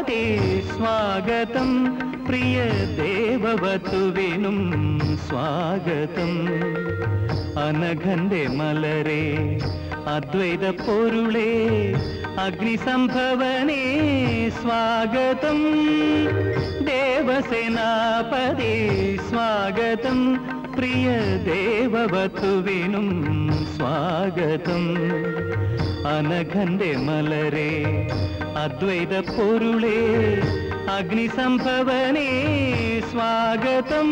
സേനാപതി സ്വാഗതം പ്രിയ ദേവവധുവിനും സ്വാഗതം അനഘന്റെ മലരെ അദ്വൈത പൊരുളേ അഗ്നിസംഭവനേ സ്വാഗതം ദേവസേനാപതി സ്വാഗതം പ്രിയ ദേവവധുവിനും സ്വാഗതം അനഘന്റെ മലരെ അദ്വൈത പൊരുളേ അഗ്നിസംഭവനേ സ്വാഗതം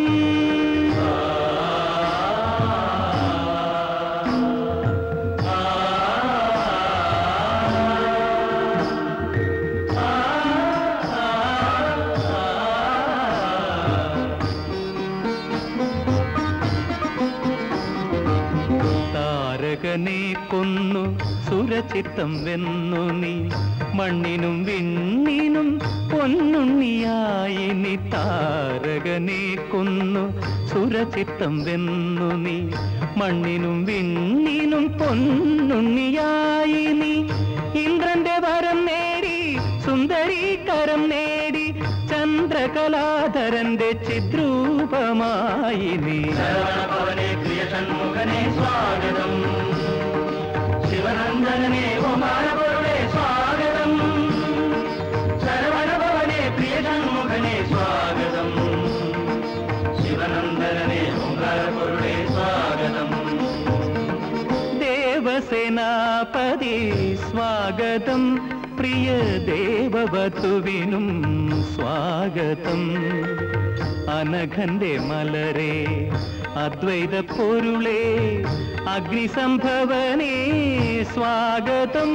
താരകനെ കൊന്നു സുരചിത്തം വെന്നു നീ മണ്ണിനും വിണ്ണിനും പൊന്നുണ്ണിയായി നീ താരകനെ കൊന്നു സുരചിത്തം വെന്നു നീ മണ്ണിനും വിണ്ണിനും പൊന്നുണ്ണിയായി നീ ഇന്ദ്രന്റെ വരം നേടി സുന്ദരി കരം നേടി ചന്ദ്രകലാധരന്റെ ചിദ്രൂപമായി നീ ശരവണഭവനെ പ്രിയ ഷൺമുഖനെ സ്വാഗതം ശിവനന്ദനനെ ഒമാനപുരുടെ സ്വാഗതം ശരവണഭവനെ പ്രിയ ഷൺമുഖനെ സ്വാഗതം ശിവനന്ദനനെ ഓങ്കാരപുരുടെ സ്വാഗതം ദേവസേനാപതി സ്വാഗതം പ്രിയ ദേവവധുവിനും സ്വാഗതം അനഘന്റെ മലരെ അദ്വൈത പൊരുളേ അഗ്നിസംഭവനേ സ്വാഗതം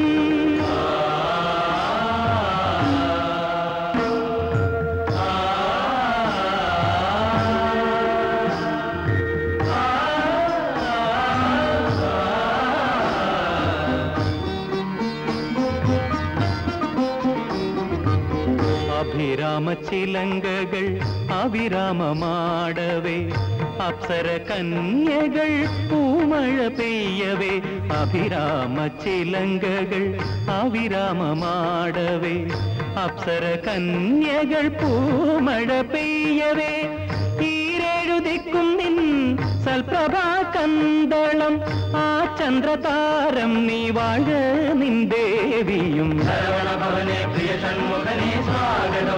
അഭിരാമ ചിലങ്കകൾ അവിരാമമാടവേ അപ്സര കന്യകൾ പൂമഴ പെയ്യവേ അഭിരാമ ചിലങ്കകൾ അവിരാമമാടവേ അപ്സര കന്യകൾ പൂമഴ പെയ്യവേ ഈരെഴുതിക്കും നിൻ സൽപ്രഭാ കന്തളം ആ ചന്ദ്രതാരം നീ വാഴ നിൻ ദേവിയും ശരവണഭവനെ പ്രിയ ഷൺമുഖനെ സ്വാഗതം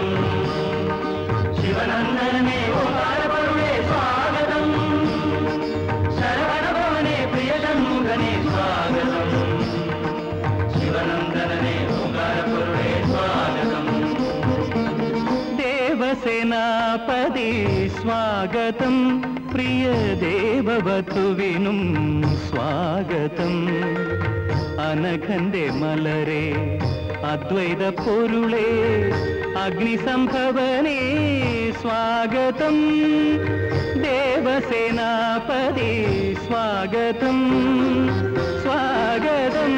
ശിവനന്ദനനെ ഓങ്കാരപുരുടെ സ്വാഗതം ശരവണഭവനെ പ്രിയ ഷൺമുഖനെ സ്വാഗതം ശിവനന്ദനനെ ഓങ്കാരപുരുടെ സ്വാഗതം ദേവസേനാപതി സ്വാഗതം പ്രിയ ദേവവധുവിനും സ്വാഗതം അനഘന്റെ മലരെ അദ്വൈത പൊരുളേ അഗ്നിസംഭവനേ സ്വാഗതം ദേവസേനാപതി സ്വാഗതം സ്വാഗതം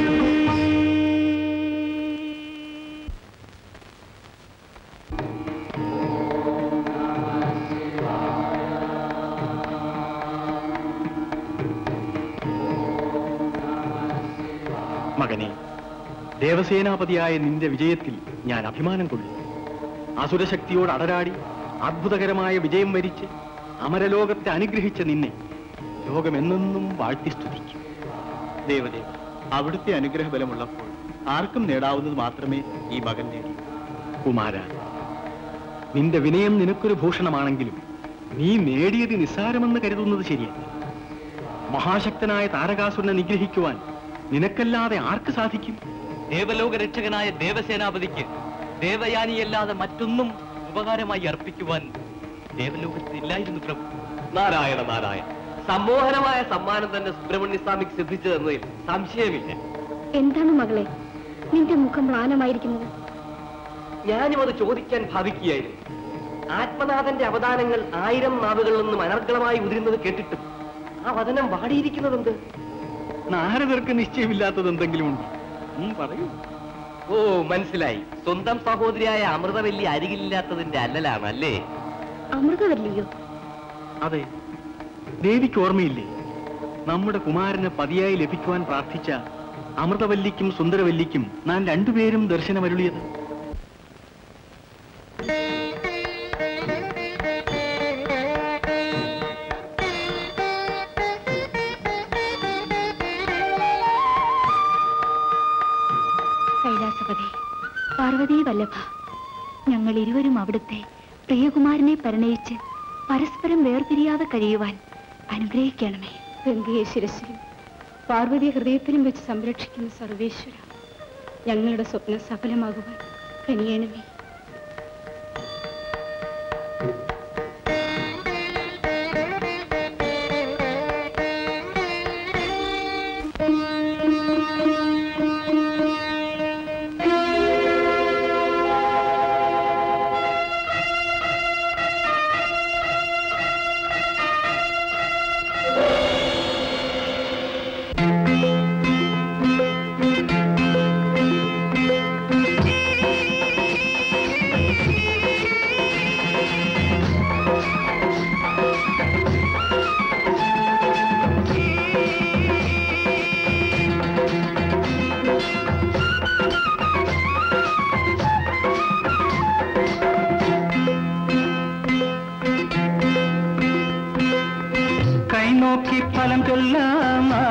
മകനെ ദേവസേനാപതിയായ നിന്റെ വിജയത്തിൽ ഞാൻ അഭിമാനം കൊള്ളുന്നു അസുരശക്തിയോട് അടരാടി അത്ഭുതകരമായ വിജയം വരിച്ച് അമരലോകത്തെ അനുഗ്രഹിച്ച നിന്നെ ലോകമെന്നെന്നും വാഴ്ത്തി സ്തുതിക്കും ദേവദേവ അവിടുത്തെ അനുഗ്രഹബലമുള്ളപ്പോൾ ആർക്കും നേടാവുന്നത് മാത്രമേ ഈ മകൻ നേടൂ കുമാര നിന്റെ വിനയം നിനക്കൊരു ഭൂഷണമാണെങ്കിലും നീ നേടിയത് നിസ്സാരമെന്ന് കരുതുന്നത് ശരിയല്ല മഹാശക്തനായ താരകാസുരനെ നിഗ്രഹിക്കുവാൻ നിനക്കല്ലാതെ ആർക്ക് സാധിക്കും ദേവലോക രക്ഷകനായ ദേവസേനാപതിക്ക് ദേവയാനിയല്ലാതെ മറ്റൊന്നും ഉപകാരമായി അർപ്പിക്കുവാൻ ദേവലോകത്തിൽ ഇല്ലായിരുന്നു പ്രഭു നാരായണ നാരായണ സമ്മോഹനമായ സമ്മാനം തന്നെ സുബ്രഹ്മണ്യ സ്വാമിക്ക് സിദ്ധിച്ചു തന്നതിൽ സംശയമില്ല എന്താണ് മകളെ നിന്റെ മുഖം മ്ലാനമായിരിക്കുന്നത് ഞാനും അത് ചോദിക്കാൻ ഭാവിക്കുകയായിരുന്നു ആത്മനാഥന്റെ അവദാനങ്ങൾ ആയിരം നാവുകളിൽ നിന്നും അനർഗളമായി ഉതിരുന്നത് കേട്ടിട്ടും ആ വചനം വാടിയിരിക്കുന്നതെന്ത് നാരദർക്ക് നിശ്ചയമില്ലാത്തത് എന്തെങ്കിലും ഉണ്ടോ ഉം, പറയൂ ഓ മനസ്സിലായി സ്വന്തം സഹോദരിയായ അമൃതവല്ലി അരികിലില്ലാത്തതിന്റെ അല്ലലാണ് അല്ലേ അമൃതവല്ലിയോ അതെ ദേവിക്ക് ഓർമ്മയില്ലേ നമ്മുടെ കുമാരന് പതിയായി ലഭിക്കുവാൻ പ്രാർത്ഥിച്ച അമൃതവല്ലിക്കും സുന്ദരവല്ലിക്കും നാം രണ്ടുപേരും ദർശനമരുളിയത് പാർവതീ വല്ലഭ ഞങ്ങൾ ഇരുവരും അവിടുത്തെ പ്രിയകുമാരനെ പരിണയിച്ച് പരസ്പരം വേർപിരിയാതെ കഴിയുവാൻ അനുഗ്രഹിക്കണമേ ഗംഗയെ ശിരസിലും പാർവതി ഹൃദയത്തിലും വെച്ച് സംരക്ഷിക്കുന്ന സർവേശ്വര ഞങ്ങളുടെ സ്വപ്നം സഫലമാകുവാൻ കനിയണമേ കൈനോക്കി ഫലം ചൊല്ലാമാ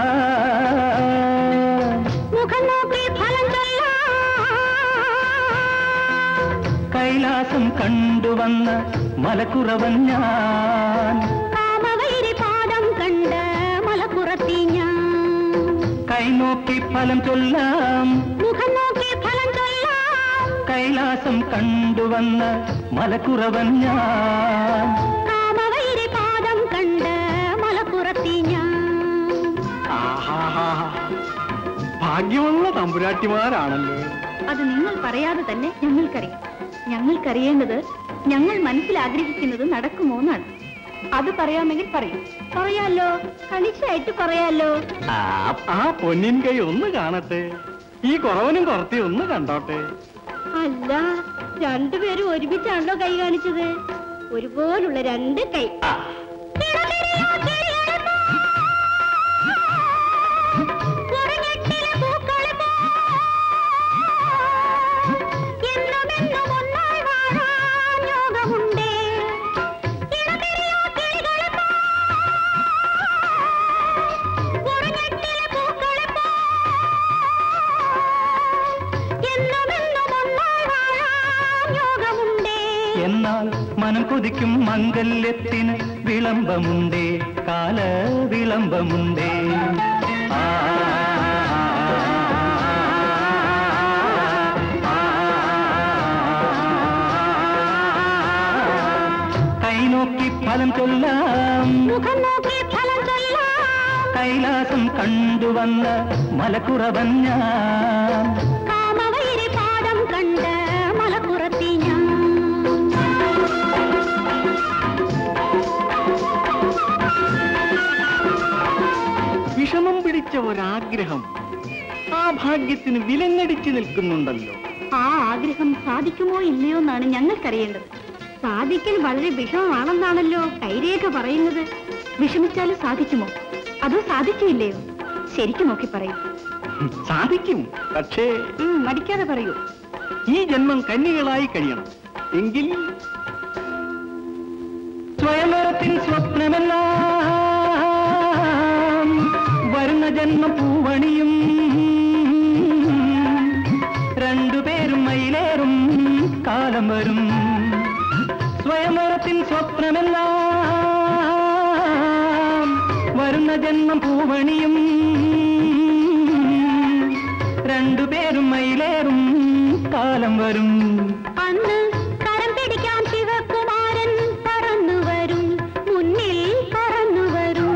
മുഖം നോക്കി ഫലം കൈലാസം കണ്ടുവന്ന മലക്കുറവൻ ഞാൻ കാമവൈരി പാദം കണ്ട് മലപ്പുറത്തി ഞാൻ കൈനോക്കി ഫലം ചൊല്ലാം മുഖം നോക്കി ഫലം ചൊല്ലാം കൈലാസം കണ്ടുവന്ന മലക്കുറവൻ ഞാൻ കാമവൈരി പാദം കണ്ട് മലപ്പുറത്തി ഞാൻ ആഹാഹാ. ഭാഗ്യമുള്ള തമ്പുരാട്ടിമാരാണല്ലോ അത് നിങ്ങൾ പറയാതെ തന്നെ ഞങ്ങൾക്കറിയാം ഞങ്ങൾക്കറിയേണ്ടത് ഞങ്ങൾ മനസ്സിൽ ആഗ്രഹിക്കുന്നത് നടക്കുമോ എന്നാണ് അത് പറയാമെങ്കിൽ പറയും പറയാലോ കണിച്ചായിട്ട് പറയാലോ ആ, ആ പൊന്നിൻ കൈ ഒന്ന് കാണട്ടെ ഈ കുറവനും കുറത്തി ഒന്ന് കണ്ടോട്ടെ അല്ല രണ്ടുപേരും ഒരുമിച്ചാണല്ലോ കൈ കാണിച്ചത് ഒരുപോലുള്ള രണ്ട് കൈ എന്നാൽ മനം കൊതിക്കും മംഗല്യത്തിന് വിളംബമുണ്ടേ കാല വിളംബമുണ്ടേ ആ, കൈനോക്കി ഫലം ചൊല്ലാം മുഖം നോക്കി ഫലം ചൊല്ലാം കൈലാസം കണ്ടുവന്ന മലക്കുറവൻ ഞാൻ കാമവൈരി പാദം കണ്ട് മലപ്പുറത്തി ഞാൻ വിഷമം പിടിച്ച ഒരാഗ്രഹം ആ ഭാഗ്യത്തിന് വിലങ്ങടിച്ചു നിൽക്കുന്നുണ്ടല്ലോ ആ ആഗ്രഹം സാധിക്കുമോ ഇല്ലയോ എന്നാണ് ഞങ്ങൾക്കറിയേണ്ടത് സാധിക്കൽ വളരെ വിഷമമാണെന്നാണല്ലോ കൈരേഖ പറയുന്നത് വിഷമിച്ചാലും സാധിക്കുമോ അതോ സാധിക്കില്ലയോ ശരിക്കും നോക്കി പറയൂ സാധിക്കും പക്ഷേ ഉം, മടിക്കാതെ പറയൂ ഈ ജന്മം കന്യകളായി കഴിയണം എങ്കിൽ സ്വയംവരത്തിൻ സ്വപ്നമെല്ലാം വരുന്ന ജന്മ പൂവണിയും രണ്ടുപേരും മയിലേറും കാലം വരും സ്വയംവരത്തിൻ സ്വപ്നമെല്ലാം വരുന്ന ജന്മം പൂവണിയും രണ്ടുപേരും മയിലേറും കാലം വരും അന്ന് കരം പിടിക്കാൻ ശിവകുമാരൻ പറന്നു വരും മുന്നിൽ പറന്നു വരും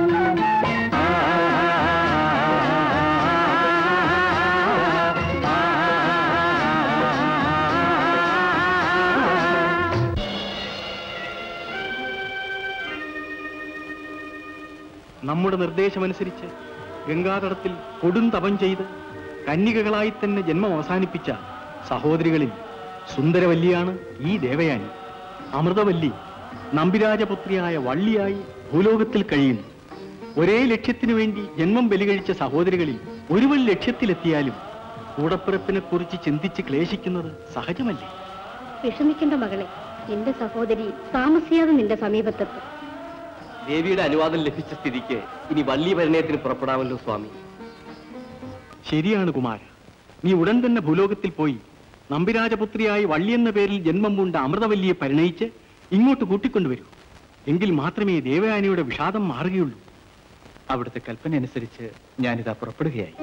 നമ്മുടെ നിർദ്ദേശമനുസരിച്ച് ഗംഗാതടത്തിൽ കൊടും തപം ചെയ്ത് കന്യകകളായി തന്നെ ജന്മം അവസാനിപ്പിച്ച സഹോദരികളിൽ സുന്ദരവല്ലിയാണ് ഈ ദേവയാനി അമൃതവല്ലി നമ്പിരാജപുത്രിയായ വള്ളിയായി ഭൂലോകത്തിൽ കഴിയുന്നു ഒരേ ലക്ഷ്യത്തിനു വേണ്ടി ജന്മം ബലികഴിച്ച സഹോദരികളിൽ ഒരുവൻ ലക്ഷ്യത്തിലെത്തിയാലും കൂടപ്പിറപ്പിനെ കുറിച്ച് ചിന്തിച്ച് ക്ലേശിക്കുന്നത് സഹജമല്ലേ വിഷമിക്കേണ്ട മകളെ നിന്റെ സഹോദരി താമസിയാതെ നിന്റെ സമീപത്തെത്തും ദേവിയുടെ അനുവാദം ലഭിച്ച സ്ഥിതിക്ക് ഇനി വള്ളി പരിണയത്തിന് പുറപ്പെടാമല്ലോ സ്വാമി ശരിയാണ് കുമാര നീ ഉടൻ തന്നെ ഭൂലോകത്തിൽ പോയി നമ്പിരാജപുത്രിയായി വള്ളി എന്ന പേരിൽ ജന്മം പൂണ്ട അമൃതവല്ലിയെ പരിണയിച്ച് ഇങ്ങോട്ട് കൂട്ടിക്കൊണ്ടുവരൂ എങ്കിൽ മാത്രമേ ദേവയാനിയുടെ വിഷാദം മാറുകയുള്ളൂ അവിടുത്തെ കൽപ്പന അനുസരിച്ച് ഞാനിതാ പുറപ്പെടുകയായി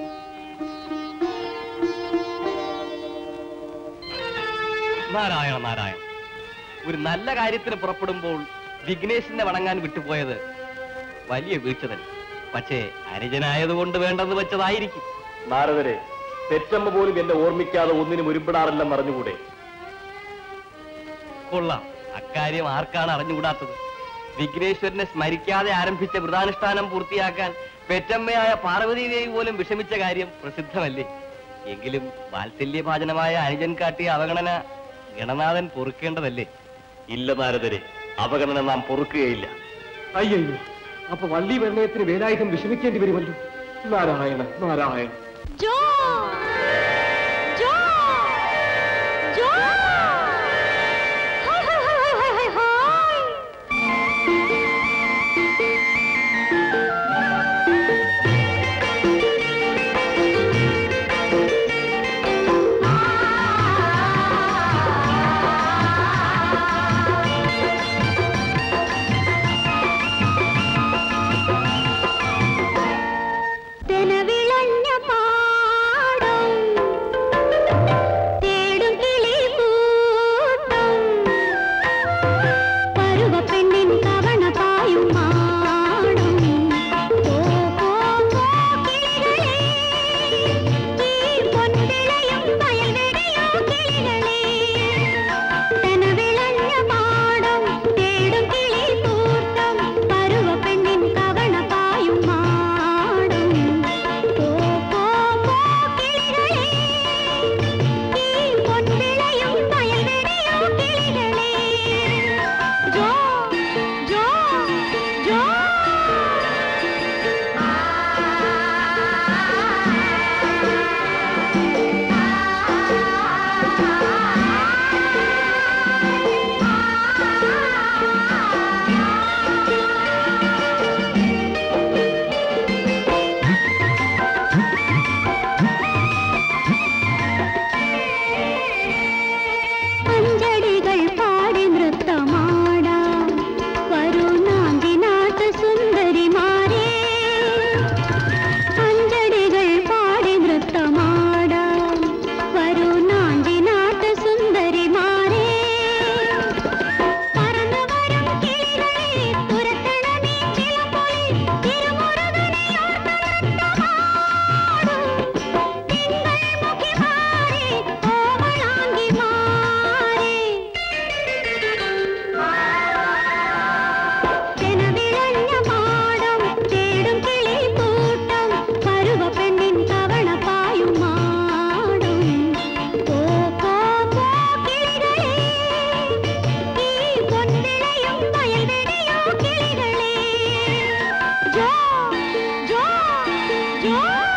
നാരായണ നാരായണ ഒരു നല്ല കാര്യത്തിന് പുറപ്പെടുമ്പോൾ വിഘ്നേശിനെ വണങ്ങാൻ വിട്ടുപോയത് വലിയ വീഴ്ച തന്നെ പക്ഷേ അനുജനായതുകൊണ്ട് വേണ്ടെന്ന് വെച്ചതായിരിക്കും നാരദരെ തെറ്റമ്മ പോലും എന്നെ ഓർമ്മിക്കാതെ ഒന്നിനും ഉരുപ്പിടാറെല്ലാം മറിഞ്ഞുകൂടെ കൊള്ളാം അക്കാര്യം ആർക്കാണ് അറിഞ്ഞുകൂടാത്തത് വിഘ്നേശ്വരനെ സ്മരിക്കാതെ ആരംഭിച്ച വ്രതാനുഷ്ഠാനം പൂർത്തിയാക്കാൻ പെറ്റമ്മയായ പാർവതി ദേവി പോലും വിഷമിച്ച കാര്യം പ്രസിദ്ധമല്ലേ എങ്കിലും വാത്സല്യഭാജനമായ അനുജൻ കാട്ടിയ അവഗണന ഗണനാഥൻ പൊറുക്കേണ്ടതല്ലേ ഇല്ല നാരദരെ അവഗണന നാം പൊറുക്കുകയില്ല അയ്യോ അപ്പൊ വള്ളി പരിണയത്തിന് വേലായുധം വിഷമിക്കേണ്ടി വരുമല്ലോ നാരായണ നാരായണ ജോ ജോ ജോ ഹായ് ഹായ് ഹായ് ഹായ് ഹായ് തെനവിളഞ്ഞ പാടം തേടും കിളി കൂട്ടം പരുവപ്പെണ്ണിൻ കവണ പായും മാടം പോ പോ പോ കിളികളേ ഈ പൊൻവിളയും വയൽവെടിയോ കിളികളേ തെനവിളഞ്ഞ പാടം തേടും കിളി കൂട്ടം പരുവപ്പെണ്ണിൻ കവണ പായും മാടം പോ പോ പോ കിളികളേ ഈ പൊൻവിളയും വയൽവെടിയോ കിളികളേ ജോ ജോ ജോ അഞ്ചടികൾ പാടി നൃത്തമാടാം വരൂ നാന്തിനാട്ട് സുന്ദരിമാരേ അഞ്ചടികൾ പാടി നൃത്തമാടാം വരൂ നാന്തിനാട്ട് സുന്ദരിമാരേ പറന്നു വരും കിളികളെ തുരത്തണമേ ചിലപ്പൊളി തിരുമുരുകനെ ഓർത്ത് നൃത്തമാടും തിങ്കൾ മുഖിമാരേ ഓമളാങ്കിമാരേ തെനവിളഞ്ഞ മാടം തേടും കിളി കൂട്ടം പരുവ പെണ്ണിൻ കവണ പായും മാടം പോ പോ പോ കിളികളേ ഈ പൊൻവിളയും വയൽവെടിയോ കിളികളേ ജോ ജോ ജോ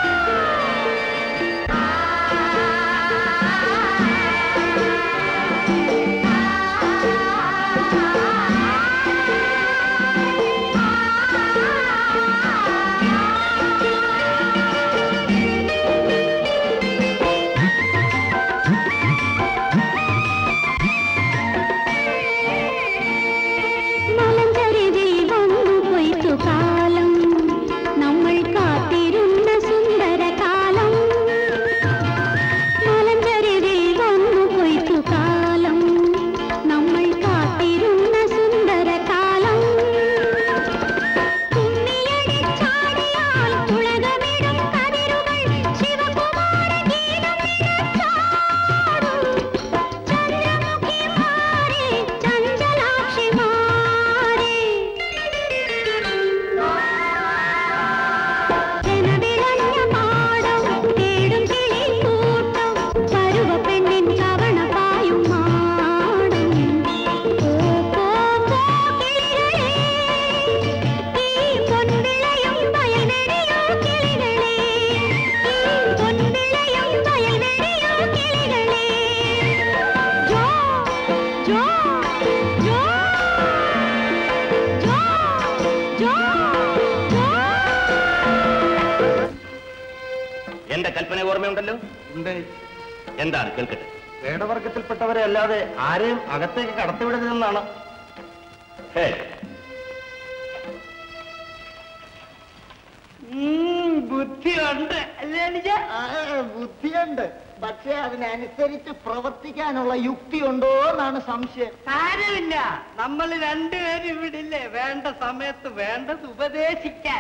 മലഞ്ചരിവിൽ വന്നു കൊയ്ത്തു കാലം നമ്മൾ കാത്തിരുന്ന സുന്ദര കാലം മലഞ്ചരിവിൽ വന്നു കൊയ്ത്തു കാലം നമ്മൾ കാത്തിരുന്ന സുന്ദര കാലം കുമ്മിയടിച്ചാടിയാൽ ഉലകമിടും കതിരുകൾ ശിവകുമാര ഗീതം നിറച്ചാടും ചന്ദ്രമുഖിമാരേ ചഞ്ചലാക്ഷിമാരേ ജനവിളഞ്ഞ മാടം തേടും കിളി കൂട്ടം പരുവ പെണ്ണിൻ കവണ പായും മാടം പോ പോ പോ കിളികളേ ഈ പൊൻവിളയും വയൽവെടിയോ കിളികളേ ഈ പൊൻവിളയും വയൽവെടിയോ കിളികളേ ജോ ജോ ജോ ജോ ജോ ജോ എന്റെ കൽപ്പന ഓർമ്മയുണ്ടല്ലോ ഉണ്ട് എന്താണ് കേൾക്കട്ടെ വേടവർഗത്തിൽപ്പെട്ടവരെ അല്ലാതെ ആരെയും അകത്തേക്ക് കടത്തിവിടരുതെന്നാണ് ഹേ ബുദ്ധിയുണ്ട് അല്ലേ ബുദ്ധിയുണ്ട് പക്ഷെ അതിനനുസരിച്ച് പ്രവർത്തിക്കാനുള്ള യുക്തി ഉണ്ടോ എന്നാണ് സംശയം സാരമില്ല നമ്മൾ രണ്ടുപേരും ഇവിടില്ലേ വേണ്ട സമയത്ത് വേണ്ടത് ഉപദേശിക്കാൻ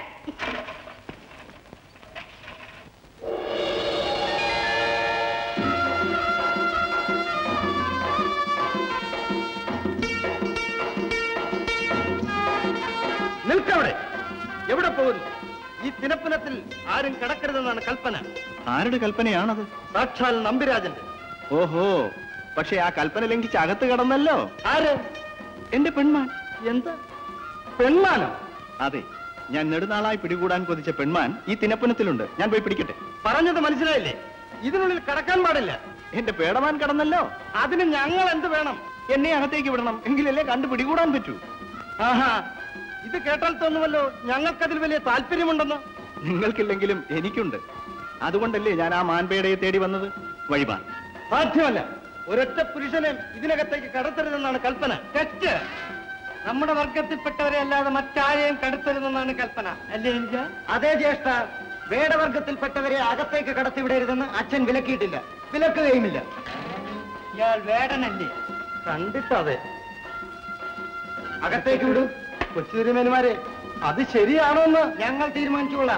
നിൽക്കവിടെ എവിടെ പോകുന്നു ഈ തിനപ്പനത്തിൽ ആരും കിടക്കരുതെന്നാണ് കൽപ്പന ആരുടെ കൽപ്പനയാണത് സാക്ഷാൽ നമ്പിരാജന്റെ ഓഹോ പക്ഷെ ആ കൽപ്പന ലംഘിച്ച് അകത്ത് കടന്നല്ലോ ആര് എന്റെ പെൺമാൻ എന്താ പെൺമാനോ അതെ ഞാൻ നെടുനാളായി പിടികൂടാൻ കൊതിച്ച പെൺമാൻ ഈ തിനപ്പനത്തിലുണ്ട് ഞാൻ പോയി പിടിക്കട്ടെ പറഞ്ഞത് മനസ്സിലായില്ലേ ഇതിനുള്ളിൽ കടക്കാൻ പാടില്ല എന്റെ പേടമാൻ കടന്നല്ലോ അതിന് ഞങ്ങൾ എന്ത് വേണം എന്നെ അകത്തേക്ക് വിടണം എങ്കിലല്ലേ കണ്ടു പിടികൂടാൻ പറ്റൂ ആഹാ ഇത് കേട്ടാൽ തോന്നുമല്ലോ ഞങ്ങൾക്കതിൽ വലിയ താല്പര്യമുണ്ടെന്ന് നിങ്ങൾക്കില്ലെങ്കിലും എനിക്കുണ്ട് അതുകൊണ്ടല്ലേ ഞാൻ ആ മാൻപേടയെ തേടി വന്നത് വഴിമാൻ സാധ്യമല്ല ഒരൊറ്റ പുരുഷനെ ഇതിനകത്തേക്ക് കടത്തരുതെന്നാണ് കൽപ്പന തെറ്റ് നമ്മുടെ വർഗത്തിൽപ്പെട്ടവരെ അല്ലാതെ മറ്റാരെയും കടത്തരുതെന്നാണ് കൽപ്പന അല്ലേ എനിക്ക് അതേ ജ്യേഷ്ഠ വേടവർഗത്തിൽപ്പെട്ടവരെ അകത്തേക്ക് കടത്തിവിടരുതെന്ന് അച്ഛൻ വിലക്കിയിട്ടില്ല വിലക്കുകയുമില്ല ഇയാൾ വേടനല്ലേ കണ്ടിട്ടതെ അകത്തേക്ക് വിടും കൊച്ചു തിരുമേനുമാരെ അത് ശരിയാണോ എന്ന് ഞങ്ങൾ തീരുമാനിച്ചുകൊള്ളാം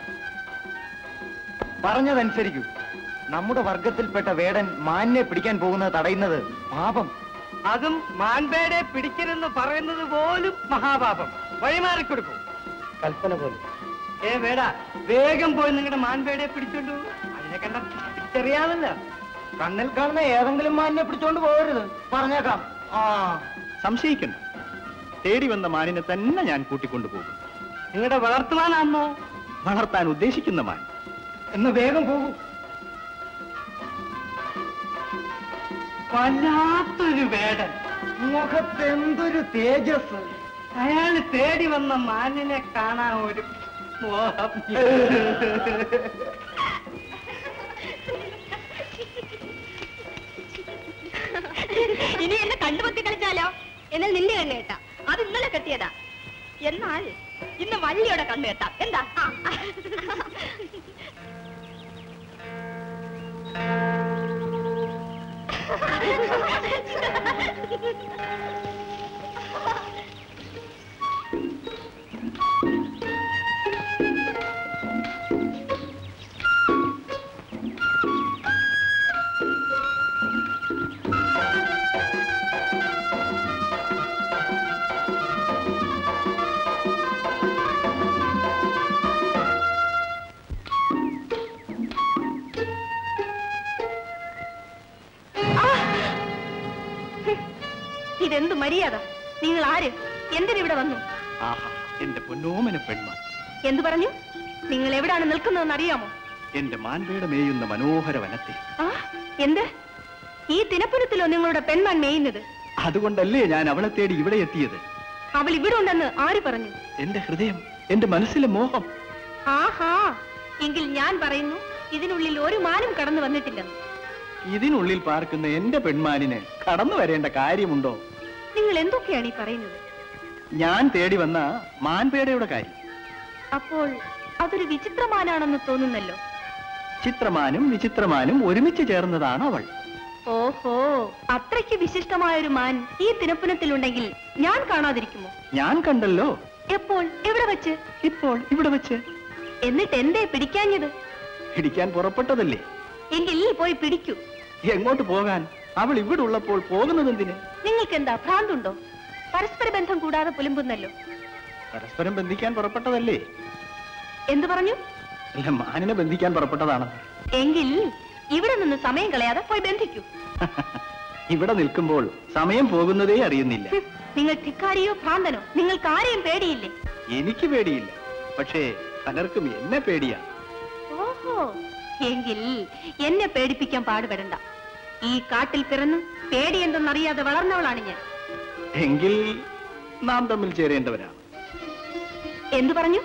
പറഞ്ഞതനുസരിക്കൂ നമ്മുടെ വർഗത്തിൽപ്പെട്ട വേടൻ മാനിനെ പിടിക്കാൻ പോകുന്നത് തടയുന്നത് പാപം അതും മാൻപേടെ പിടിക്കരുതെന്ന് പറയുന്നത് പോലും മഹാപാപം വഴിമാറിക്കൊടുക്കും കൽപ്പന പോലെ ഏ വേട വേഗം പോയി നിങ്ങളുടെ മാൻപേടെ പിടിച്ചോണ്ടു അതിനെ കണ്ട തിരിച്ചറിയാമല്ലോ കണ്ണിൽ കാണുന്ന ഏതെങ്കിലും മാനിനെ പിടിച്ചോണ്ട് പോകരുത് പറഞ്ഞേക്കാം ആ സംശയിക്കണ്ട തേടി വന്ന മാനിനെ തന്നെ ഞാൻ കൂട്ടിക്കൊണ്ടുപോകും നിങ്ങളുടെ വളർത്തുവാനാന്നോ വളർത്താൻ ഉദ്ദേശിക്കുന്ന മാൻ എന്ന് വേഗം പോകൂ വല്ലാത്തൊരു വേടൻ മുഖത്തെന്തൊരു തേജസ് അയാൾ തേടി വന്ന മാനിനെ കാണാൻ ഒരു മോഹം ഇനി എന്നെ കണ്ടുപൊത്തി കളിച്ചാലോ എന്നാൽ നിന്റെ കണ്ണ് കേട്ടാ അത് ഇന്നലെ കെട്ടിയതാ എന്നാൽ ഇന്ന് വള്ളിയോടെ കണ്ണു കേട്ടാ എന്താ ആ. ഇതെന്ത് മര്യാദ നിങ്ങൾ ആര് എന്തിനിവിടെ വന്നു ആഹാ എന്റെ പൊന്നോമന പെൺമാൻ എന്തു പറഞ്ഞു നിങ്ങൾ എവിടാണ് നിൽക്കുന്നതെന്ന് അറിയാമോ എന്റെ മാൻപേട മേയുന്ന മനോഹര വനത്തിൽ ആ എന്ത് ഈ തിനപ്പുരത്തിലോ നിങ്ങളുടെ പെൺമാൻ മേയുന്നത് അതുകൊണ്ടല്ലേ ഞാൻ അവളെ തേടി ഇവിടെ എത്തിയത് അവൾ ഇവിടെ ഉണ്ടെന്ന് ആര് പറഞ്ഞു എന്റെ ഹൃദയം എന്റെ മനസ്സിലെ മോഹം ആഹാ എങ്കിൽ ഞാൻ പറയുന്നു ഇതിനുള്ളിൽ ഒരു മാനും കടന്നു വന്നിട്ടില്ലെന്ന് ഇതിനുള്ളിൽ പാർക്കുന്ന എന്റെ പെൺമാനിന് കടന്നു വരേണ്ട കാര്യമുണ്ടോ നിങ്ങൾ എന്തൊക്കെയാണ് ഈ പറയുന്നത് ഞാൻ തേടി വന്ന മാൻപേടയുടെ കാര്യം അപ്പോൾ അതൊരു വിചിത്രമാനാണെന്ന് തോന്നുന്നല്ലോ ചിത്രമാനും വിചിത്രമാനും ഒരുമിച്ച് ചേർന്നതാണ് അവൾ ഓഹോ അത്രയ്ക്ക് വിശിഷ്ടമായ ഒരു മാൻ ഈ തിനപ്പുനത്തിലുണ്ടെങ്കിൽ ഞാൻ കാണാതിരിക്കുമോ ഞാൻ കണ്ടല്ലോ എപ്പോൾ എവിടെ വെച്ച് ഇപ്പോൾ ഇവിടെ വെച്ച് എന്നിട്ട് എന്തേ പിടിക്കാഞ്ഞത് പിടിക്കാൻ പുറപ്പെട്ടതല്ലേ എങ്കിൽ പോയി പിടിക്കൂ എങ്ങോട്ട് പോകാൻ അവൾ ഇവിടെ ഉള്ളപ്പോൾ പോകുന്നതെന്തിന് നിങ്ങൾക്ക് എന്താ ഭ്രാന്തുണ്ടോ പരസ്പര ബന്ധം കൂടാതെ പുലുമ്പുന്നല്ലോ പരസ്പരം ബന്ധിക്കാൻ പുറപ്പെട്ടതല്ലേ എന്തു പറഞ്ഞു അല്ല മാനിനെ ബന്ധിക്കാൻ പുറപ്പെട്ടതാണ് എങ്കിൽ ഇവിടെ നിന്ന് സമയം കളയാതെ പോയി ബന്ധിക്കൂ ഇവിടെ നിൽക്കുമ്പോൾ സമയം പോകുന്നതേ അറിയുന്നില്ല ഹും, നിങ്ങൾ ധിക്കാരിയോ ഭ്രാന്തനോ നിങ്ങൾക്ക് ആരെയും പേടിയില്ലേ എനിക്ക് പേടിയില്ല പക്ഷേ പലർക്കും എന്നെ പേടിയാ ഓഹോ എങ്കിൽ എന്നെ പേടിപ്പിക്കാൻ പാടുപെടണ്ട ഈ കാട്ടിൽ പിറന്ന് പേടി എന്തെന്നറിയാതെ വളർന്നവളാണ് ഞാൻ എങ്കിൽ നാം തമ്മിൽ ചേരേണ്ടവരാണ് എന്തു പറഞ്ഞു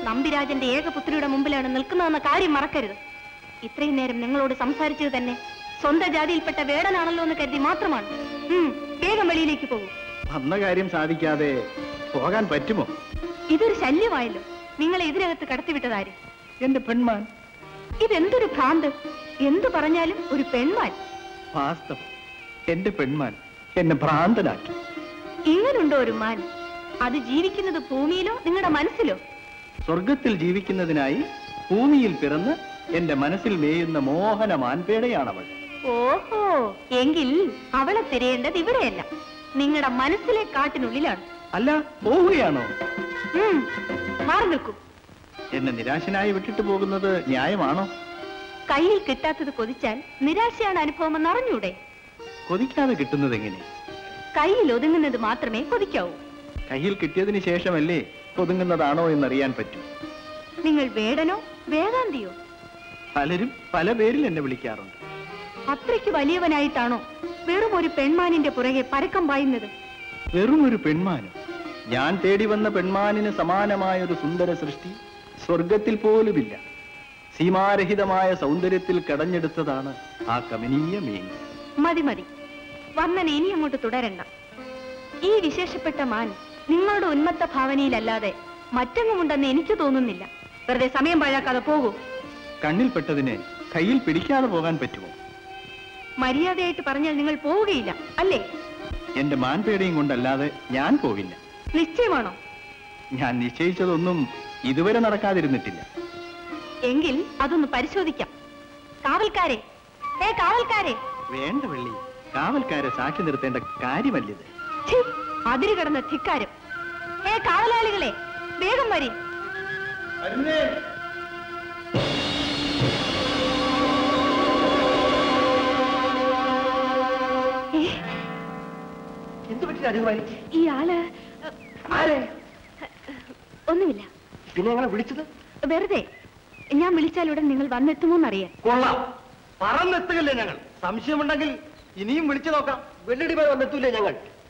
നമ്പിരാജന്റെ ഏകപുത്രിയുടെ മുമ്പിലാണ് നിൽക്കുന്നതെന്ന കാര്യം മറക്കരുത് ഇത്രയും നേരം നിങ്ങളോട് സംസാരിച്ചത് തന്നെ സ്വന്തം ജാതിയിൽപ്പെട്ട വേടനാണല്ലോ എന്ന് കരുതി മാത്രമാണ് ഉം, വേഗം വെളിയിലേക്ക് പോകൂ വന്ന കാര്യം സാധിക്കാതെ പോകാൻ പറ്റുമോ ഇതൊരു ശല്യമായല്ലോ നിങ്ങളെ ഇതിനകത്ത് കടത്തിവിട്ടതാര് എന്റെ പെൺമാൻ ഇതെന്തൊരു ഭ്രാന്ത് എന്തു പറഞ്ഞാലും ഒരു പെൺമാൻ വാസ്തവം എന്റെ പെൺമാൻ എന്നെ ഭ്രാന്തനാക്കി ഇങ്ങനുണ്ടോ ഒരു മാൻ അത് ജീവിക്കുന്നത് ഭൂമിയിലോ നിങ്ങളുടെ മനസ്സിലോ സ്വർഗത്തിൽ ജീവിക്കുന്നതിനായി ഭൂമിയിൽ പിറന്ന് എന്റെ മനസ്സിൽ മേയുന്ന മോഹന മാൻപേടയാണവൾ ഓഹോ എങ്കിൽ അവളെ തിരയേണ്ടത് ഇവിടെയല്ല നിങ്ങളുടെ മനസ്സിലെ കാട്ടിനുള്ളിലാണ് അല്ല പോവുകയാണോ ഉം, മാറി നിൽക്കൂ എന്നെ നിരാശനായി വിട്ടിട്ട് പോകുന്നത് ന്യായമാണോ കയ്യിൽ കിട്ടാത്തത് കൊതിച്ചാൽ നിരാശയാണ് അനുഭവമെന്ന് അറിഞ്ഞൂടെ കൊതിക്കാതെ കിട്ടുന്നത് എങ്ങനെ കയ്യിൽ ഒതുങ്ങുന്നത് മാത്രമേ കൊതിക്കാവൂ കയ്യിൽ കിട്ടിയതിന് ശേഷമല്ലേ ഒതുങ്ങുന്നതാണോ എന്നറിയാൻ പറ്റൂ നിങ്ങൾ വേടനോ വേദാന്തിയോ പലരും പല പേരിൽ എന്നെ വിളിക്കാറുണ്ട് അത്രയ്ക്ക് വലിയവനായിട്ടാണോ വെറും ഒരു പെൺമാനിന്റെ പുറകെ പരക്കം പായുന്നത് വെറും ഒരു പെൺമാനും ഞാൻ തേടി വന്ന പെൺമാനിന് സമാനമായ ഒരു സുന്ദര സൃഷ്ടി സ്വർഗത്തിൽ പോലുമില്ല സീമാരഹിതമായ സൗന്ദര്യത്തിൽ കടഞ്ഞെടുത്തതാണ് ആ കമനീയ മീൻ മതി മതി വന്നനെ ഇനി അങ്ങോട്ട് തുടരണ്ട ഈ വിശേഷപ്പെട്ട മാൻ നിങ്ങളുടെ ഉന്മത്ത ഭാവനയിലല്ലാതെ മറ്റെങ്ങുമുണ്ടെന്ന് എനിക്ക് തോന്നുന്നില്ല വെറുതെ സമയം പാഴാക്കാതെ പോകൂ കണ്ണിൽപ്പെട്ടതിനെ കയ്യിൽ പിടിക്കാതെ പോകാൻ പറ്റുമോ മര്യാദയായിട്ട് പറഞ്ഞാൽ നിങ്ങൾ പോവുകയില്ല അല്ലേ എന്റെ മാൻപേടയും കൊണ്ടല്ലാതെ ഞാൻ പോവില്ല നിശ്ചയമാണോ ഞാൻ നിശ്ചയിച്ചതൊന്നും ഇതുവരെ നടക്കാതിരുന്നിട്ടില്ല എങ്കിൽ അതൊന്ന് പരിശോധിക്കാം കാവൽക്കാരെ ഏ കാവൽക്കാരെ വേണ്ട വെള്ളി കാവൽക്കാരെ സാക്ഷി നിർത്തേണ്ട കാര്യമല്ലിത് ഛീ, അതിര് കിടന്ന ധിക്കാരം ഏ കാവലാളികളെ വേഗം വരി ഏ, എന്ത് പറ്റി രാജകുമാരി ഈ ആള് ആരെ ഒന്നുമില്ല പിന്നെ ഞങ്ങളെ വിളിച്ചത് വെറുതെ ഞാൻ വിളിച്ചാലുടൻ നിങ്ങൾ വന്നെത്തുമോന്നറിയാൻ കൊള്ളാം പറന്നെത്തുകല്ലേ ഞങ്ങൾ സംശയമുണ്ടെങ്കിൽ ഇനിയും വിളിച്ചു നോക്കാം വെള്ളടി വരെ വന്നെത്തൂലേ ഞങ്ങൾ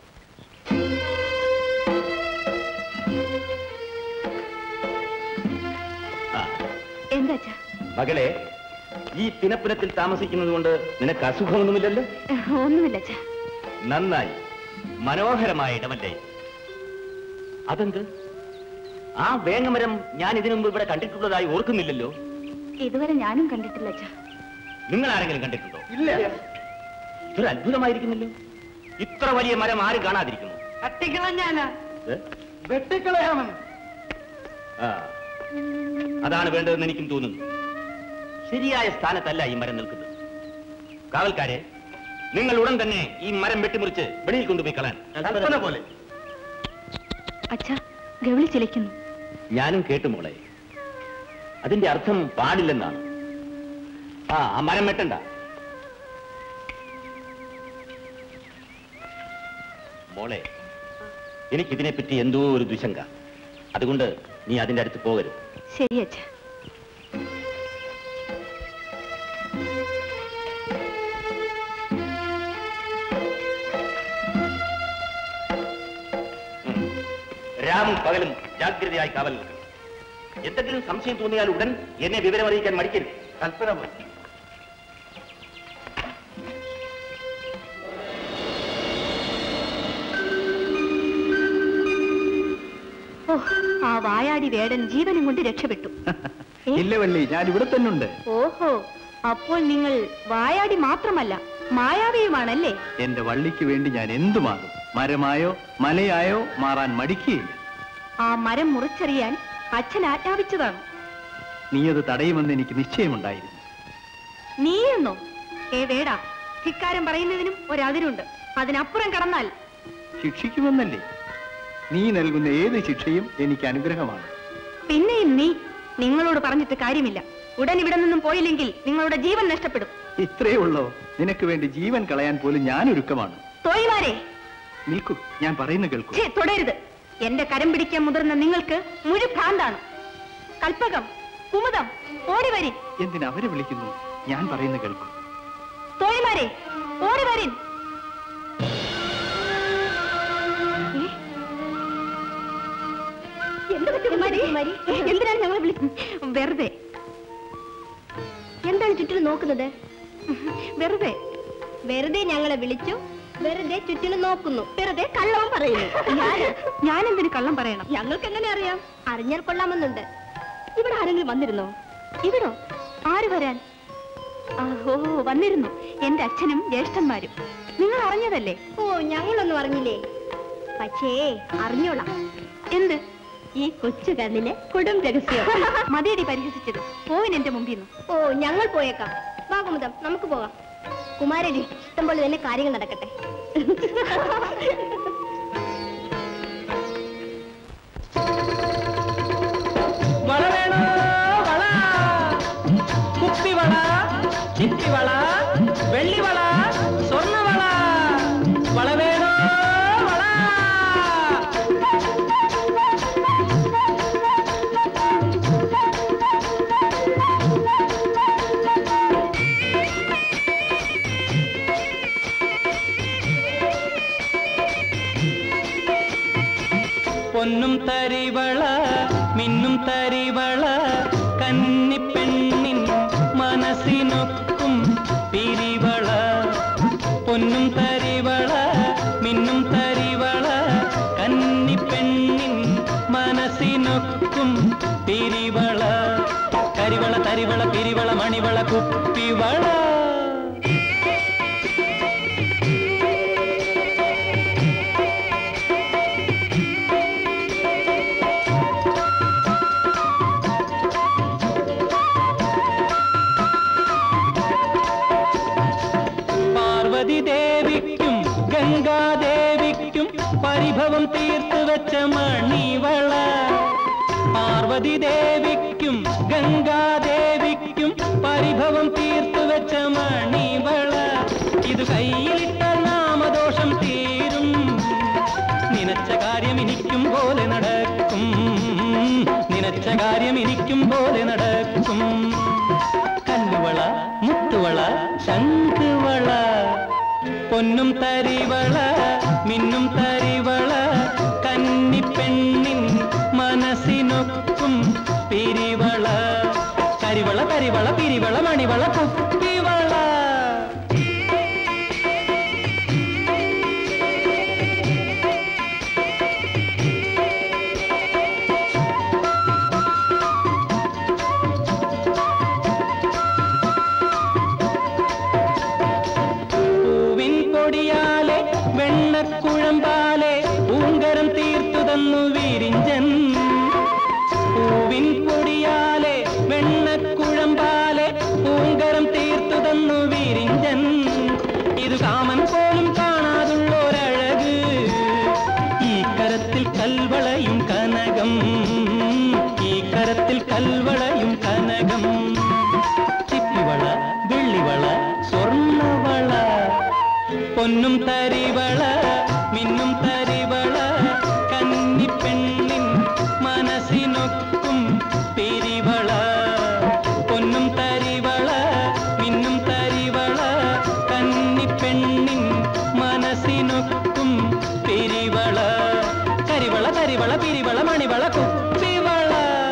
എന്താച്ചാ മകളെ ഈ തിനപ്പുരത്തിൽ താമസിക്കുന്നത് കൊണ്ട് നിനക്ക് അസുഖമൊന്നുമില്ലല്ലോ ഒന്നുമില്ല അച്ഛാ നന്നായി മനോഹരമായ ഇടമല്ലേ അതെന്ത് ആ വേങ്ങമരം ഞാൻ ഇതിനു മുമ്പ് ഇവിടെ കണ്ടിട്ടുള്ളതായി ഓർക്കുന്നില്ലല്ലോ ഇതുവരെ ഞാനും കണ്ടിട്ടില്ല അച്ഛാ നിങ്ങൾ ആരെങ്കിലും കണ്ടിട്ടുണ്ടോ ഇല്ല ഇതൊരു അത്ഭുതമായിരിക്കുന്നല്ലോ ഇത്ര വലിയ മരം ആരും കാണാതിരിക്കുന്നു കട്ടിക്കളഞ്ഞാനാ ഏ? വെട്ടിക്കളയാമെന്ന് ആ അതാണ് വേണ്ടതെന്ന് എനിക്കും തോന്നുന്നു ശരിയായ സ്ഥാനത്തല്ല ഈ മരം നിൽക്കുന്നത് കാവൽക്കാരെ നിങ്ങൾ ഉടൻ തന്നെ ഈ മരം വെട്ടിമുറിച്ച് വെളിയിൽ കൊണ്ടുപോയി കളയാൻ കൽപ്പന പോലെ അച്ഛാ ഗവിളി ചിലയ്ക്കുന്നു ഞാനും കേട്ടു മോളെ അതിന്റെ അർത്ഥം പാടില്ലെന്നാണ് ആ ആ മരം വെട്ടണ്ട മോളെ എനിക്കിതിനെപ്പറ്റി എന്തോ ഒരു ദുശങ്ക അതുകൊണ്ട് നീ അതിന്റെ അടുത്ത് പോകരുത് ശരി അച്ഛാ ഉം. രാവും പകലും ജാഗ്രതയായി കാവൽ നിൽക്കണം എന്തെങ്കിലും സംശയം തോന്നിയാൽ ഉടൻ എന്നെ വിവരം അറിയിക്കാൻ മടിക്കരുത് കൽപ്പന പോലെ ഓ ആ വായാടി വേടൻ ജീവനും കൊണ്ട് രക്ഷപ്പെട്ടു ഏ? ഇല്ല വള്ളി ഞാൻ ഇവിടെ തന്നെ ഉണ്ട് ഓഹോ അപ്പോൾ നിങ്ങൾ വായാടി മാത്രമല്ല മായാവിയുമാണല്ലേ എന്റെ വള്ളിക്ക് വേണ്ടി ഞാൻ എന്തുമാകും മരമായോ മലയായോ മാറാൻ മടിക്കുകയില്ല ആ മരം മുറിച്ചെറിയാൻ അച്ഛൻ ആജ്ഞാപിച്ചതാണ് നീ അത് തടയുമെന്ന് എനിക്ക് നിശ്ചയമുണ്ടായിരുന്നു നീയെന്നോ ഏ വേടാ ധിക്കാരം പറയുന്നതിനും ഒരതിരുണ്ട് അതിനപ്പുറം കടന്നാൽ ശിക്ഷിക്കുമെന്നല്ലേ നീ നൽകുന്ന ഏത് ശിക്ഷയും എനിക്ക് അനുഗ്രഹമാണ് പിന്നെയും നീ നിങ്ങളോട് പറഞ്ഞിട്ട് കാര്യമില്ല ഉടൻ ഇവിടെ നിന്നും പോയില്ലെങ്കിൽ നിങ്ങളുടെ ജീവൻ നഷ്ടപ്പെടും ഇത്രയേ ഉള്ളോ നിനക്ക് വേണ്ടി ജീവൻ കളയാൻ പോലും ഞാൻ ഒരുക്കമാണ് തോയിമാരെ നിൽക്കൂ ഞാൻ പറയുന്ന കേൾക്കൂ ഛേ, തുടരുത് എന്റെ കരം പിടിക്കാൻ മുതിർന്ന നിങ്ങൾക്ക് മുഴുഭ്രാന്താണ് കൽപ്പകം കുമുദം ഓടി വരിൻ എന്തിന് അവരെ വിളിക്കുന്നു ഞാൻ പറയുന്ന കേൾക്കൂ തോഴിമാരെ ഓടി വരിൻ ഏ? എന്ത് പറ്റി കുമാരി? എന്തിനാണ് ഞങ്ങളെ വിളിച്ചത് വെറുതെ എന്താണ് ചുറ്റിലും നോക്കുന്നത് വെറുതെ വെറുതെ ഞങ്ങളെ വിളിച്ചു വെറുതെ ചുറ്റിനും നോക്കുന്നു വെറുതെ കള്ളവും പറയുന്നു ഞാൻ എന്തിന് കള്ളം പറയണം ഞങ്ങൾക്ക് എങ്ങനെ അറിയാം അറിഞ്ഞാൽ കൊള്ളാമെന്നുണ്ട് ഇവിടെ ആരെങ്കിലും വന്നിരുന്നോ ഇവിടോ ആര് വരാൻ ആ, ഓ വന്നിരുന്നു എന്റെ അച്ഛനും ജ്യേഷ്ഠന്മാരും നിങ്ങൾ അറിഞ്ഞതല്ലേ ഓ ഞങ്ങളൊന്നും അറിഞ്ഞില്ലേ പക്ഷേ അറിഞ്ഞോളാം എന്ത് ഈ കൊച്ചു കണ്ണിലെ കൊടും രഹസ്യം മതിയടി പരിഹസിച്ചത് പോവിൻ എന്റെ മുമ്പിൽ നിന്ന് ഓ ഞങ്ങൾ പോയേക്കാം വാ കുമുദം നമുക്ക് പോകാം കുമാരരി ഇഷ്ടം പോലെ തന്നെ കാര്യങ്ങൾ നടക്കട്ടെ വള വേണോ വള കുപ്പിവള ചിപ്പിവള വെള്ളിവള സ്വർണ്ണവള വള വേണോ വള പൊന്നും തരിവള മിന്നും തരിവള കന്നിപ്പെണ്ണിൻ മനസ്സിനൊക്കും പിരിവള പൊന്നും തരിവള മിന്നും തരിവള കന്നിപ്പെണ്ണിൻ മനസ്സിനൊക്കും പിരിവള കരിവള തരിവള പിരിവള മണിവള കുപ്പിവള പാർവതി ദേവിക്കും ഗംഗാദേവിക്കും പരിഭവം തീർത്തു വെച്ച മണിവള പാർവതി ദേവിക്കും ഗംഗാദേവിക്കും പരിഭവം തീർത്തു വെച്ച മണിവള ഇത് കയ്യിലിട്ട നാമദോഷം തീരും നിനച്ച കാര്യം എനിക്കും പോലെ നടക്കും നിനച്ച കാര്യം എനിക്കും പോലെ നടക്കും കല്ലുവള മുത്തുവള ശംഖുവള പൊന്നും തരിവള മിന്നും തരിവള കന്നിപ്പെണ്ണിൻ മനസ്സിനൊക്കും പിരിവള കരിവള കരിവള പിരിവള മണിവള കുപ്പിവള പൂവിൻ പൊടിയാലെ വെണ്ണക്കുഴമ്പാലെ പൂങ്കരം തീർത്തു തന്നു വിരിഞ്ചൻ പൂവിൻ പൊടിയാലെ വെണ്ണക്കുഴമ്പാലെ പൂങ്കരം തീർത്തു തന്നു വിരിഞ്ചൻ ഇത് കാമൻ പോലും കാണാതുള്ളൊരഴക് ഈ കരത്തിൽ കൽവളയും കനകം ഈ കരത്തിൽ കൽവളയും കനകം ചിപ്പിവള വെള്ളിവള സ്വർണ്ണവള പൊന്നും തരിവള മിന്നും തരിവള കന്നിപ്പെണ്ണിൻ മനസ്സിനൊക്കും പിരിവള പൊന്നും തരിവള മിന്നും തരിവള കന്നിപ്പെണ്ണിൻ മനസ്സിനൊക്കും പിരിവള കരിവള തരിവള പിരിവള മണിവള കുപ്പിവള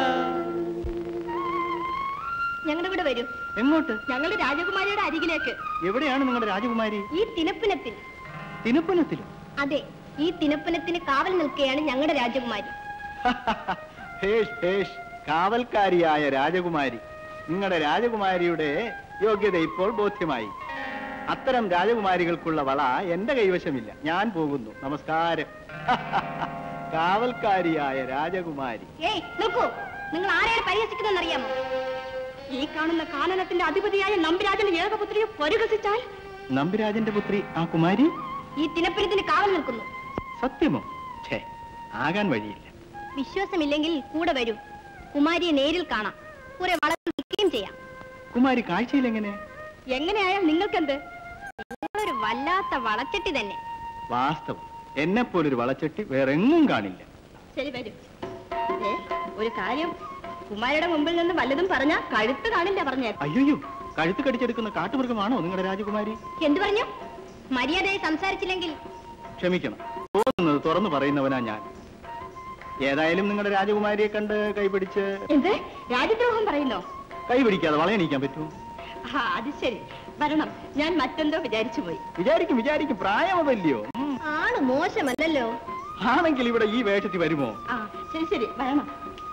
ഞങ്ങളുടെ കൂടെ വരൂ എങ്ങോട്ട് ഞങ്ങളുടെ രാജകുമാരിയുടെ അരികിലേക്ക് എവിടെയാണ് നിങ്ങളുടെ രാജകുമാരി ഈ തിനപ്പിനത്തിൽ തിനുപ്പനത്തിലും അതെ ഈ തിനപ്പിനത്തിന് കാവൽ നിൽക്കുകയാണ് ഞങ്ങളുടെ രാജകുമാരി ഭേഷ് ഭേഷ് കാവൽക്കാരിയായ രാജകുമാരി നിങ്ങളുടെ രാജകുമാരിയുടെ യോഗ്യത ഇപ്പോൾ ബോധ്യമായി അത്തരം രാജകുമാരികൾക്കുള്ള വള എന്റെ കൈവശമില്ല ഞാൻ പോകുന്നു നമസ്കാരം കാവൽക്കാരിയായ രാജകുമാരി ഏയ് നോക്കൂ നിങ്ങൾ ആരെയാണ് പരിഹസിക്കുന്നതെന്ന് അറിയാമോ ഈ കാണുന്ന കാനനത്തിന്റെ അധിപതിയായ നമ്പിരാജന്റെ ഏകപുത്രിയെ പരിഹസിച്ചാൽ നമ്പിരാജന്റെ പുത്രി ആ കുമാരി ഈ തിനപ്പിനത്തിന് കാവൽ നിൽക്കുന്നു സത്യമോ ഛേ ആകാൻ വഴിയില്ല വിശ്വാസമില്ലെങ്കിൽ കൂടെ വരൂ കുമാരിയെ നേരിൽ കാണാം കുറെ വളർന്നു നിൽക്കുകയും ചെയ്യാം കുമാരി കാഴ്ചയിൽ എങ്ങനെ എങ്ങനെയായാൽ നിങ്ങൾക്കെന്ത് നിങ്ങളൊരു വല്ലാത്ത വളച്ചെട്ടി തന്നെ വാസ്തവം എന്നെ പോലൊരു വളച്ചെട്ടി വേറെങ്ങും കാണില്ല ശരി വരൂ ദേ, ഒരു കാര്യം കുമാരിയുടെ മുമ്പിൽ നിന്ന് വല്ലതും പറഞ്ഞാ കഴുത്ത് കാണില്ല പറഞ്ഞേ അയ്യോ കഴുത്ത് കടിച്ചെടുക്കുന്ന കാട്ടുമൃഗമാണോ നിങ്ങളുടെ രാജകുമാരി എന്തു പറഞ്ഞു മര്യാദയായി സംസാരിച്ചില്ലെങ്കിൽ ക്ഷമിക്കണം തോന്നുന്നത് തുറന്നു പറയുന്നവനാ ഞാൻ ഏതായാലും നിങ്ങളുടെ രാജകുമാരിയെ കണ്ട് കൈപിടിച്ച് എന്ത് രാജ്യദ്രോഹം പറയുന്നോ കൈപിടിക്കാതെ വളയണിക്കാൻ പറ്റുമോ ആ അത് ശരി വരണം ഞാൻ മറ്റെന്തോ വിചാരിച്ചു പോയി വിചാരിക്കും വിചാരിക്കും പ്രായമതല്ലയോ ഉം. ആണ് മോശമല്ലല്ലോ ആണെങ്കിൽ ഇവിടെ ഈ വേഷത്തിൽ വരുമോ ആ ശരി ശരി വരണം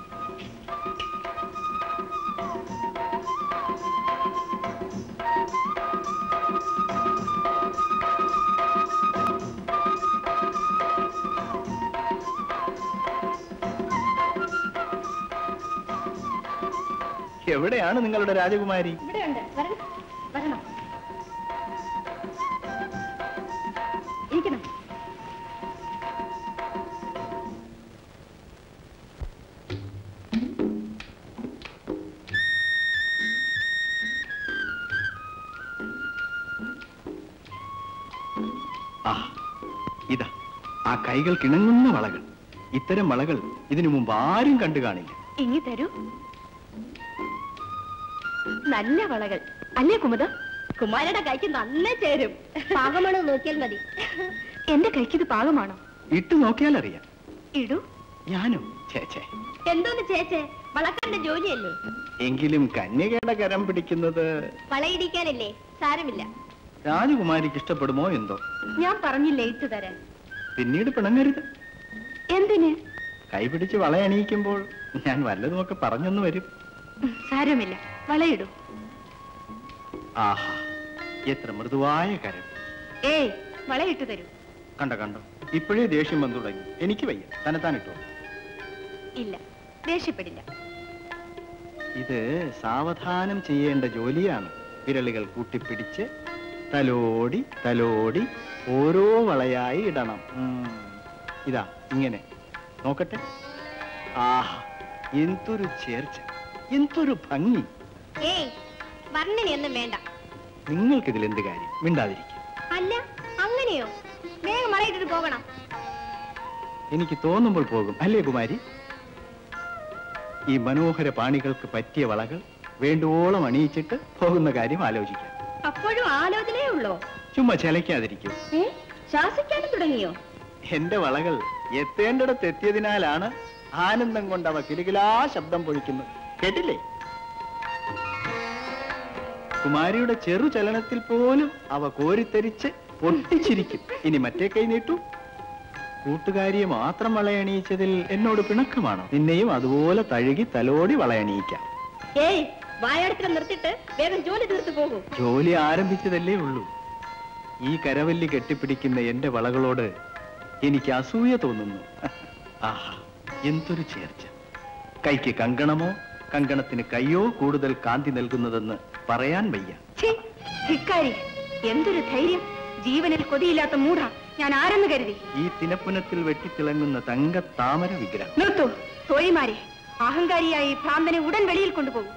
എവിടെയാണ് നിങ്ങളുടെ രാജകുമാരി ഇവിടെയുണ്ട് വരണം വരണം ഇരിക്കണം ആ ഇതാ ആ കൈകൾ കിണങ്ങുന്ന വളകൾ ഇത്തരം വളകൾ ഇതിനു മുമ്പ് ആരും കണ്ടു കാണില്ല ഇങ്ങി തരൂ നല്ല വളകൾ അല്ലേ കുമുദ കുമാരയുടെ കൈക്ക് നന്നേ ചേരും പാകമാണോ നോക്കിയാൽ മതി എന്റെ കൈക്ക് ഇത് പാകമാണോ ഇട്ട് നോക്കിയാൽ അറിയാം ഇടൂ ഞാനും ചേച്ചേ എന്തോന്ന് ചേച്ചേ വളക്കാന്റെ ജോലിയല്ലേ എങ്കിലും കന്യകയുടെ കരം പിടിക്കുന്നത് വളയിടിക്കാനല്ലേ സാരമില്ല രാജകുമാരിക്ക് ഇഷ്ടപ്പെടുമോ എന്തോ ഞാൻ പറഞ്ഞില്ലേ ഇട്ടു തരാൻ പിന്നീട് പിണങ്ങരുത് എന്തിന് കൈപിടിച്ച് വളയണിയിക്കുമ്പോൾ ഞാൻ വല്ലതുമൊക്കെ പറഞ്ഞൊന്നു വരും സാരമില്ല വളയിടൂ ആഹാ എത്ര മൃദുവായ കരം ഏയ് വളയിട്ടു തരൂ കണ്ട കണ്ടോ ഇപ്പോഴേ ദേഷ്യം വന്നു തുടങ്ങി എനിക്ക് വയ്യ തന്നെത്താൻ ഇട്ടോ ഇല്ല ദേഷ്യപ്പെടില്ല ഇത് സാവധാനം ചെയ്യേണ്ട ജോലിയാണ് വിരലുകൾ കൂട്ടിപ്പിടിച്ച് തലോടി തലോടി ഓരോ വളയായി ഇടണം ഉം. ഇതാ ഇങ്ങനെ നോക്കട്ടെ ആഹാ എന്തൊരു ചേർച്ച എന്തൊരു ഭംഗി ഏയ് വർണ്ണനയൊന്നും വേണ്ട നിങ്ങൾക്കിതിൽ എന്ത് കാര്യം മിണ്ടാതിരിക്കും അല്ല അങ്ങനെയോ വേഗം വളയിട്ടിട്ട് പോകണം എനിക്ക് തോന്നുമ്പോൾ പോകും അല്ലേ കുമാരി ഈ മനോഹര പാണികൾക്ക് പറ്റിയ വളകൾ വേണ്ടുവോളം അണിയിച്ചിട്ട് പോകുന്ന കാര്യം ആലോചിക്കാം അപ്പോഴും ആലോചനയേ ഉള്ളോ ചുമ്മാ ചലയ്ക്കാതിരിക്കും ഏ ശാസിക്കാനും തുടങ്ങിയോ എന്റെ വളകൾ എത്തേണ്ടിടത്ത് എത്തിയതിനാലാണ് ആനന്ദം കൊണ്ട് അവ കിലുകിലാ ശബ്ദം പൊഴിക്കുന്നത് കേട്ടില്ലേ കുമാരിയുടെ ചെറു ചലനത്തിൽ പോലും അവ കോരിത്തരിച്ച് പൊട്ടിച്ചിരിക്കും ഇനി മറ്റേ കൈ നീട്ടു കൂട്ടുകാരിയെ മാത്രം വളയണിയിച്ചതിൽ എന്നോട് പിണക്കമാണോ നിന്നെയും അതുപോലെ തഴുകി തലോടി വളയണിയിക്കാം ഏയ് വായടത്തിൽ നിർത്തിട്ട് വേഗം ജോലി തീർത്തു പോകൂ ജോലി ആരംഭിച്ചതല്ലേ ഉള്ളൂ ഈ കരവല്ലി കെട്ടിപ്പിടിക്കുന്ന എന്റെ വളകളോട് എനിക്ക് അസൂയ തോന്നുന്നു ആഹാ എന്തൊരു ചേർച്ച കൈക്ക് കങ്കണമോ കങ്കണത്തിന് കയ്യോ കൂടുതൽ കാന്തി നൽകുന്നതെന്ന് പറയാൻ വയ്യ ഛീ, ധിക്കാരി എന്തൊരു ധൈര്യം ജീവനിൽ കൊതിയില്ലാത്ത മൂഢ ഞാൻ ആരെന്ന് കരുതി ഈ തിനപ്പുനത്തിൽ വെട്ടിത്തിളങ്ങുന്ന തങ്ക താമര വിഗ്രഹം നിർത്തൂ തോഴിമാരെ അഹങ്കാരിയായി ഭ്രാന്തനെ ഉടൻ വെളിയിൽ കൊണ്ടുപോകും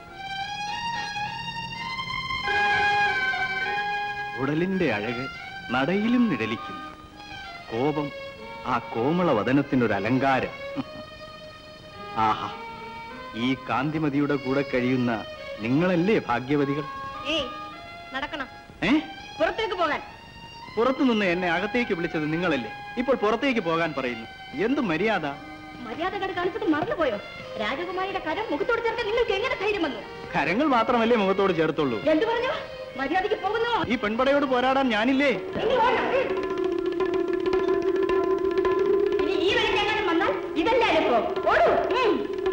ഉടലിന്റെ അഴക് നടയിലും നിഴലിക്കുന്നു കോപം ആ കോമള വദനത്തിനൊരു അലങ്കാരം ആഹാ ഈ കാന്തിമതിയുടെ കൂടെ കഴിയുന്ന നിങ്ങളല്ലേ ഭാഗ്യവതികൾ ഏയ് നടക്കണം ഏ പുറത്തേക്ക് പോകാൻ പുറത്തുനിന്ന് എന്നെ അകത്തേക്ക് വിളിച്ചത് നിങ്ങളല്ലേ ഇപ്പോൾ പുറത്തേക്ക് പോകാൻ പറയുന്നു എന്ത് മര്യാദ മര്യാദകൾ കാണിച്ചത് മറന്നുപോയോ രാജകുമാരിയുടെ കരം മുഖത്തോട് ചേർക്കാൻ നിങ്ങൾക്ക് എങ്ങനെ ധൈര്യം വന്നു കരങ്ങൾ മാത്രമല്ലേ മുഖത്തോട് ചേർത്തുള്ളൂ എന്തു പറഞ്ഞു മര്യാദയ്ക്ക് പോകുന്നു ഈ പെൺപടയോട് പോരാടാൻ ഞാനില്ലേ ഇനി ഓടണം. ഇനി ഈ വഴിക്ക് എങ്ങാനും വന്നാൽ ഇതല്ലേ അലപ്പോ ഓടൂ ഉം.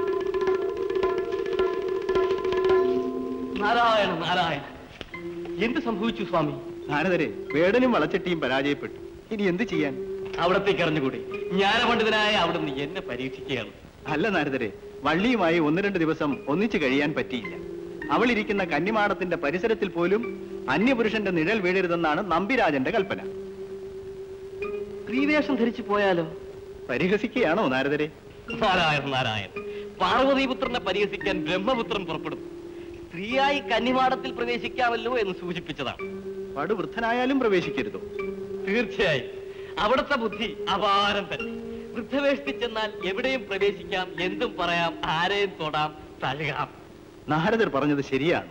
നാരായണ നാരായണ എന്ത് സംഭവിച്ചു സ്വാമി നാരദരെ വേടനും വളച്ചട്ടിയും പരാജയപ്പെട്ടു ഇനി എന്ത് ചെയ്യാൻ അവിടത്തേക്ക് അറിഞ്ഞുകൂടി ജ്ഞാനപണ്ഡിതനായ അവിടുന്ന് എന്നെ പരീക്ഷിക്കുകയാണ് അല്ല നാരദരെ വള്ളിയുമായി ഒന്ന് രണ്ട് ദിവസം ഒന്നിച്ചു കഴിയാൻ പറ്റിയില്ല അവൾ ഇരിക്കുന്ന കന്നിമാടത്തിന്റെ പരിസരത്തിൽ പോലും അന്യപുരുഷന്റെ നിഴൽ വീഴരുതെന്നാണ് നമ്പിരാജന്റെ കൽപ്പന സ്ത്രീവേഷം ധരിച്ചു പോയാലോ പരിഹസിക്കുകയാണോ നാരദരെ നാരായണ നാരായണ പാർവതീപുത്രനെ പരിഹസിക്കാൻ ബ്രഹ്മപുത്രൻ പുറപ്പെടും സ്ത്രീയായി കന്നിമാടത്തിൽ പ്രവേശിക്കാമല്ലോ എന്ന് സൂചിപ്പിച്ചതാണ് പടുവൃദ്ധനായാലും പ്രവേശിക്കരുതോ തീർച്ചയായും അവിടുത്തെ ബുദ്ധി അപാരം തന്നെ വൃദ്ധവേഷത്തിൽ ചെന്നാൽ എവിടെയും പ്രവേശിക്കാം എന്തും പറയാം ആരെയും തൊടാം തഴുകാം നാരദർ പറഞ്ഞത് ശരിയാണ്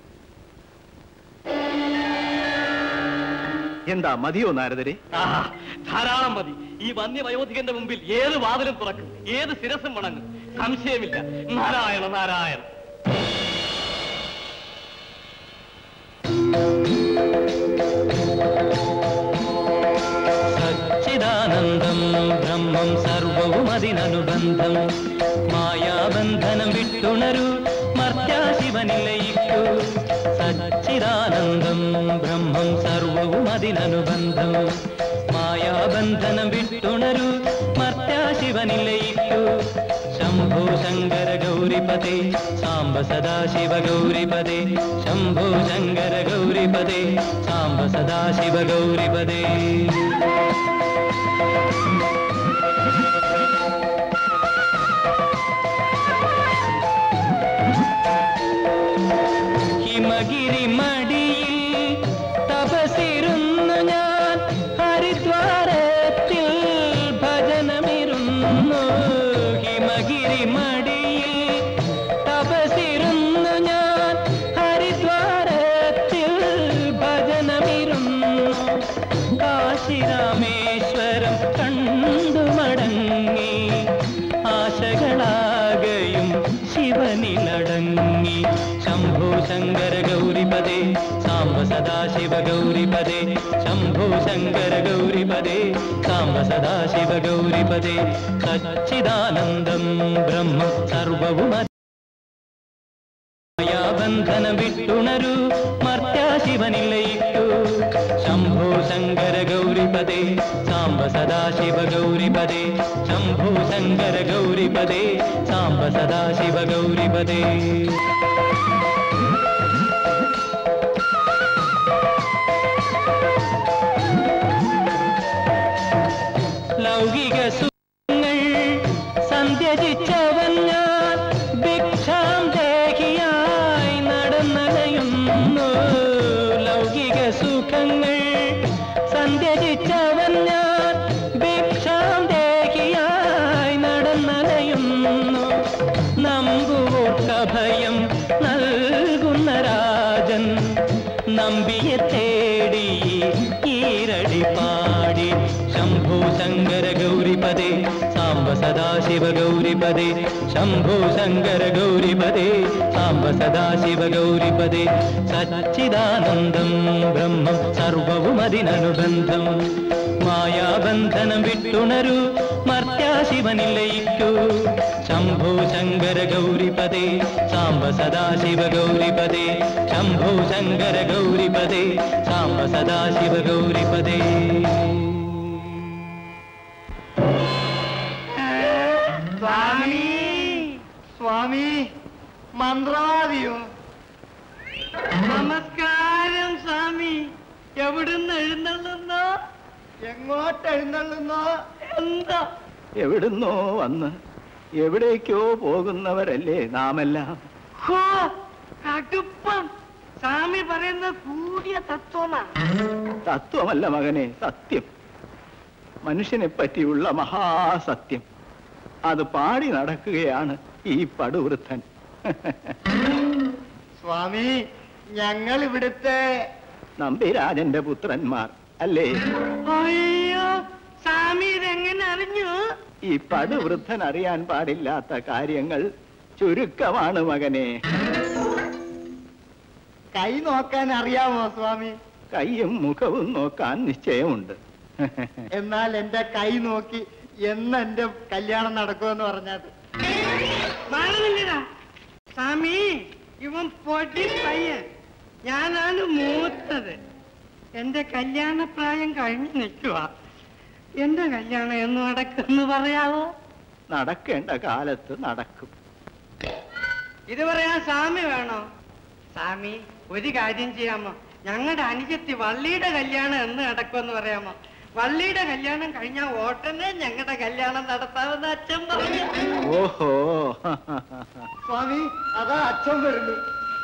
എന്താ മതിയോ നാരദരെ ആഹാ, ധാരാളം മതി ഈ വന്യവയോധികന്റെ മുമ്പിൽ ഏത് വാതിലും തുറക്കും ഏത് ശിരസും വണങ്ങും സംശയമില്ല നാരായണ നാരായണ മർത്യാശിവനിൽ ലയിക്കൂ സച്ചിദാനന്ദം ബ്രഹ്മം സർവവും അതിനനുബന്ധം മായാബന്ധനം വിട്ടുണരൂ മർത്യാശിവനിൽ ലയിക്കൂ ശംഭോ ശങ്കര ഗൗരിപദേ സാംബ സദാശിവ ഗൗരിപദേ ശംഭോ ശങ്കര ഗൗരിപദേ സാംബ സദാശിവ ഗൗരിപദേ ഹിമഗിരി മടിയിൽ തപസിരുന്നു ഞാൻ ഹരിദ്വാരത്തിൽ ഭജനമിരുന്നു ഹിമഗിരി മടിയിൽ തപസിരുന്നു ഞാൻ ഹരിദ്വാരത്തിൽ ഭജനമിരുന്നു കാശിരാമേശ്വരം കണ്ടു മടങ്ങി ആശകളാകയും ശിവനിലടങ്ങി ശംഭോ ശങ്കര ഗൗരിപദേ സാംബ സദാശിവ ഗൗരിപദേ ശംഭോ ശങ്കര ഗൗരിപദേ സാംബ സദാശിവ ഗൗരിപദേ സച്ചിദാനന്ദം ബ്രഹ്മ സർവവും മായാബന്ധനം വിട്ടുണരൂ മർത്യാശിവനിൽ ലയിക്കൂ ശംഭോ ശങ്കര ഗൗരിപദേ സാംബ സദാശിവ ഗൗരിപദേ ശംഭോ ശങ്കര ഗൗരിപദേ സാംബ സദാശിവ ഗൗരിപദേ ലൗകിക സുഖങ്ങൾ സന്ധ്യജിച്ചവൻ ഞാൻ ഭിക്ഷാം ദേഹിയായി നടന്നലയുന്നു ലൗകിക സുഖങ്ങൾ സന്ധ്യജിച്ചവൻ ഞാൻ ഭിക്ഷാം ദേഹിയായി നടന്നലയുന്നു നമ്പുവോട്ടഭയം നൽകുന്ന രാജൻ നമ്പിയെ തേടി ഈരടി പാടി ശംഭോ ശങ്കര ഗൗരിപദേ സാംബ സദാശിവ ഗൗരിപദേ ശംഭോ ശങ്കര ഗൗരിപദേ സാംബ സദാശിവ ഗൗരിപദേ സച്ചിദാനന്ദം ബ്രഹ്മം സർവവും അതിനനുബന്ധം മായാബന്ധനം വിട്ടുണരൂ മർത്യാശിവനിൽ ലയിക്കൂ ശംഭോ ശങ്കര ഗൗരിപദേ സാംബ സദാശിവ ഗൗരിപദേ ശംഭോ ശങ്കര ഗൗരിപദേ സാംബ സദാശിവ ഗൗരിപദേ സ്വാമി സ്വാമി മന്ത്രവാദിയോ നമസ്കാരം സ്വാമി എവിടുന്ന് എഴുന്നള്ളുന്നോ എങ്ങോട്ട് എഴുന്നള്ളുന്നോ എന്താ എവിടുന്നോ വന്ന് എവിടേക്കോ പോകുന്നവരല്ലേ നാമെല്ലാം ഹോ കടുപ്പം സ്വാമി പറയുന്ന കൂടിയ തത്വമാ തത്വമല്ല മകനെ സത്യം മനുഷ്യനെ പറ്റിയുള്ള മഹാസത്യം അത് പാടി നടക്കുകയാണ് ഈ പടുവൃദ്ധൻ സ്വാമി ഞങ്ങൾ ഇവിടുത്തെ നമ്പിരാജന്റെ പുത്രന്മാർ അല്ലേ അയ്യോ സ്വാമി ഇതെങ്ങനെ അറിഞ്ഞു ഈ പടുവൃദ്ധൻ അറിയാൻ പാടില്ലാത്ത കാര്യങ്ങൾ ചുരുക്കമാണ് മകനെ കൈ നോക്കാൻ അറിയാമോ സ്വാമി കൈയും മുഖവും നോക്കാൻ നിശ്ചയമുണ്ട് എന്നാൽ എന്റെ കൈ നോക്കി എന്ന് എന്റെ കല്യാണം നടക്കുമെന്ന് പറഞ്ഞത് സ്വാമി ഇവൻ പൊടി പയ്യൻ ഞാനാണ് മൂത്തത് എന്റെ കല്യാണപ്രായം കഴിഞ്ഞു നിൽക്കുക എന്റെ കല്യാണം എന്ന് നടക്കുമെന്ന് പറയാവോ നടക്കേണ്ട കാലത്ത് നടക്കും ഇത് പറയാൻ സ്വാമി വേണോ സ്വാമി ഒരു കാര്യം ചെയ്യാമോ ഞങ്ങളുടെ അനുജത്തി വള്ളിയുടെ കല്യാണം എന്ന് നടക്കുമെന്ന് പറയാമോ വള്ളിയുടെ കല്യാണം കഴിഞ്ഞാൽ ഓട്ടനെ ഞങ്ങളുടെ കല്യാണം നടത്താമെന്ന് അച്ഛൻ പറഞ്ഞു ഓഹോ സ്വാമി അതാ അച്ഛൻ വരുന്നു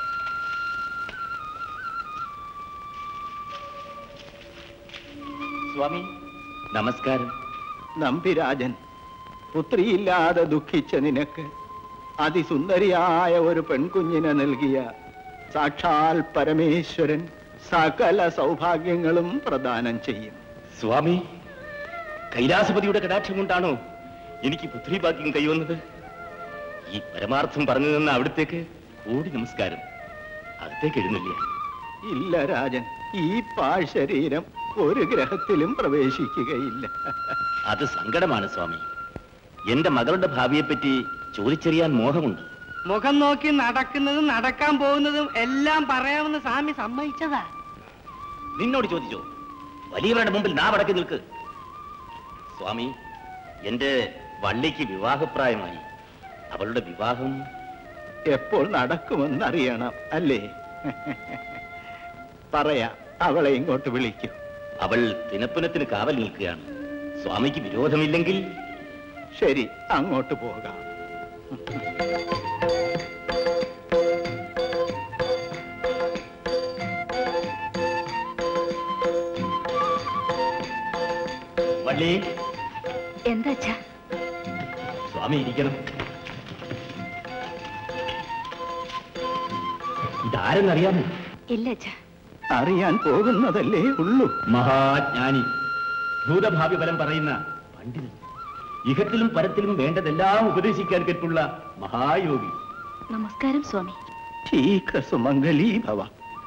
സ്വാമി നമസ്കാരം നമ്പിരാജൻ പുത്രിയില്ലാതെ ദുഃഖിച്ച നിനക്ക് അതിസുന്ദരിയായ ഒരു പെൺകുഞ്ഞിനെ നൽകിയ സാക്ഷാൽ പരമേശ്വരൻ സകല സൗഭാഗ്യങ്ങളും പ്രദാനം ചെയ്യും സ്വാമി കൈലാസപതിയുടെ കടാക്ഷം കൊണ്ടാണോ എനിക്ക് പുത്രിഭാഗ്യം കൈവന്നത് ഈ പരമാർത്ഥം പറഞ്ഞു തന്ന അവിടത്തേക്ക് കൂടി നമസ്കാരം അകത്തേക്ക് എഴുന്നില്ല ഇല്ല രാജൻ ഈ പാഴ് ശരീരം ഒരു ഗ്രഹത്തിലും പ്രവേശിക്കുകയില്ല അത് സങ്കടമാണ് സ്വാമി എന്റെ മകളുടെ ഭാവിയെപ്പറ്റി ചോദിച്ചറിയാൻ മോഹമുണ്ട് മുഖം നോക്കി നടക്കുന്നതും നടക്കാൻ പോകുന്നതും എല്ലാം പറയാമെന്ന് സ്വാമി സമ്മതിച്ചതാ നിന്നോട് ചോദിച്ചോ വലിയവരുടെ മുമ്പിൽ നാ വടക്കി നിൽക്ക് സ്വാമി എന്റെ വള്ളിക്ക് വിവാഹപ്രായമായി അവളുടെ വിവാഹം എപ്പോൾ നടക്കുമെന്നറിയണം അല്ലേ പറയാ അവളെ ഇങ്ങോട്ട് വിളിക്കൂ അവൾ ദിനപ്പുനത്തിന് കാവൽ നിൽക്കുകയാണ് സ്വാമിക്ക് വിരോധമില്ലെങ്കിൽ ശരി അങ്ങോട്ട് പോകാം വള്ളി എന്താ അച്ഛാ സ്വാമി ഇരിക്കണം ഇതാരെന്നറിയാമോ ഇല്ല അച്ഛാ അറിയാൻ പോകുന്നതല്ലേ ഉള്ളൂ മഹാജ്ഞാനി ഭൂതഭാവി ഫലം പറയുന്ന പണ്ഡിതൻ ഇഹത്തിലും പരത്തിലും വേണ്ടതെല്ലാം ഉപദേശിക്കാൻ കെട്ടുള്ള മഹായോഗി നമസ്കാരം സ്വാമി ഠീക സുമംഗലീ ഭവ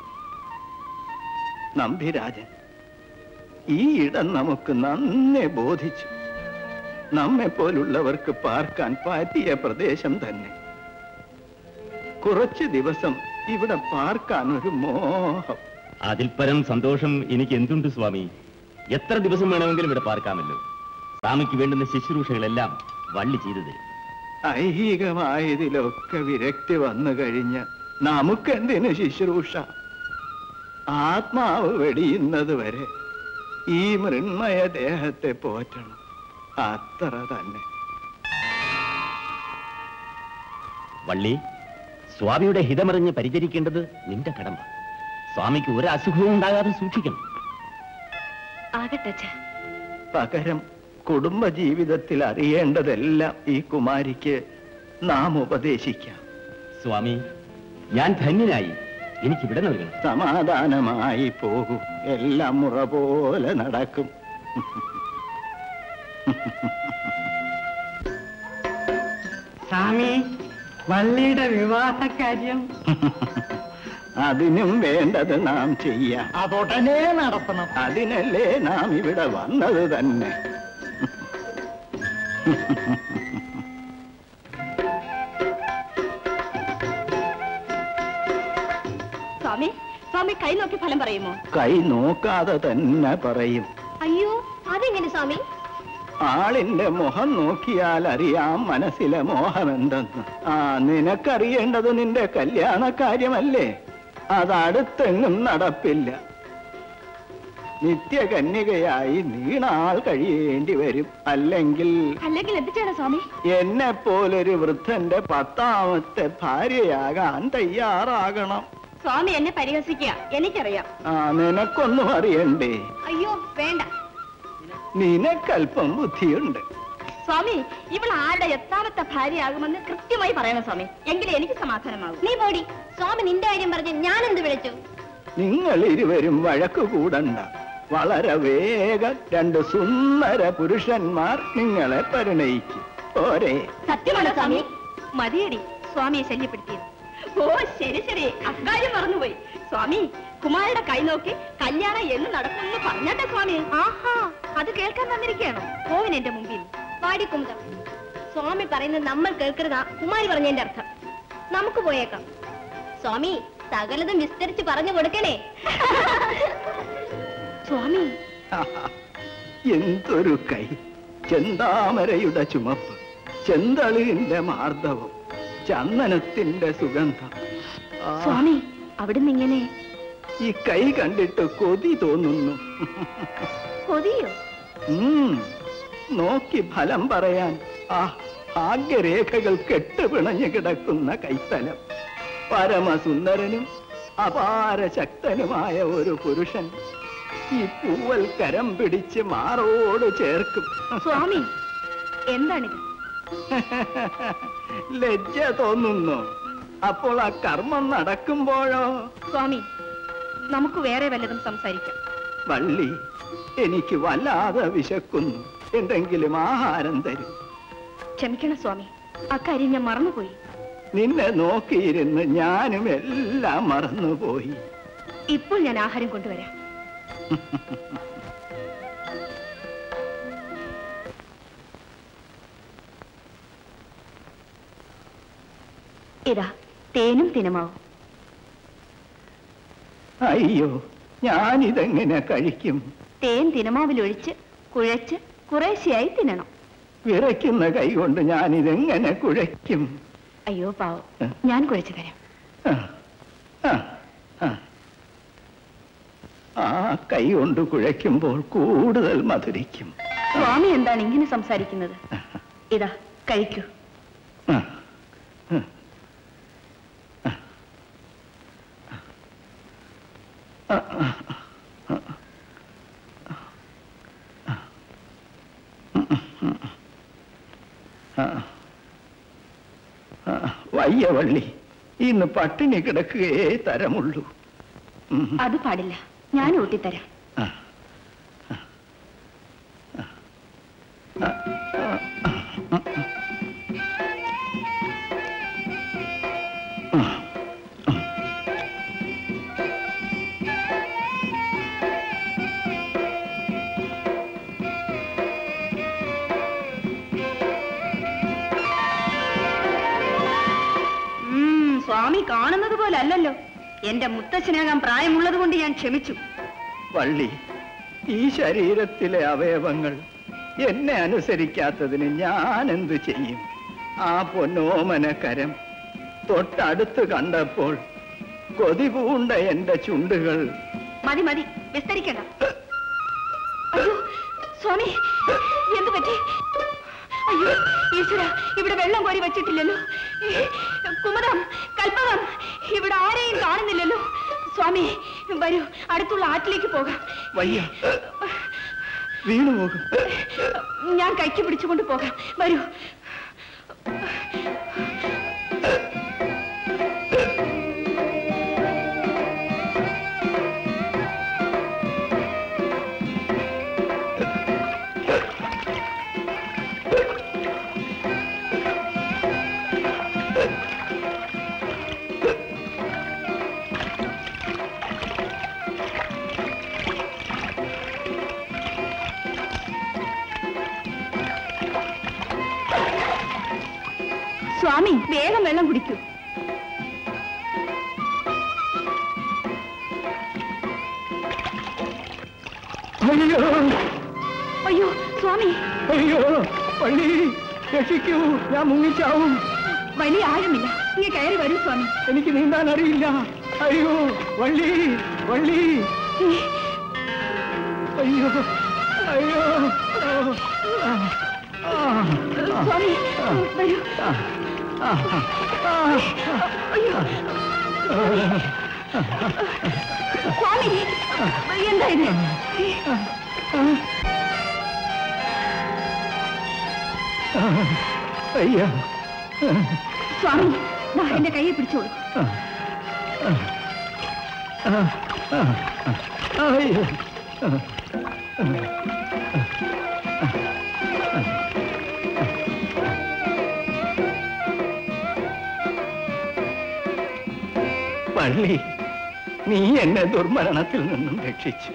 നമ്പിരാജൻ ഈ ഇടം നമുക്ക് നന്നെ ബോധിച്ചു നമ്മെ പോലുള്ളവർക്ക് പാർക്കാൻ പറ്റിയ പ്രദേശം തന്നെ കുറച്ചു ദിവസം ഇവിടെ പാർക്കാൻ ഒരു മോഹം അതിൽ പരം സന്തോഷം എനിക്ക് എന്തുണ്ട് സ്വാമി എത്ര ദിവസം വേണമെങ്കിലും ഇവിടെ പാർക്കാമല്ലോ സ്വാമിക്ക് വേണ്ടുന്ന ശുശ്രൂഷകളെല്ലാം വള്ളി ചെയ്തു തരും ഐഹികമായതിലൊക്കെ വിരക്തി വന്നു കഴിഞ്ഞ് നമുക്കെന്തിന് ശുശ്രൂഷ ആത്മാവ് വെടിയുന്നത് വരെ ഈ മൃണ്മയ ദേഹത്തെ പോറ്റണം അത്ര തന്നെ വള്ളി സ്വാമിയുടെ ഹിതമറിഞ്ഞ് പരിചരിക്കേണ്ടത് നിന്റെ കടമ സ്വാമിക്ക് ഒരു അസുഖവും ഉണ്ടാകാതെ സൂക്ഷിക്കണം ആകട്ടെ അച്ഛാ പകരം കുടുംബജീവിതത്തിൽ അറിയേണ്ടതെല്ലാം ഈ കുമാരിക്ക് നാം ഉപദേശിക്കാം സ്വാമി ഞാൻ ധന്യനായി എനിക്ക് ഇവിടെ നൽകണം സമാധാനമായി പോകൂ എല്ലാം മുറ പോലെ നടക്കും സ്വാമി വള്ളിയുടെ വിവാഹകാര്യം അതിനും വേണ്ടത് നാം ചെയ്യാം അതുടനെ നടത്തണം അതിനല്ലേ നാം ഇവിടെ വന്നത് തന്നെ സ്വാമി സ്വാമി കൈ നോക്കി ഫലം പറയുമോ കൈ നോക്കാതെ തന്നെ പറയും അയ്യോ അതെങ്ങനെ സ്വാമി ആളിന്റെ മുഖം നോക്കിയാൽ അറിയാം മനസ്സിലെ മോഹമെന്തെന്ന് ആ നിനക്കറിയേണ്ടത് നിന്റെ കല്യാണ കാര്യമല്ലേ അതടുത്തെങ്ങും നടപ്പില്ല നിത്യകന്യകയായി നീണാൾ കഴിയേണ്ടി വരും അല്ലെങ്കിൽ അല്ലെങ്കിൽ എന്തിച്ചാണ് സ്വാമി എന്നെ പോലൊരു വൃദ്ധന്റെ പത്താമത്തെ ഭാര്യയാകാൻ തയ്യാറാകണം സ്വാമി എന്നെ പരിഹസിക്കുക എനിക്കറിയാം ആ നിനക്കൊന്നും അറിയണ്ടേ അയ്യോ വേണ്ട നിനക്കല്പം ബുദ്ധിയുണ്ട് സ്വാമി ഇവൾ ആരുടെ എത്താമത്തെ ഭാര്യയാകുമെന്ന് കൃത്യമായി പറയണം സ്വാമി എങ്കിലും എനിക്ക് സമാധാനമാകും നീ പോടി സ്വാമി നിന്റെ കാര്യം പറഞ്ഞ് ഞാൻ എന്ത് വിളിച്ചു നിങ്ങൾ ഇരുവരും വഴക്കു കൂടണ്ട വളരെ വേഗം രണ്ട് സുന്ദര പുരുഷന്മാർ നിങ്ങളെ പരിണയിക്കും പോരെ സത്യമാണ് സ്വാമി മതിയടി സ്വാമിയെ ശല്യപ്പെടുത്തിയത് ഓ ശരി ശരി അക്കാര്യം മറന്നുപോയി സ്വാമി കുമാരുടെ കൈ നോക്കി കല്യാണം എന്ന് നടക്കുമെന്ന് പറഞ്ഞട്ടെ സ്വാമി ആഹാ അത് കേൾക്കാൻ വന്നിരിക്കുകയാണോ പോവിൻ എന്റെ മുമ്പിൽ പാടി കുമുദം സ്വാമി പറയുന്നത് നമ്മൾ കേൾക്കരുതാ കുമാരി പറഞ്ഞതിന്റെ അർത്ഥം നമുക്ക് പോയേക്കാം സ്വാമി സകലതും വിസ്തരിച്ച് പറഞ്ഞു കൊടുക്കണേ സ്വാമി എന്തൊരു കൈ ചെന്താമരയുടെ ചുമപ്പ് ചെന്തളിന്റെ മാർദ്ദവം ചന്ദനത്തിന്റെ സുഗന്ധം ആ, സ്വാമി അവിടുന്ന് ഇങ്ങനെ ഈ കൈ കണ്ടിട്ട് കൊതി തോന്നുന്നു കൊതിയോ ഉം, നോക്കി ഫലം പറയാൻ ആ ഭാഗ്യരേഖകൾ കെട്ടുപിണഞ്ഞു കിടക്കുന്ന കൈത്തലം പരമസുന്ദരനും അപാര ശക്തനുമായ ഒരു പുരുഷൻ ഈ പൂവൽ കരം പിടിച്ച് മാറോട് ചേർക്കും സ്വാമി എന്താണിത് ലജ്ജ തോന്നുന്നു അപ്പോൾ ആ കർമ്മം നടക്കുമ്പോഴോ സ്വാമി നമുക്ക് വേറെ വല്ലതും സംസാരിക്കാം വള്ളി എനിക്ക് വല്ലാതെ വിശക്കുന്നു എന്തെങ്കിലും ആഹാരം തരും ക്ഷമിക്കണം സ്വാമി അക്കാര്യം ഞാൻ മറന്നുപോയി നിന്നെ നോക്കിയിരുന്ന് ഞാനും എല്ലാം മറന്നുപോയി ഇപ്പോൾ ഞാൻ ആഹാരം കൊണ്ടുവരാം ഇതാ തേനും തിനമാവും അയ്യോ ഞാനിതെങ്ങനെ കഴിക്കും തേൻ തിനമാവിലൊഴിച്ച് കുഴച്ച് കുറേശ്ശെയായി തിന്നണം വിറയ്ക്കുന്ന കൈ കൊണ്ട് ഞാനിതെങ്ങനെ കുഴയ്ക്കും അയ്യോ പാവം ഞാൻ കുഴച്ചു തരാം ആ, ആ, ആ. ആ കൈ കൊണ്ട് കുഴയ്ക്കുമ്പോൾ കൂടുതൽ മധുരിക്കും സ്വാമി എന്താണ് ഇങ്ങനെ സംസാരിക്കുന്നത് ഇതാ കഴിക്കൂ ആ, ആ. ആ, ആ, ആ. ആ. ആ, വയ്യ വള്ളി ഇന്ന് പട്ടിണി കിടക്കുകയേ തരമുള്ളൂ ഉം. അത് പാടില്ല ഞാൻ ഊട്ടിത്തരാം ആ. ഉം, സ്വാമി കാണുന്നത് പോലെ അല്ലല്ലോ എന്റെ മുത്തച്ഛനാകാൻ പ്രായമുള്ളത് കൊണ്ട് ഞാൻ ക്ഷമിച്ചു വള്ളി ഈ ശരീരത്തിലെ അവയവങ്ങൾ എന്നെ അനുസരിക്കാത്തതിന് ഞാൻ എന്തു ചെയ്യും ആ പൊന്നോമന കരം തൊട്ടടുത്ത് കണ്ടപ്പോൾ കൊതി പൂണ്ട എന്റെ ചുണ്ടുകൾ മതി മതി വിസ്തരിക്കണ്ട അയ്യോ സ്വാമി എന്തു പറ്റി അയ്യോ ഈശ്വര ഇവിടെ വെള്ളം കോരി വെച്ചിട്ടില്ലല്ലോ കുമുദം കൽപ്പകം ഇവിടെ ആരെയും കാണുന്നില്ലല്ലോ സ്വാമി വരൂ അടുത്തുള്ള ആറ്റിലേക്ക് പോകാം വയ്യ വീണു പോകും ഞാൻ കൈക്ക് പിടിച്ചുകൊണ്ട് പോകാം വരൂ സ്വാമി വേഗം വെള്ളം കുടിക്കൂ അയ്യോ അയ്യോ സ്വാമി അയ്യോ വള്ളി രക്ഷിക്കൂ ഞാൻ മുങ്ങിച്ചാവും വലിയ ആഴമില്ല ഇങ്ങ് കയറി വരൂ സ്വാമി എനിക്ക് നീന്താൻ അറിയില്ല അയ്യോ വള്ളി വള്ളി അയ്യോ അയ്യോ ആ, ആ, സ്വാമി വരൂ ആ, ആ, അയ്യോ സ്വാമി എന്താ ഇത് അയ്യോ സ്വാമി ദാ എന്റെ കയ്യെ പിടിച്ചോളൂ അയ്യോ പള്ളി നീ എന്നെ ദുർമരണത്തിൽ നിന്നും രക്ഷിച്ചു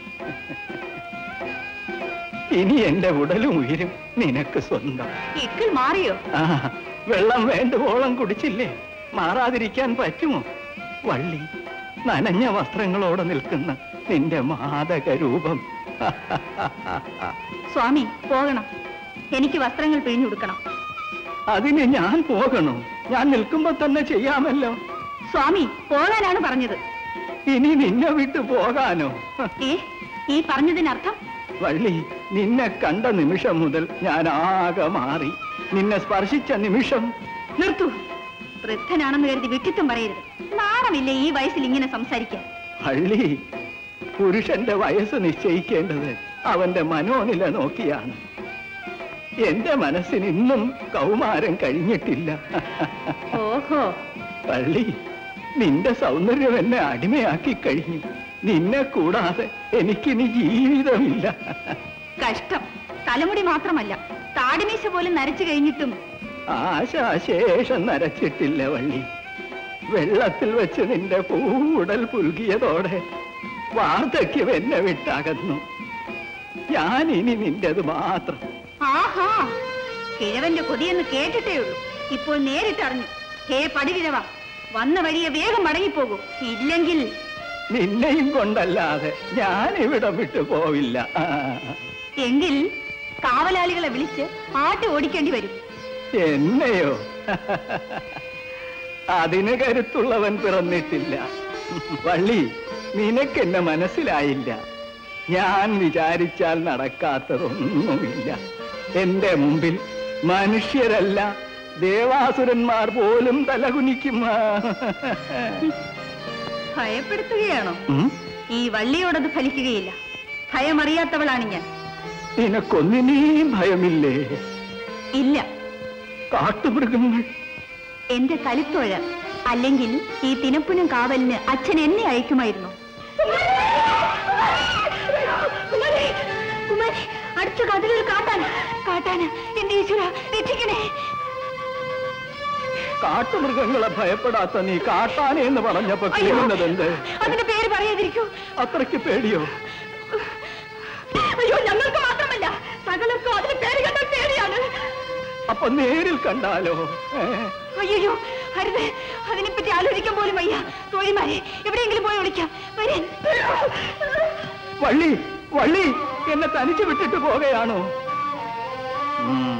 ഇനി എന്റെ ഉടലും ഉയരും നിനക്ക് സ്വന്തം ഇക്കിൾ മാറിയോ ആ വെള്ളം വേണ്ടുവോളം കുടിച്ചില്ലേ മാറാതിരിക്കാൻ പറ്റുമോ വള്ളി നനഞ്ഞ വസ്ത്രങ്ങളോടെ നിൽക്കുന്ന നിന്റെ മാതക രൂപം സ്വാമി പോകണം എനിക്ക് വസ്ത്രങ്ങൾ പിഴിഞ്ഞുകൊടുക്കണം അതിന് ഞാൻ പോകണോ ഞാൻ നിൽക്കുമ്പോ തന്നെ ചെയ്യാമല്ലോ സ്വാമി പോകാനാണ് പറഞ്ഞത് ഇനി നിന്നെ വിട്ടു പോകാനോ ഏ ഈ പറഞ്ഞതിനർത്ഥം വള്ളി നിന്നെ കണ്ട നിമിഷം മുതൽ ഞാൻ ആകെ മാറി നിന്നെ സ്പർശിച്ച നിമിഷം നിർത്തൂ വൃദ്ധനാണെന്ന് കരുതി വിട്ടിത്തം പറയരുത് നാണമില്ലേ ഈ വയസ്സിൽ ഇങ്ങനെ സംസാരിക്കാൻ വള്ളി പുരുഷന്റെ വയസ്സ് നിശ്ചയിക്കേണ്ടത് അവന്റെ മനോനില നോക്കിയാണ് എന്റെ മനസ്സിന് ഇന്നും കൗമാരം കഴിഞ്ഞിട്ടില്ല ഓഹോ പള്ളി നിന്റെ സൗന്ദര്യം എന്നെ അടിമയാക്കി കഴിഞ്ഞു നിന്നെ കൂടാതെ എനിക്കിനി ജീവിതമില്ല കഷ്ടം തലമുടി മാത്രമല്ല താടിമീശ പോലും നരച്ചു കഴിഞ്ഞിട്ടും ആശാശേഷം നരച്ചിട്ടില്ല വള്ളി വെള്ളത്തിൽ വെച്ച് നിന്റെ പൂവുടൽ പുൽകിയതോടെ വാർദ്ധക്യം എന്നെ വിട്ടകന്നു ഞാൻ ഇനി നിന്റേത് മാത്രം ആഹാ കിഴവന്റെ കൊതിയെന്ന് കേട്ടിട്ടേ ഉള്ളൂ ഇപ്പോൾ നേരിട്ടറിഞ്ഞു ഹേ പടികിഴവ വന്ന വഴിയെ വേഗം മടങ്ങിപ്പോകൂ ഇല്ലെങ്കിൽ നിന്നെയും കൊണ്ടല്ലാതെ ഞാൻ ഇവിടെ വിട്ടു പോവില്ല ആ. എങ്കിൽ കാവലാളികളെ വിളിച്ച് ആട്ടി ഓടിക്കേണ്ടി വരും എന്നെയോ അതിന് കരുത്തുള്ളവൻ പിറന്നിട്ടില്ല വള്ളി നിനക്കെന്നെ മനസ്സിലായില്ല ഞാൻ വിചാരിച്ചാൽ നടക്കാത്തതൊന്നുമില്ല എന്റെ മുമ്പിൽ മനുഷ്യരല്ല ദേവാസുരന്മാർ പോലും തലകുനിക്കും ഭയപ്പെടുത്തുകയാണോ ഉം? ഈ വള്ളിയോടത് ഫലിക്കുകയില്ല ഭയമറിയാത്തവളാണ് ഞാൻ നിനക്കൊന്നിനെയും ഭയമില്ലേ ഇല്ല കാട്ടുമൃഗങ്ങൾ എന്റെ കലിത്തോഴ അല്ലെങ്കിൽ ഈ തിനപ്പുനും കാവലിന് അച്ഛൻ എന്നെ അയക്കുമായിരുന്നു കുമാരി, കുമാരി, അടുത്ത കതിലൊരു കാട്ടാന കാട്ടാന എന്റെ ഈശ്വര രക്ഷിക്കണേ കാട്ടുമൃഗങ്ങളെ ഭയപ്പെടാത്ത നീ കാട്ടാനെ എന്ന് പറഞ്ഞപ്പോ കേൾക്കുന്നതെന്ത് അതിന്റെ പേര് പറയാതിരിക്കൂ അത്രയ്ക്ക് പേടിയോ അയ്യോ ഞങ്ങൾക്ക് മാത്രമല്ല സകലർക്കും അതിന് പേര് കണ്ടാൽ പേടിയാണ് അപ്പൊ നേരിൽ കണ്ടാലോ ഏ? അയ്യോ അരുത് അതിനെപ്പറ്റി ആലോചിക്കാൻ പോലും വയ്യ തോഴിമാരെ എവിടെയെങ്കിലും പോയി വിളിക്കാം വരൻ വള്ളി വള്ളി എന്നെ തനിച്ചു വിട്ടിട്ട് പോവുകയാണോ ഉം.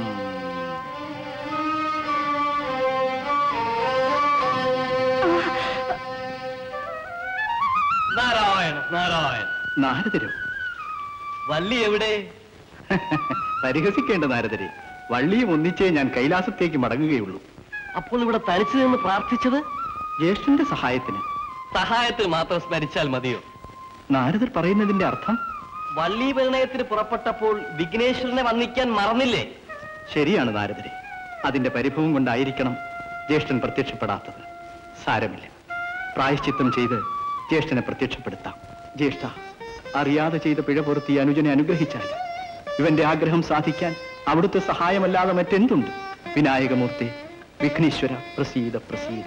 നാരായണ നാരായണ നാരദരോ വള്ളി എവിടെ പരിഹസിക്കേണ്ട നാരദരെ വള്ളിയും ഒന്നിച്ചേ ഞാൻ കൈലാസത്തേക്ക് മടങ്ങുകയുള്ളൂ അപ്പോൾ ഇവിടെ തനിച്ചു നിന്ന് പ്രാർത്ഥിച്ചത് ജ്യേഷ്ഠന്റെ സഹായത്തിന് സഹായത്തിൽ മാത്രം സ്മരിച്ചാൽ മതിയോ നാരദർ പറയുന്നതിന്റെ അർത്ഥം വള്ളി പരിണയത്തിന് പുറപ്പെട്ടപ്പോൾ വിഘ്നേശ്വരനെ വന്നിക്കാൻ മറന്നില്ലേ ശരിയാണ് നാരദരെ അതിന്റെ പരിഭവം കൊണ്ടായിരിക്കണം ജ്യേഷ്ഠൻ പ്രത്യക്ഷപ്പെടാത്തത് സാരമില്ല പ്രായശ്ചിത്തം ചെയ്ത് ജ്യേഷ്ഠനെ പ്രത്യക്ഷപ്പെടുത്താം ജ്യേഷ്ഠ അറിയാതെ ചെയ്ത പിഴ പൊറുത്തി അനുജനെ അനുഗ്രഹിച്ചാൽ ഇവന്റെ ആഗ്രഹം സാധിക്കാൻ അവിടുത്തെ സഹായമല്ലാതെ മറ്റെന്തുണ്ട് വിനായകമൂർത്തി വിഘ്നേശ്വര പ്രസീത പ്രസീത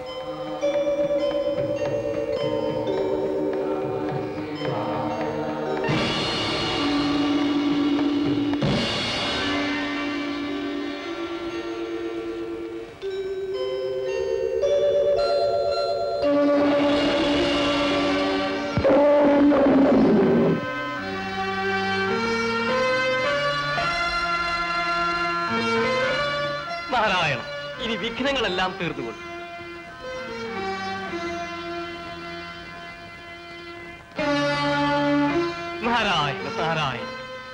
നാരായണ ഇനി വിഘ്നങ്ങളെല്ലാം തീർന്നുകൊള്ളു നാരായണ നാരായണ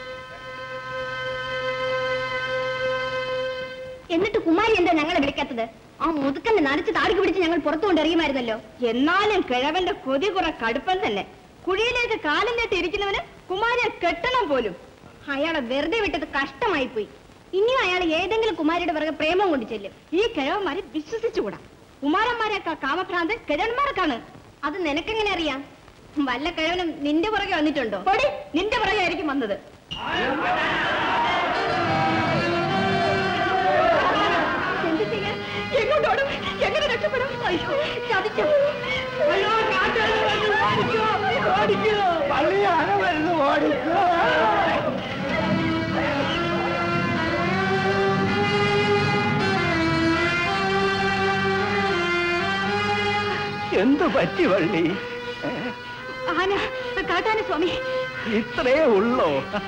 എന്നിട്ട് കുമാരി എന്താ ഞങ്ങളെ വിളിക്കാത്തത് ആ മുതുക്കന്റെ നനച്ച് താടിക്ക് പിടിച്ച് ഞങ്ങൾ പുറത്തു കൊണ്ടെറിയുമായിരുന്നല്ലോ എന്നാലും കിഴവന്റെ കൊതി കുറെ കടുപ്പം തന്നെ കുഴിയിലേക്ക് കാലം നീട്ടി ഇരിക്കുന്നവന് കുമാരിയെ കെട്ടണം പോലും അയാളെ വെറുതെ വിട്ടത് കഷ്ടമായി പോയി ഇനിയും അയാൾ ഏതെങ്കിലും കുമാരിയുടെ പിറകെ പ്രേമം കൊണ്ട് ചെല്ലും ഈ കിഴവന്മാരെ വിശ്വസിച്ചുകൂടാ കുമാരന്മാരെക്കാ കാമഭ്രാന്ത് കിഴവന്മാർക്കാണ് അത് നിനക്കെങ്ങനെ അറിയാം വല്ല കിഴവനും നിന്റെ പുറകെ വന്നിട്ടുണ്ടോ പൊടി നിന്റെ പുറകെ ആയിരിക്കും വന്നത് എന്ത് ചെയ്യാൻ എങ്ങോട്ടോടും എങ്ങനെ രക്ഷപ്പെടും അയ്യോ ചതിച്ചു അയ്യോ കാറ്റാണ് വന്ന് ഓടിക്കോ ഓടിക്കോ പള്ളിയാണ് വരുന്നു ഓടിക്കോ എന്തു പറ്റി വള്ളി ഏ? ആന കാട്ടാന സ്വാമി ഇത്രേ ഉള്ളോ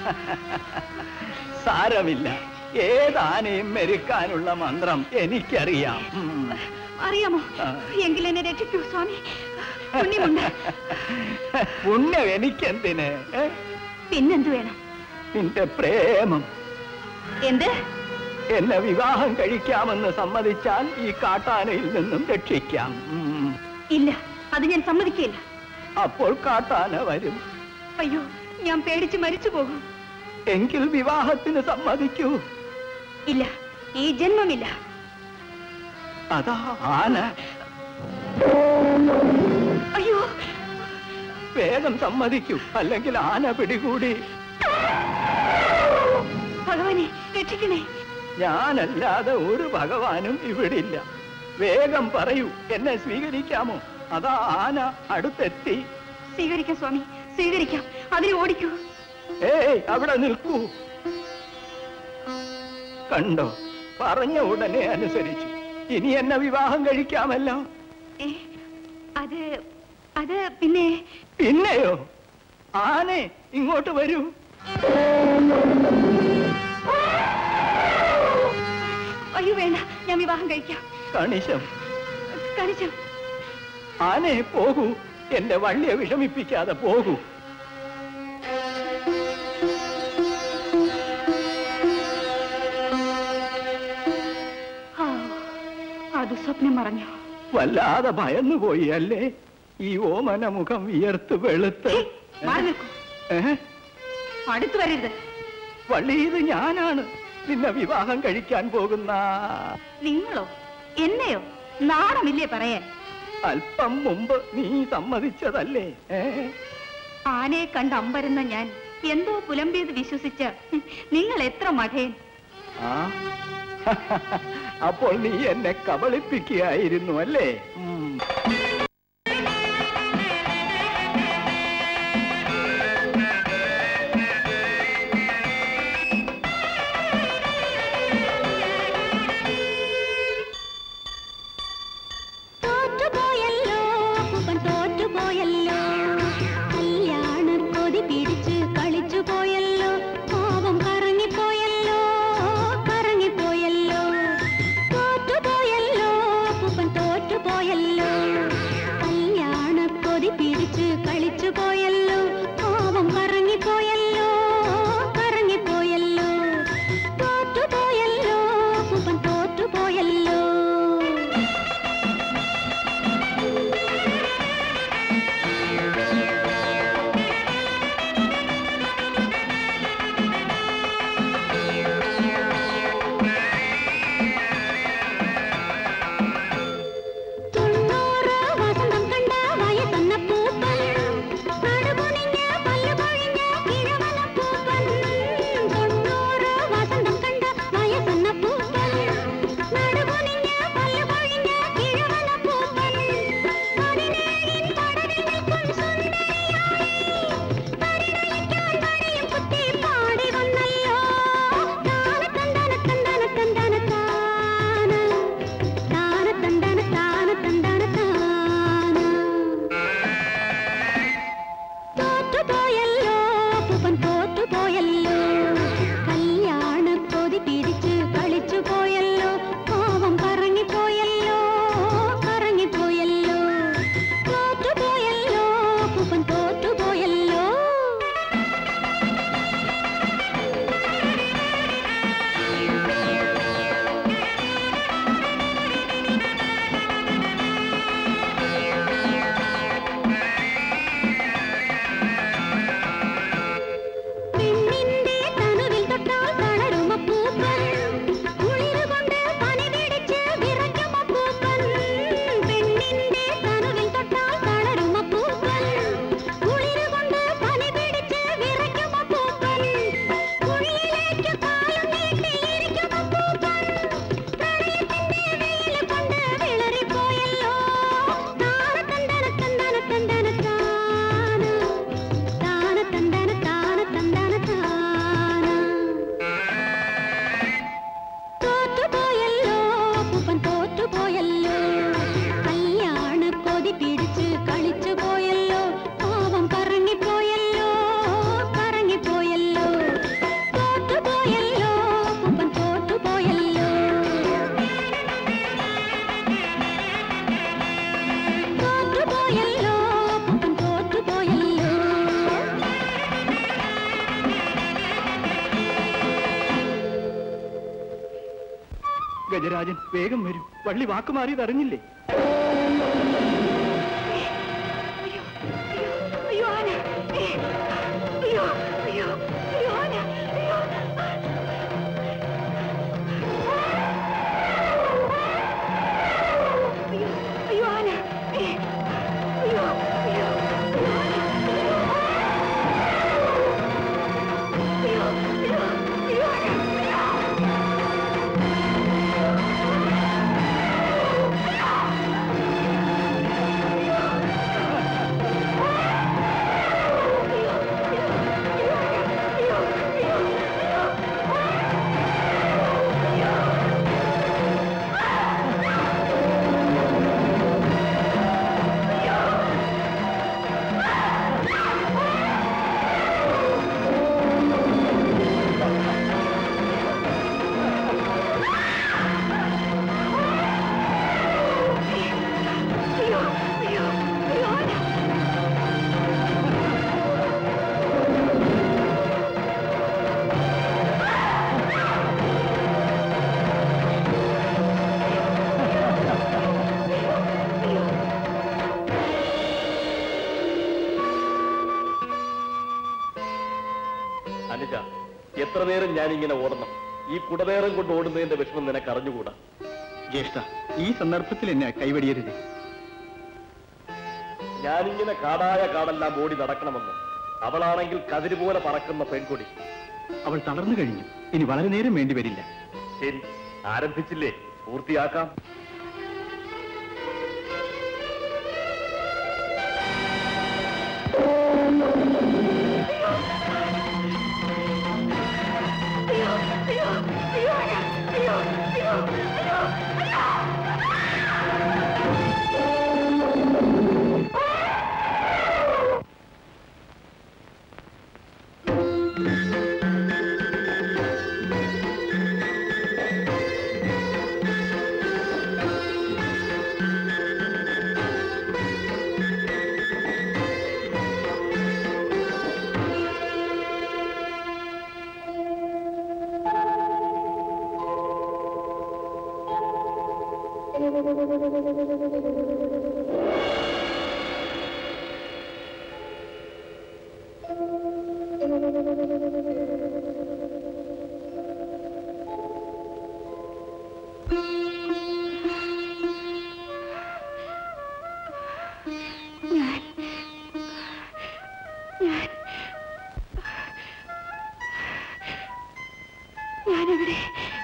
സാരമില്ല ഏതാനയും മെരുക്കാനുള്ള മന്ത്രം എനിക്കറിയാം ഉം. അറിയാമോ ആ. എങ്കിൽ എന്നെ രക്ഷിക്കൂ സ്വാമി പുണ്യമുണ്ട് പുണ്യം എനിക്കെന്തിന് ഏ? പിന്നെന്ത് വേണം നിന്റെ പ്രേമം എന്ത് എന്നെ വിവാഹം കഴിക്കാമെന്ന് സമ്മതിച്ചാൽ ഈ കാട്ടാനയിൽ നിന്നും രക്ഷിക്കാം ഉം. ഇല്ല അത് ഞാൻ സമ്മതിക്കില്ല അപ്പോൾ കാട്ടാന വരും അയ്യോ ഞാൻ പേടിച്ച് മരിച്ചു പോകും എങ്കിൽ വിവാഹത്തിന് സമ്മതിക്കൂ ഇല്ല ഈ ജന്മമില്ല അതാ ആന അയ്യോ വേഗം സമ്മതിക്കൂ അല്ലെങ്കിൽ ആന പിടികൂടി ഭഗവാനെ രക്ഷിക്കണേ ഞാനല്ലാതെ ഒരു ഭഗവാനും ഇവിടില്ല വേഗം പറയൂ എന്നെ സ്വീകരിക്കാമോ അതാ ആന അടുത്തെത്തി സ്വീകരിക്കാം സ്വാമി സ്വീകരിക്കാം അതിനെ ഓടിക്കൂ ഏയ് അവിടെ നിൽക്കൂ കണ്ടോ പറഞ്ഞ ഉടനെ അനുസരിച്ചു ഇനി എന്നെ വിവാഹം കഴിക്കാമല്ലോ ഏ, അത് അത് പിന്നെ പിന്നെയോ ആനെ ഇങ്ങോട്ട് വരൂ അയ്യോ വേണ്ട ഞാൻ വിവാഹം കഴിക്കാം കണിശം കണിച്ചം ആനെ പോകൂ എന്റെ വള്ളിയെ വിഷമിപ്പിക്കാതെ പോകൂ ആ, അത് സ്വപ്നം മറഞ്ഞു വല്ലാതെ ഭയന്നുപോയി അല്ലേ ഈ ഓമന മുഖം വിയർത്ത് വെളുത്ത് മാറി നിൽക്കൂ ഏ? അടുത്തു വരരുത് വള്ളി ഇത് ഞാനാണ് നിന്നെ വിവാഹം കഴിക്കാൻ പോകുന്ന നിങ്ങളോ എന്നെയോ നാണമില്ലേ പറയാൻ അല്പം മുമ്പ് നീ സമ്മതിച്ചതല്ലേ ഏ? ആനയെ കണ്ട് അമ്പരുന്ന ഞാൻ എന്തോ പുലമ്പിയത് വിശ്വസിച്ച നിങ്ങൾ എത്ര മഠേൻ ആ അപ്പോൾ നീ എന്നെ കബളിപ്പിക്കുകയായിരുന്നു അല്ലേ ഉം. തോറ്റുപോയല്ലോ അപ്പൂപ്പൻ തോറ്റുപോയല്ലോ കല്യാണം കൊതി പിടിച്ച് കളിച്ചു പോയല്ലോ പാവം കറങ്ങിപ്പോയല്ലോ കറങ്ങിപ്പോയല്ലോ തോറ്റുപോയല്ലോ അപ്പൂപ്പൻ തോറ്റുപോയല്ലോ കല്യാണം കൊതി പിടിച്ച് കളിച്ചു പോയല്ലോ പാവം കറങ്ങിപ്പോയല്ലോ കറങ്ങിപ്പോയല്ലോ തോറ്റുപോയല്ലോ അപ്പൂപ്പൻ തോറ്റുപോയല്ലോ തൊണ്ണൂറ് വസന്തം കണ്ട വയസ്സന്ന പൂപ്പൻ നടുകുനിഞ്ഞ പല്ലു പൊഴിഞ്ഞ കിഴവന പൂപ്പൻ തൊണ്ണൂറ് വസന്തം കണ്ട വയസ്സന്ന പൂപ്പൻ നടുകുനിഞ്ഞ പല്ലു പൊഴിഞ്ഞ കിഴവന പൂപ്പൻ പതിനേഴിൻ പടവിൽ നിൽക്കും സുന്ദരിയായി പരിണയിക്കാൻ വഴിയും കുത്തി പാടി വന്നല്ലോ താന തന്തന തന്തന തന്തന താന താന തന്തന താന തന്തന താന തോറ്റുപോയല്ലോ പൂപ്പൻ തോറ്റുപോയല്ലോ കല്യാണ കൊതി പിടിച്ച് കളിച്ചു പോയല്ലോ പാവം കറങ്ങിപ്പോയല്ലോ കറങ്ങിപ്പോയല്ലോ തോറ്റുപോയല്ലോ പൂപ്പൻ തോറ്റുപോയല്ലോ പെണ്ണിന്റെ തനുവിൽ തൊട്ടാൽ തളരും അപ്പൂപ്പൻ കുളിരുകൊണ്ട് പനി പിടിച്ച് വിറയ്ക്കും അപ്പൂപ്പൻ പെണ്ണിന്റെ തനുവിൽ തൊട്ടാൽ തളരും അപ്പൂപ്പൻ കുളിരുകൊണ്ട് പനി പിടിച്ച് വിറയ്ക്കും അപ്പൂപ്പൻ കുഴിയിലേക്ക് കാലും നീട്ടിയിരിക്കും അപ്പൂപ്പൻ പ്രണയത്തിന്റെ വെയിൽ കൊണ്ട് വിളറിപ്പോയല്ലോ താന തന്തന തന്തന തന്തന താന താന തന്തന താന തന്തന താന തോറ്റുപോയല്ലോ പൂപ്പൻ തോറ്റുപോയല്ലോ കല്യാണ കൊതി പിടിച്ച് കളിച്ചു പോയല്ലോ പാവം കറങ്ങിപ്പോയല്ലോ കറങ്ങിപ്പോയല്ലോ തോറ്റുപോയല്ലോ പൂപ്പൻ തോറ്റുപോയല്ലോ തോറ്റുപോയല്ലോ പൂപ്പൻ തോറ്റുപോയല്ലോ ഗജരാജൻ വേഗം വരും വള്ളി വാക്കുമാറിയത് അറിഞ്ഞില്ലേ അയ്യോ ആന ഏ, അയ്യോ അയ്യോ അയ്യോ ആന അയ്യോ അയ്യോ അയ്യോ ആന ഏ, അയ്യോ അയ്യോ അയ്യോ ആന അയ്യോ അയ്യോ അയ്യോ ആന ജനിച്ച എത്ര നേരം ഞാൻ ഇങ്ങനെ ഓടണം ഈ കുടനേരം കൊണ്ട് ഓടുന്നതിന്റെ വിഷമം നിനക്ക് അറിഞ്ഞുകൂടാ ജ്യേഷ്ഠ ഈ സന്ദർഭത്തിൽ എന്നെ കൈവടിയരുത് ഞാനിങ്ങനെ കാടായ കാടെല്ലാം ഓടി നടക്കണമെന്ന് അവളാണെങ്കിൽ കതിര് പോലെ പറക്കുന്ന പെൺകൊടി അവൾ തളർന്നു കഴിഞ്ഞു ഇനി വളരെ നേരം വേണ്ടി വരില്ല ശരി ആരംഭിച്ചില്ലേ പൂർത്തിയാക്കാം ഞാൻ ഞാൻ ഞാനെവിടെ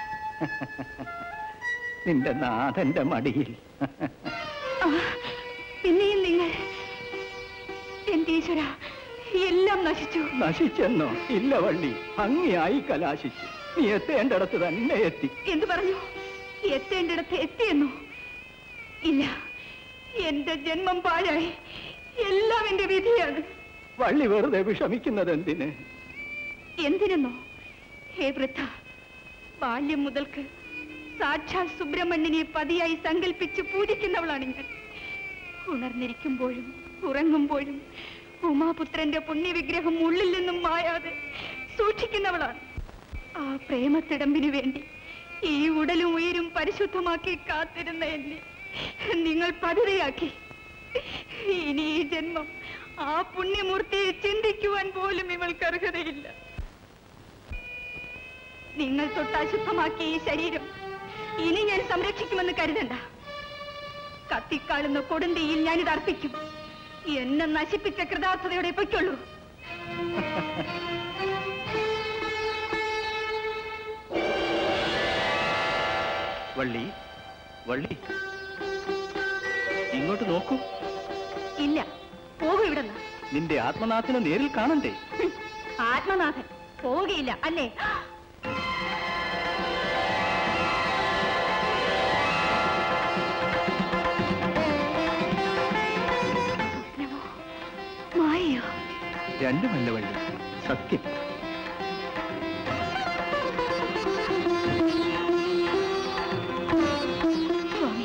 നിന്റെ നാഥന്റെ മടിയിൽ ആ, പിന്നെയും നിങ്ങൾ എന്റെ ഈശ്വര എല്ലാം നശിച്ചു നശിച്ചെന്നോ ഇല്ല വള്ളി ഭംഗിയായി കലാശിച്ചു നീ എത്തേണ്ടടത്ത് തന്നെ എത്തി എന്തു പറഞ്ഞു എത്തേണ്ടിടത്ത് എത്തിയെന്നു ഇല്ല എന്റെ ജന്മം പാഴായി എല്ലാം എന്റെ വിധിയാണ് വള്ളി വെറുതെ വിഷമിക്കുന്നത് എന്തിന് എന്തിനെന്നോ ഹേ വൃദ്ധ ബാല്യം മുതൽക്ക് സാക്ഷാൽ സുബ്രഹ്മണ്യനെ പതിയായി സങ്കല്പിച്ച് പൂജിക്കുന്നവളാണ് ഞാൻ ഉണർന്നിരിക്കുമ്പോഴും ഉറങ്ങുമ്പോഴും ഉമാപുത്രന്റെ പുണ്യവിഗ്രഹം ഉള്ളിൽ നിന്നും മായാതെ സൂക്ഷിക്കുന്നവളാണ് ആ പ്രേമത്തിടമ്പിനു വേണ്ടി ഈ ഉടലും ഉയരും പരിശുദ്ധമാക്കി കാത്തിരുന്ന എന്നെ നിങ്ങൾ പതിതയാക്കി ഇനി ഈ ജന്മം ആ പുണ്യമൂർത്തിയെ ചിന്തിക്കുവാൻ പോലും ഇവൾക്ക് അർഹതയില്ല നിങ്ങൾ തൊട്ട് അശുദ്ധമാക്കിയ ഈ ശരീരം ഇനി ഞാൻ സംരക്ഷിക്കുമെന്ന് കരുതണ്ട കത്തിക്കാളുന്ന കൊടുന്തിയിൽ ഞാനിത് അർപ്പിക്കും എന്നെ നശിപ്പിച്ച കൃതാർത്ഥതയോടെ പൊയ്ക്കൊള്ളൂ വള്ളി വള്ളി ഇങ്ങോട്ട് നോക്കൂ ഇല്ല പോകൂ ഇവിടുന്ന് നിന്റെ ആത്മനാഥനെ നേരിൽ കാണണ്ടേ ആത്മനാഥൻ പോവുകയില്ല അല്ലേ സ്വപ്നമോ? മായയോ രണ്ടുമല്ല വള്ളി സത്യം സ്വാമി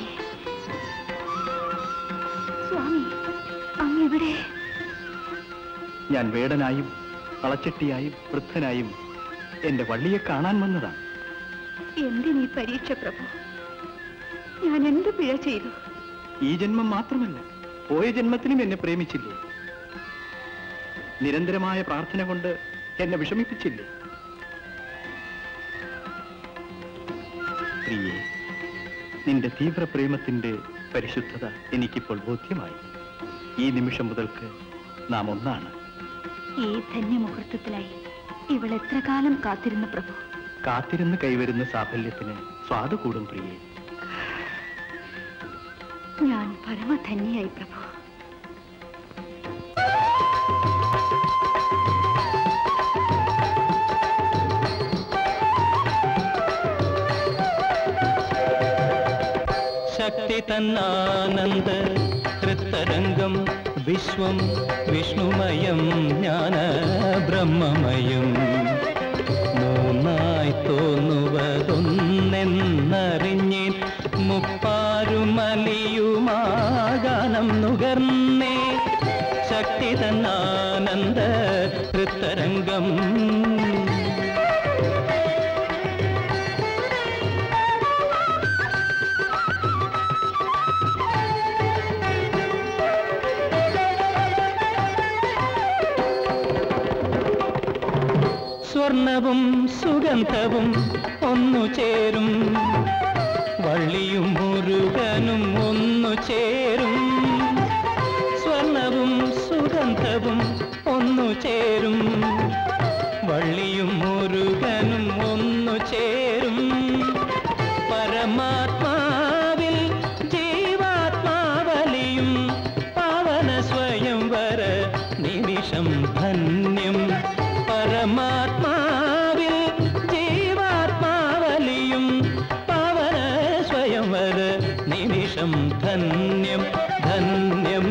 സ്വാമി അങ്ങെവിടെ ഞാൻ വേടനായും കളച്ചട്ടിയായും വൃദ്ധനായും എന്റെ വള്ളിയെ കാണാൻ വന്നതാണ് എന്തിനീ പരീക്ഷ പ്രഭു ഞാൻ എന്ത് പിഴ ചെയ്തു ഈ ജന്മം മാത്രമല്ല പോയ ജന്മത്തിലും എന്നെ പ്രേമിച്ചില്ലേ നിരന്തരമായ പ്രാർത്ഥന കൊണ്ട് എന്നെ വിഷമിപ്പിച്ചില്ലേ പ്രിയേ നിന്റെ തീവ്ര പ്രേമത്തിന്റെ പരിശുദ്ധത എനിക്കിപ്പോൾ ബോധ്യമായി ഈ നിമിഷം മുതൽക്ക് നാം ഒന്നാണ് ഈ ധന്യമുഹൂർത്തത്തിലായി ഇവൾ എത്ര കാലം കാത്തിരുന്നു പ്രഭു കാത്തിരുന്ന് കൈവരുന്ന സാഫല്യത്തിന് സ്വാദ് കൂടും പ്രിയേ ഞാൻ പരമധന്യായി പ്രഭു ശക്തി തന്നാനന്ദ തൃത്തരംഗം വിശ്വം വിഷ്ണുമയം ജ്ഞാന ബ്രഹ്മമയം മൂന്നായി തോന്നുവതൊന്നെന്നറിഞ്ഞേൻ മുപ്പാരുമലിയുമാകാനം നുകർന്നേ ശക്തി തന്നാനന്ദ തൃത്തരംഗം സ്വർണവും സുഗന്ധവും ഒന്നു ചേരും വള്ളിയും മുരുകനും ഒന്നു ചേരും സ്വർണവും സുഗന്ധവും ഒന്നു ചേരും വള്ളിയും മുരുകനും ഒന്നു ചേരും പരമാത്മാവിൽ ജീവാത്മാവലിയും പാവന സ്വയംവര നിമിഷം ധന്യം പരമാത്മാവിൽ ജീവാത്മാവലിയും പാവന സ്വയംവര നിമിഷം ധന്യം ധന്യം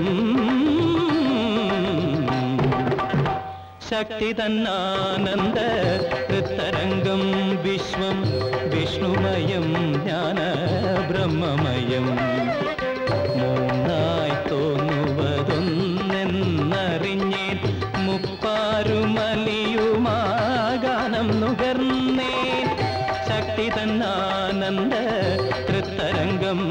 ശക്തി തന്നാനന്ദ തരംഗം വിശ്വം വിഷ്ണുമയം ജ്ഞാന ബ്രഹ്മമയം മൂന്നായി തോന്നുവതൊന്നെന്നറിഞ്ഞേൻ മുപ്പാരുമലിയുമാഗാനം നുകർന്നേൻ ശക്തി തന്നാനന്ദ തൃത്തരംഗം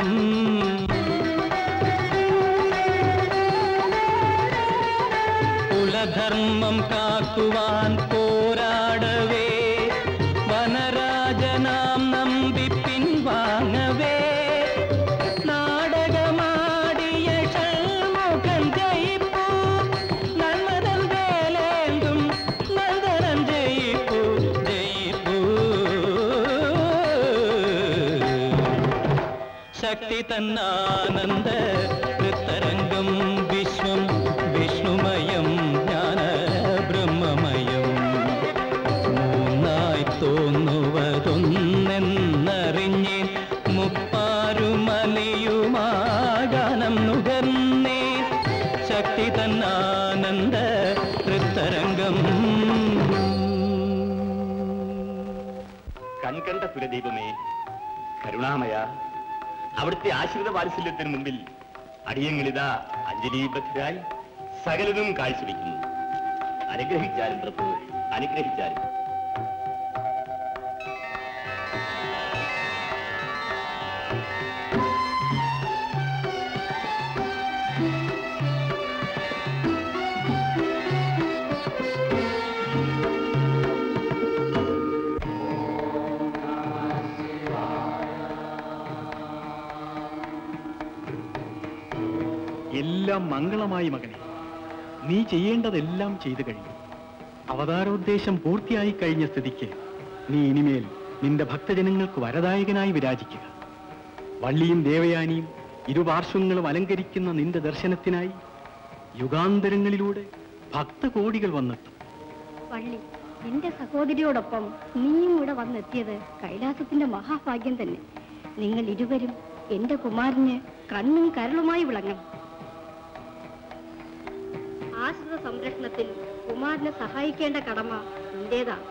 കുലധർമ്മം കാക്കുവാൻ പോരാടവേ വനരാജനാം നമ്പി പിൻവാങ്ങവേ നാടകമാടിയ ഷൺമുഖൻ ജയിപ്പൂ നന്മതൻ വേലേന്തും നന്ദനൻ ജയിപ്പൂ ജയിപ്പൂ ശക്തി തന്നാനന്ദ തൃത്തരംഗം വിശ്വം വിഷ്ണുമയം ജ്ഞാന ബ്രഹ്മമയം മൂന്നായി തോന്നുവതൊന്നെന്നറിഞ്ഞേൻ മുപ്പാരുമലിയുമാഗാനം നുകർന്നേ ശക്തി തന്നാനന്ദ തൃത്തരംഗം കൺകണ്ട സുരദൈവമേ കരുണാമയ അവിടുത്തെ ആശ്രിത വാത്സല്യത്തിന് മുമ്പിൽ അടിയങ്ങളിതാ അഞ്ജലീബദ്ധരായി സകലതും കാഴ്ചവെക്കുന്നു അനുഗ്രഹിച്ചാലും പ്രഭു അനുഗ്രഹിച്ചാലും എല്ലാം മംഗളമായി മകനെ നീ ചെയ്യേണ്ടതെല്ലാം ചെയ്തു കഴിഞ്ഞു അവതാരോദ്ദേശം പൂർത്തിയായി കഴിഞ്ഞ സ്ഥിതിക്ക് നീ ഇനിമേൽ നിന്റെ ഭക്തജനങ്ങൾക്ക് വരദായകനായി വിരാജിക്കുക വള്ളിയും ദേവയാനിയും ഇരുപാർശ്വങ്ങളും അലങ്കരിക്കുന്ന നിന്റെ ദർശനത്തിനായി യുഗാന്തരങ്ങളിലൂടെ ഭക്തകോടികൾ വന്നെത്തും വള്ളി നിന്റെ സഹോദരിയോടൊപ്പം നീയും ഇവിടെ വന്നെത്തിയത് കൈലാസത്തിന്റെ മഹാഭാഗ്യം തന്നെ നിങ്ങൾ ഇരുവരും എന്റെ കുമാരന് കണ്ണും കരളുമായി വിളങ്ങണം ആശ്രിത സംരക്ഷണത്തിൽ കുമാരനെ സഹായിക്കേണ്ട കടമ നിന്റേതാണ്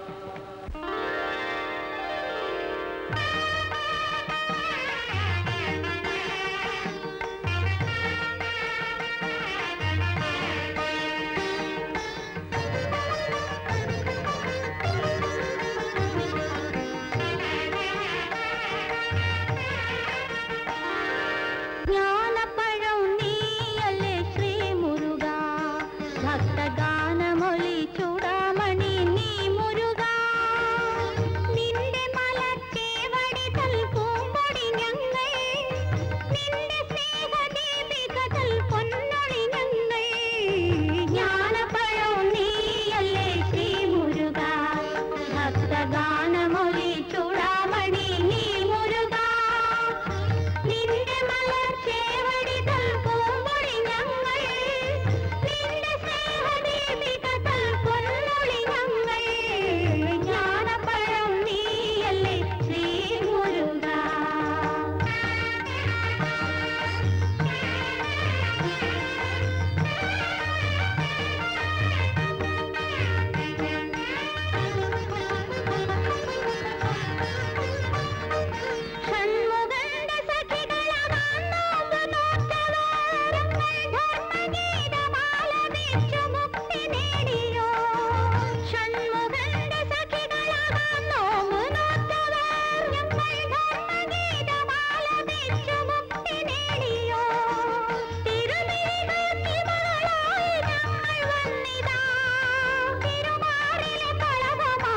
ജ്ഞാനപ്പഴം നീയല്ലേ ശ്രീ മുരുക ഭക്തഗാനമൊളി ചൂടാമണി നീ മുരുക നിന്റെ മലച്ചേവടി തൽ പൂമ്പൊടി ഞങ്ങൾ നിന്റെ സ്നേഹദീപിക തൽ പൊന്നൊളി ഞങ്ങൾ ജ്ഞാനപ്പഴം നീയല്ലേ ശ്രീ മുരുക ഭക്തഗാനമൊളി ചൂടാമണി നീ മുരുക നിന്റെ മലർച്ചേവടി തൽ പൂമ്പൊടി ഞങ്ങൾ നിന്റെ സ്നേഹദീപിക തൽ പൊന്നൊളി ഞങ്ങൾ ജ്ഞാനപ്പഴം നീയല്ലേ ശ്രീ മുരുക ഷൺമുഖന്റെ സഖികളാകാൻ നോമ്പ് നോറ്റവരങ്ങൾ ധർമ്മഗീതമാലപിച്ചു മുക്തി നേടിയോ ഷൺമുഖന്റെ സഖികളാകാൻ നോമ്പ് നോറ്റവർ ഞങ്ങൾ ധർമ്മഗീതമാലപിച്ചു മുക്തി നേടിയോ തിരുമിഴികൾക്കിമകളായി ഞങ്ങൾ വന്നിതാ തിരുമാറിലെ കളഭമാല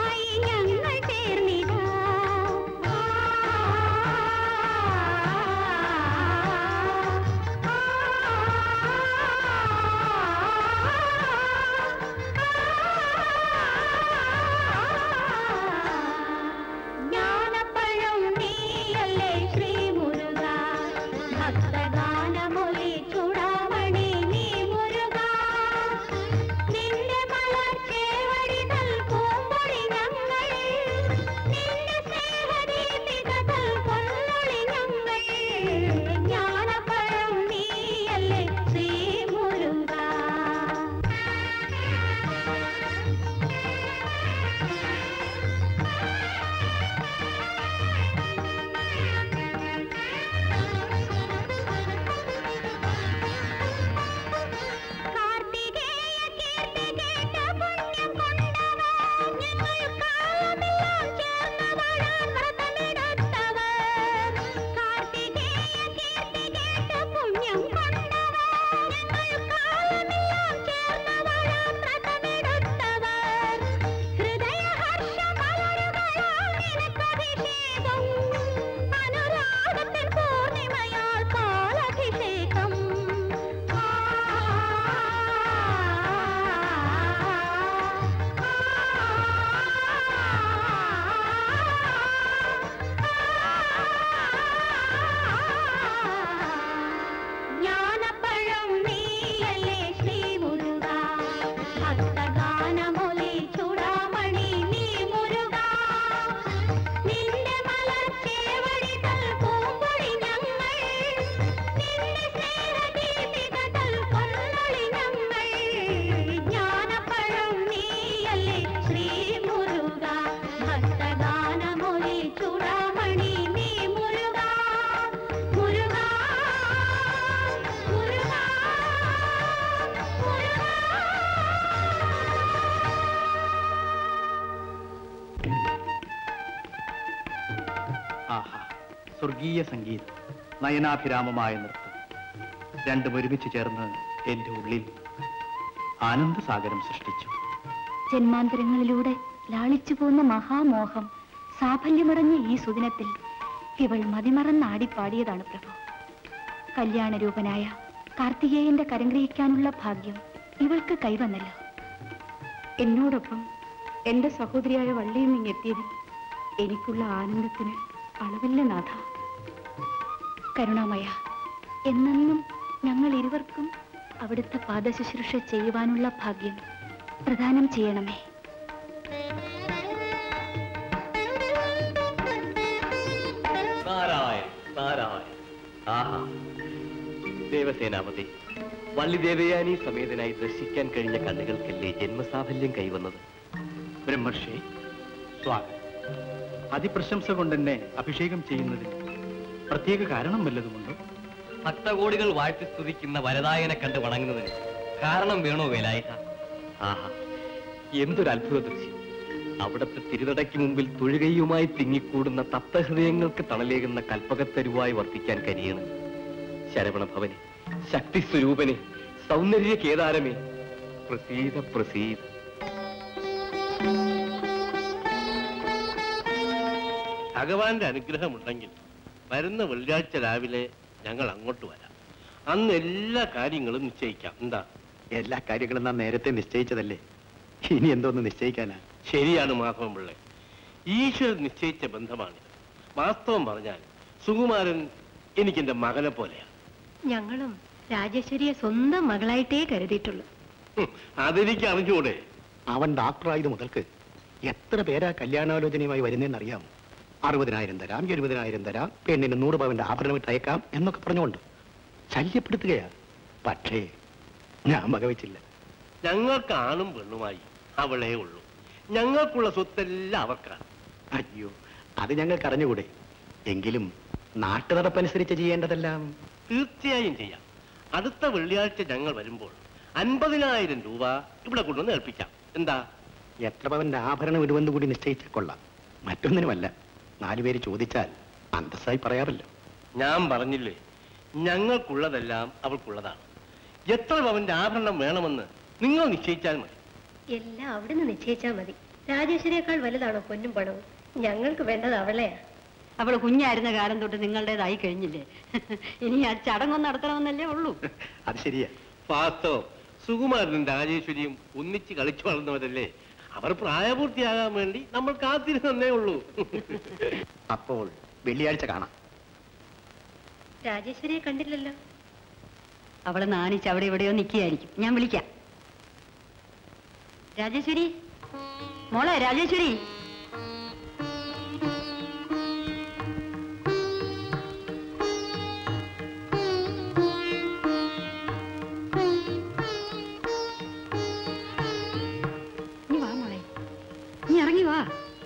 സ്വർഗീയ സംഗീതം നയനാഭിരാമമായ നൃത്തം രണ്ടും ഒരുമിച്ച് ചേർന്ന് എന്റെ ഉള്ളിൽ ആനന്ദസാഗരം സൃഷ്ടിച്ചു ജന്മാന്തരങ്ങളിലൂടെ ലാളിച്ചു പോന്ന മഹാമോഹം സാഫല്യമടഞ്ഞ ഈ സുദിനത്തിൽ ഇവൾ മതിമറന്നാടിപ്പാടിയതാണ് പ്രഭു കല്യാണരൂപനായ കാർത്തികേയന്റെ കരംഗ്രഹിക്കാനുള്ള ഭാഗ്യം ഇവൾക്ക് കൈവന്നല്ലോ എന്നോടൊപ്പം എന്റെ സഹോദരിയായ വള്ളിയും ഇങ്ങെത്തിയതിൽ എനിക്കുള്ള ആനന്ദത്തിന് അളവില്ല നാഥ കരുണാമയ എന്നെന്നും ഞങ്ങൾ ഇരുവർക്കും അവിടുത്തെ പാദശുശ്രൂഷ ചെയ്യുവാനുള്ള ഭാഗ്യം പ്രദാനം ചെയ്യണമേ നാരായൺ നാരായൺ ആഹാ ദേവസേനാപതി വള്ളിദേവയാനി സമേതനായി ദർശിക്കാൻ കഴിഞ്ഞ കണ്ണുകൾക്കല്ലേ ജന്മസാഫല്യം കൈവന്നത് ബ്രഹ്മർഷി സ്വാഗതം അതിപ്രശംസ കൊണ്ടെന്നെ അഭിഷേകം ചെയ്യുന്നതിന് പ്രത്യേക കാരണം വല്ലതുമുണ്ടോ ഭക്തകോടികൾ വാഴ്ത്തി സ്തുതിക്കുന്ന വരദായനെ കണ്ട് വണങ്ങുന്നതിന് കാരണം വേണോ വേലായുധ ആഹാ എന്തൊരു അത്ഭുത ദൃശ്യം അവിടത്തെ തിരുനടയ്ക്ക് മുമ്പിൽ തൊഴുകയുമായി തിങ്ങിക്കൂടുന്ന തപ്തഹൃദയങ്ങൾക്ക് തണലേകുന്ന കൽപ്പകത്തരുവായി വർത്തിക്കാൻ കനിയണം ശരവണ ഭവനെ ശക്തി സ്വരൂപനെ സൗന്ദര്യ കേദാരമേ പ്രസീത പ്രസീത ഭഗവാന്റെ അനുഗ്രഹമുണ്ടെങ്കിൽ വരുന്ന വെള്ളിയാഴ്ച രാവിലെ ഞങ്ങൾ അങ്ങോട്ട് വരാം അന്ന് എല്ലാ കാര്യങ്ങളും നിശ്ചയിക്കാം എന്താ എല്ലാ കാര്യങ്ങളും നാം നേരത്തെ നിശ്ചയിച്ചതല്ലേ ഇനി എന്തോന്ന് നിശ്ചയിക്കാനാ ശരിയാണ് മാധവൻ പിള്ളെ ഈശ്വരൻ നിശ്ചയിച്ച ബന്ധമാണിത് വാസ്തവം പറഞ്ഞാൽ സുകുമാരൻ എനിക്കെന്റെ മകനെ പോലെയാണ് ഞങ്ങളും രാജേശ്വരിയെ സ്വന്തം മകളായിട്ടേ കരുതിയിട്ടുള്ളൂ ഹും, അതെനിക്ക് അറിഞ്ഞൂടെ അവൻ ഡോക്ടറായത് മുതൽക്ക് എത്ര പേരാ കല്യാണാലോചനയുമായി വരുന്നതെന്നറിയാമോ അറുപതിനായിരം തരാം എഴുപതിനായിരം തരാം പെണ്ണിന് നൂറ് പവന്റെ ആഭരണം ഇട്ടയക്കാം എന്നൊക്കെ പറഞ്ഞുകൊണ്ട് ശല്യപ്പെടുത്തുകയാ പക്ഷേ ഞാൻ വകവെച്ചില്ല ഞങ്ങൾക്ക് ആണും പെണ്ണുമായി അവളേ ഉള്ളൂ ഞങ്ങൾക്കുള്ള സ്വത്തെല്ലാം അവർക്കാണ് അയ്യോ അത് ഞങ്ങൾക്ക് അറിഞ്ഞുകൂടെ എങ്കിലും നാട്ടു നടപ്പനുസരിച്ച് ചെയ്യേണ്ടതെല്ലാം തീർച്ചയായും ചെയ്യാം അടുത്ത വെള്ളിയാഴ്ച ഞങ്ങൾ വരുമ്പോൾ അൻപതിനായിരം രൂപ ഇവിടെ കൊണ്ടുവന്ന് ഏൽപ്പിക്കാം എന്താ എത്ര പവന്റെ ആഭരണം ഇടുമെന്ന് കൂടി നിശ്ചയിച്ചാൽ കൊള്ളാം മറ്റൊന്നിനുമല്ല നാലുപേര് ചോദിച്ചാൽ അന്തസ്സായി പറയാമല്ലോ ഞാൻ പറഞ്ഞില്ലേ ഞങ്ങൾക്കുള്ളതെല്ലാം അവൾക്കുള്ളതാണ് എത്ര പവന്റെ ആഭരണം വേണമെന്ന് നിങ്ങൾ നിശ്ചയിച്ചാൽ മതി എല്ലാം അവിടുന്ന് നിശ്ചയിച്ചാൽ മതി രാജേശ്വരിയേക്കാൾ വലുതാണോ പൊന്നും പണവും ഞങ്ങൾക്ക് വേണ്ടത് അവളെയാ അവൾ കുഞ്ഞായിരുന്ന കാലം തൊട്ട് നിങ്ങളുടേതായി കഴിഞ്ഞില്ലേ ഇനി ആ ചടങ്ങൊന്നും നടത്തണമെന്നല്ലേ ഉള്ളൂ അത് ശരിയാ വാസ്തവം സുകുമാരനും രാജേശ്വരിയും ഒന്നിച്ച് കളിച്ചു വളർന്നവരല്ലേ അവർ പ്രായപൂർത്തിയാകാൻ വേണ്ടി നമ്മൾ കാത്തിരുന്നേ ഉള്ളൂ അപ്പോൾ വെള്ളിയാഴ്ച കാണാം രാജേശ്വരിയെ കണ്ടില്ലല്ലോ അവള് നാണിച്ച് അവിടെ എവിടെയോ നിൽക്കുകയായിരിക്കും ഞാൻ വിളിക്കാം രാജേശ്വരി മോളെ രാജേശ്വരി നീ വാ മോളെ നീ ഇറങ്ങി വാ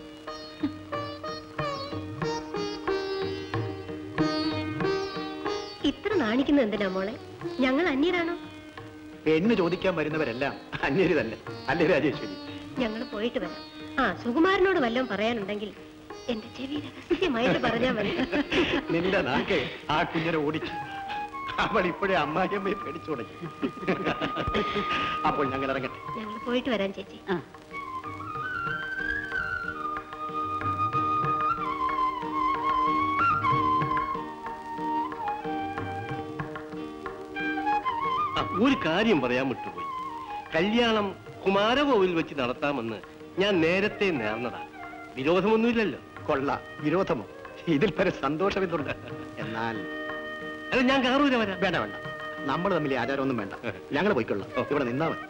ഇത്ര നാണിക്കുന്നത് എന്തിനാ മോളെ ഞങ്ങൾ അന്യരാണോ പെണ്ണ് ചോദിക്കാൻ വരുന്നവരെല്ലാം അന്യര് തന്നെ അല്ലേ രാജേശ്വരി ഞങ്ങൾ പോയിട്ട് വരാം ആ സുകുമാരനോട് വല്ലതും പറയാനുണ്ടെങ്കിൽ എന്റെ ചെവി രഹസ്യമായിട്ട് പറഞ്ഞാൽ മതി നിന്റെ നാക്ക് ആ കുഞ്ഞിനെ ഓടിച്ചു അവൾ ഇപ്പോഴേ അമ്മായിയമ്മയെ പേടിച്ചു തുടങ്ങി അപ്പോൾ ഞങ്ങൾ ഇറങ്ങട്ടെ ഞങ്ങൾ പോയിട്ട് വരാം ചേച്ചി ആ, ഒരു കാര്യം പറയാൻ വിട്ടുപോയി കല്യാണം കുമാരകോവിൽ വെച്ച് നടത്താമെന്ന് ഞാൻ നേരത്തെ നേർന്നതാണ് വിരോധമൊന്നുമില്ലല്ലോ കൊള്ള വിരോധമോ ഇതിൽ പല സന്തോഷമെന്തുണ്ട് എന്നാൽ അല്ല ഞാൻ കാറൂര വരാം വേണ്ട വേണ്ട നമ്മൾ തമ്മിൽ ഈ ആചാരമൊന്നും വേണ്ട ഞങ്ങൾ പോയിക്കൊള്ളാം ഇവിടെ നിന്നാ മതി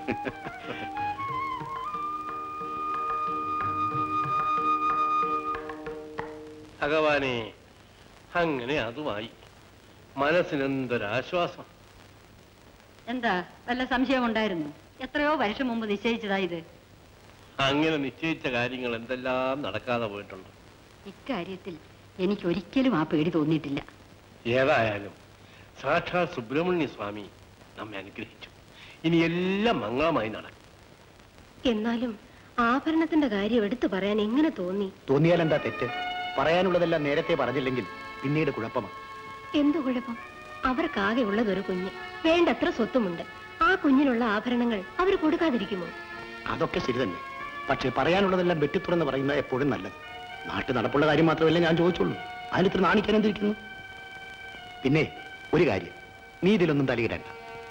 ഭഗവാനെ അങ്ങനെ അതുമായി മനസ്സിനെന്തൊരാശ്വാസം എന്താ വല്ല സംശയമുണ്ടായിരുന്നു എത്രയോ വർഷം മുമ്പ് നിശ്ചയിച്ചതാ ഇത് അങ്ങനെ നിശ്ചയിച്ച കാര്യങ്ങൾ എന്തെല്ലാം നടക്കാതെ പോയിട്ടുണ്ട് ഇക്കാര്യത്തിൽ എനിക്ക് ഒരിക്കലും ആ പേടി തോന്നിയിട്ടില്ല ഏതായാലും സാക്ഷാൽ സുബ്രഹ്മണ്യ സ്വാമി നമ്മെ അനുഗ്രഹിച്ചു ഇനി എല്ലാം മംഗളമായി നടക്കും എന്നാലും ആഭരണത്തിന്റെ കാര്യം എടുത്തു പറയാൻ എങ്ങനെ തോന്നി തോന്നിയാൽ എന്താ തെറ്റ് പറയാനുള്ളതെല്ലാം നേരത്തെ പറഞ്ഞില്ലെങ്കിൽ പിന്നീട് കുഴപ്പമാണ് എന്തു കുഴപ്പം അവർക്കാകെ ഉള്ളതൊരു കുഞ്ഞ് വേണ്ടത്ര സ്വത്തുമുണ്ട് ആ കുഞ്ഞിനുള്ള ആഭരണങ്ങൾ അവർ കൊടുക്കാതിരിക്കുമോ അതൊക്കെ ശരി തന്നെ പക്ഷേ പറയാനുള്ളതെല്ലാം വെട്ടിത്തുറന്ന് പറയുന്നത് എപ്പോഴും നല്ലത് നാട്ടു നടപ്പുള്ള കാര്യം മാത്രമല്ല ഞാൻ ചോദിച്ചുള്ളൂ അതിനിത്ര നാണിക്കാൻ എന്തിരിക്കുന്നു പിന്നെ ഒരു കാര്യം നീ ഇതിലൊന്നും തലയിടണ്ട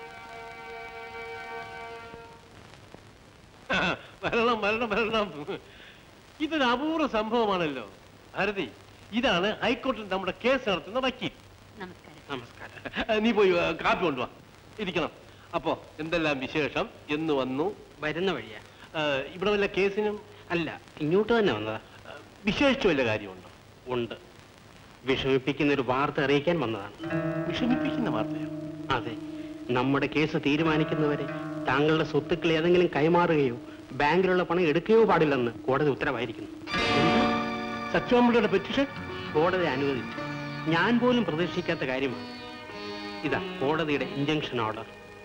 വരണം വരണം വരണം ഇതൊരു അപൂർവ സംഭവമാണല്ലോ ഭാരതി ഇതാണ് ഹൈക്കോടതിയിൽ നമ്മുടെ കേസ് നടത്തുന്ന വക്കീൽ നമസ്കാരം നമസ്കാരം ആ, നീ പോയി ആ, കാപ്പി കൊണ്ടുവാ ഇരിക്കണം അപ്പോ എന്തെല്ലാം വിശേഷം എന്ന് വന്നു വരുന്ന വഴിയാ ആ, ഇവിടെ വല്ല കേസിനും അല്ല ഇങ്ങോട്ട് തന്നെ വന്നതാ വിശേഷിച്ചു വല്ല കാര്യമുണ്ടോ ഉണ്ട് വിഷമിപ്പിക്കുന്ന ഒരു വാർത്ത അറിയിക്കാൻ വന്നതാണ് വിഷമിപ്പിക്കുന്ന വാർത്തയോ അതെ നമ്മുടെ കേസ് തീരുമാനിക്കുന്നവരെ താങ്കളുടെ സ്വത്തുക്കൾ ഏതെങ്കിലും കൈമാറുകയോ ബാങ്കിലുള്ള പണം എടുക്കുകയോ പാടില്ലെന്ന് കോടതി ഉത്തരവായിരിക്കുന്നു സത്യവാങ്മൂലയുടെ പെറ്റിഷൻ കോടതി അനുവദിച്ചു ഞാൻ പോലും പ്രതീക്ഷിക്കാത്ത കാര്യമാണ് ഇതാ കോടതിയുടെ ഇഞ്ചക്ഷൻ ഓർഡർ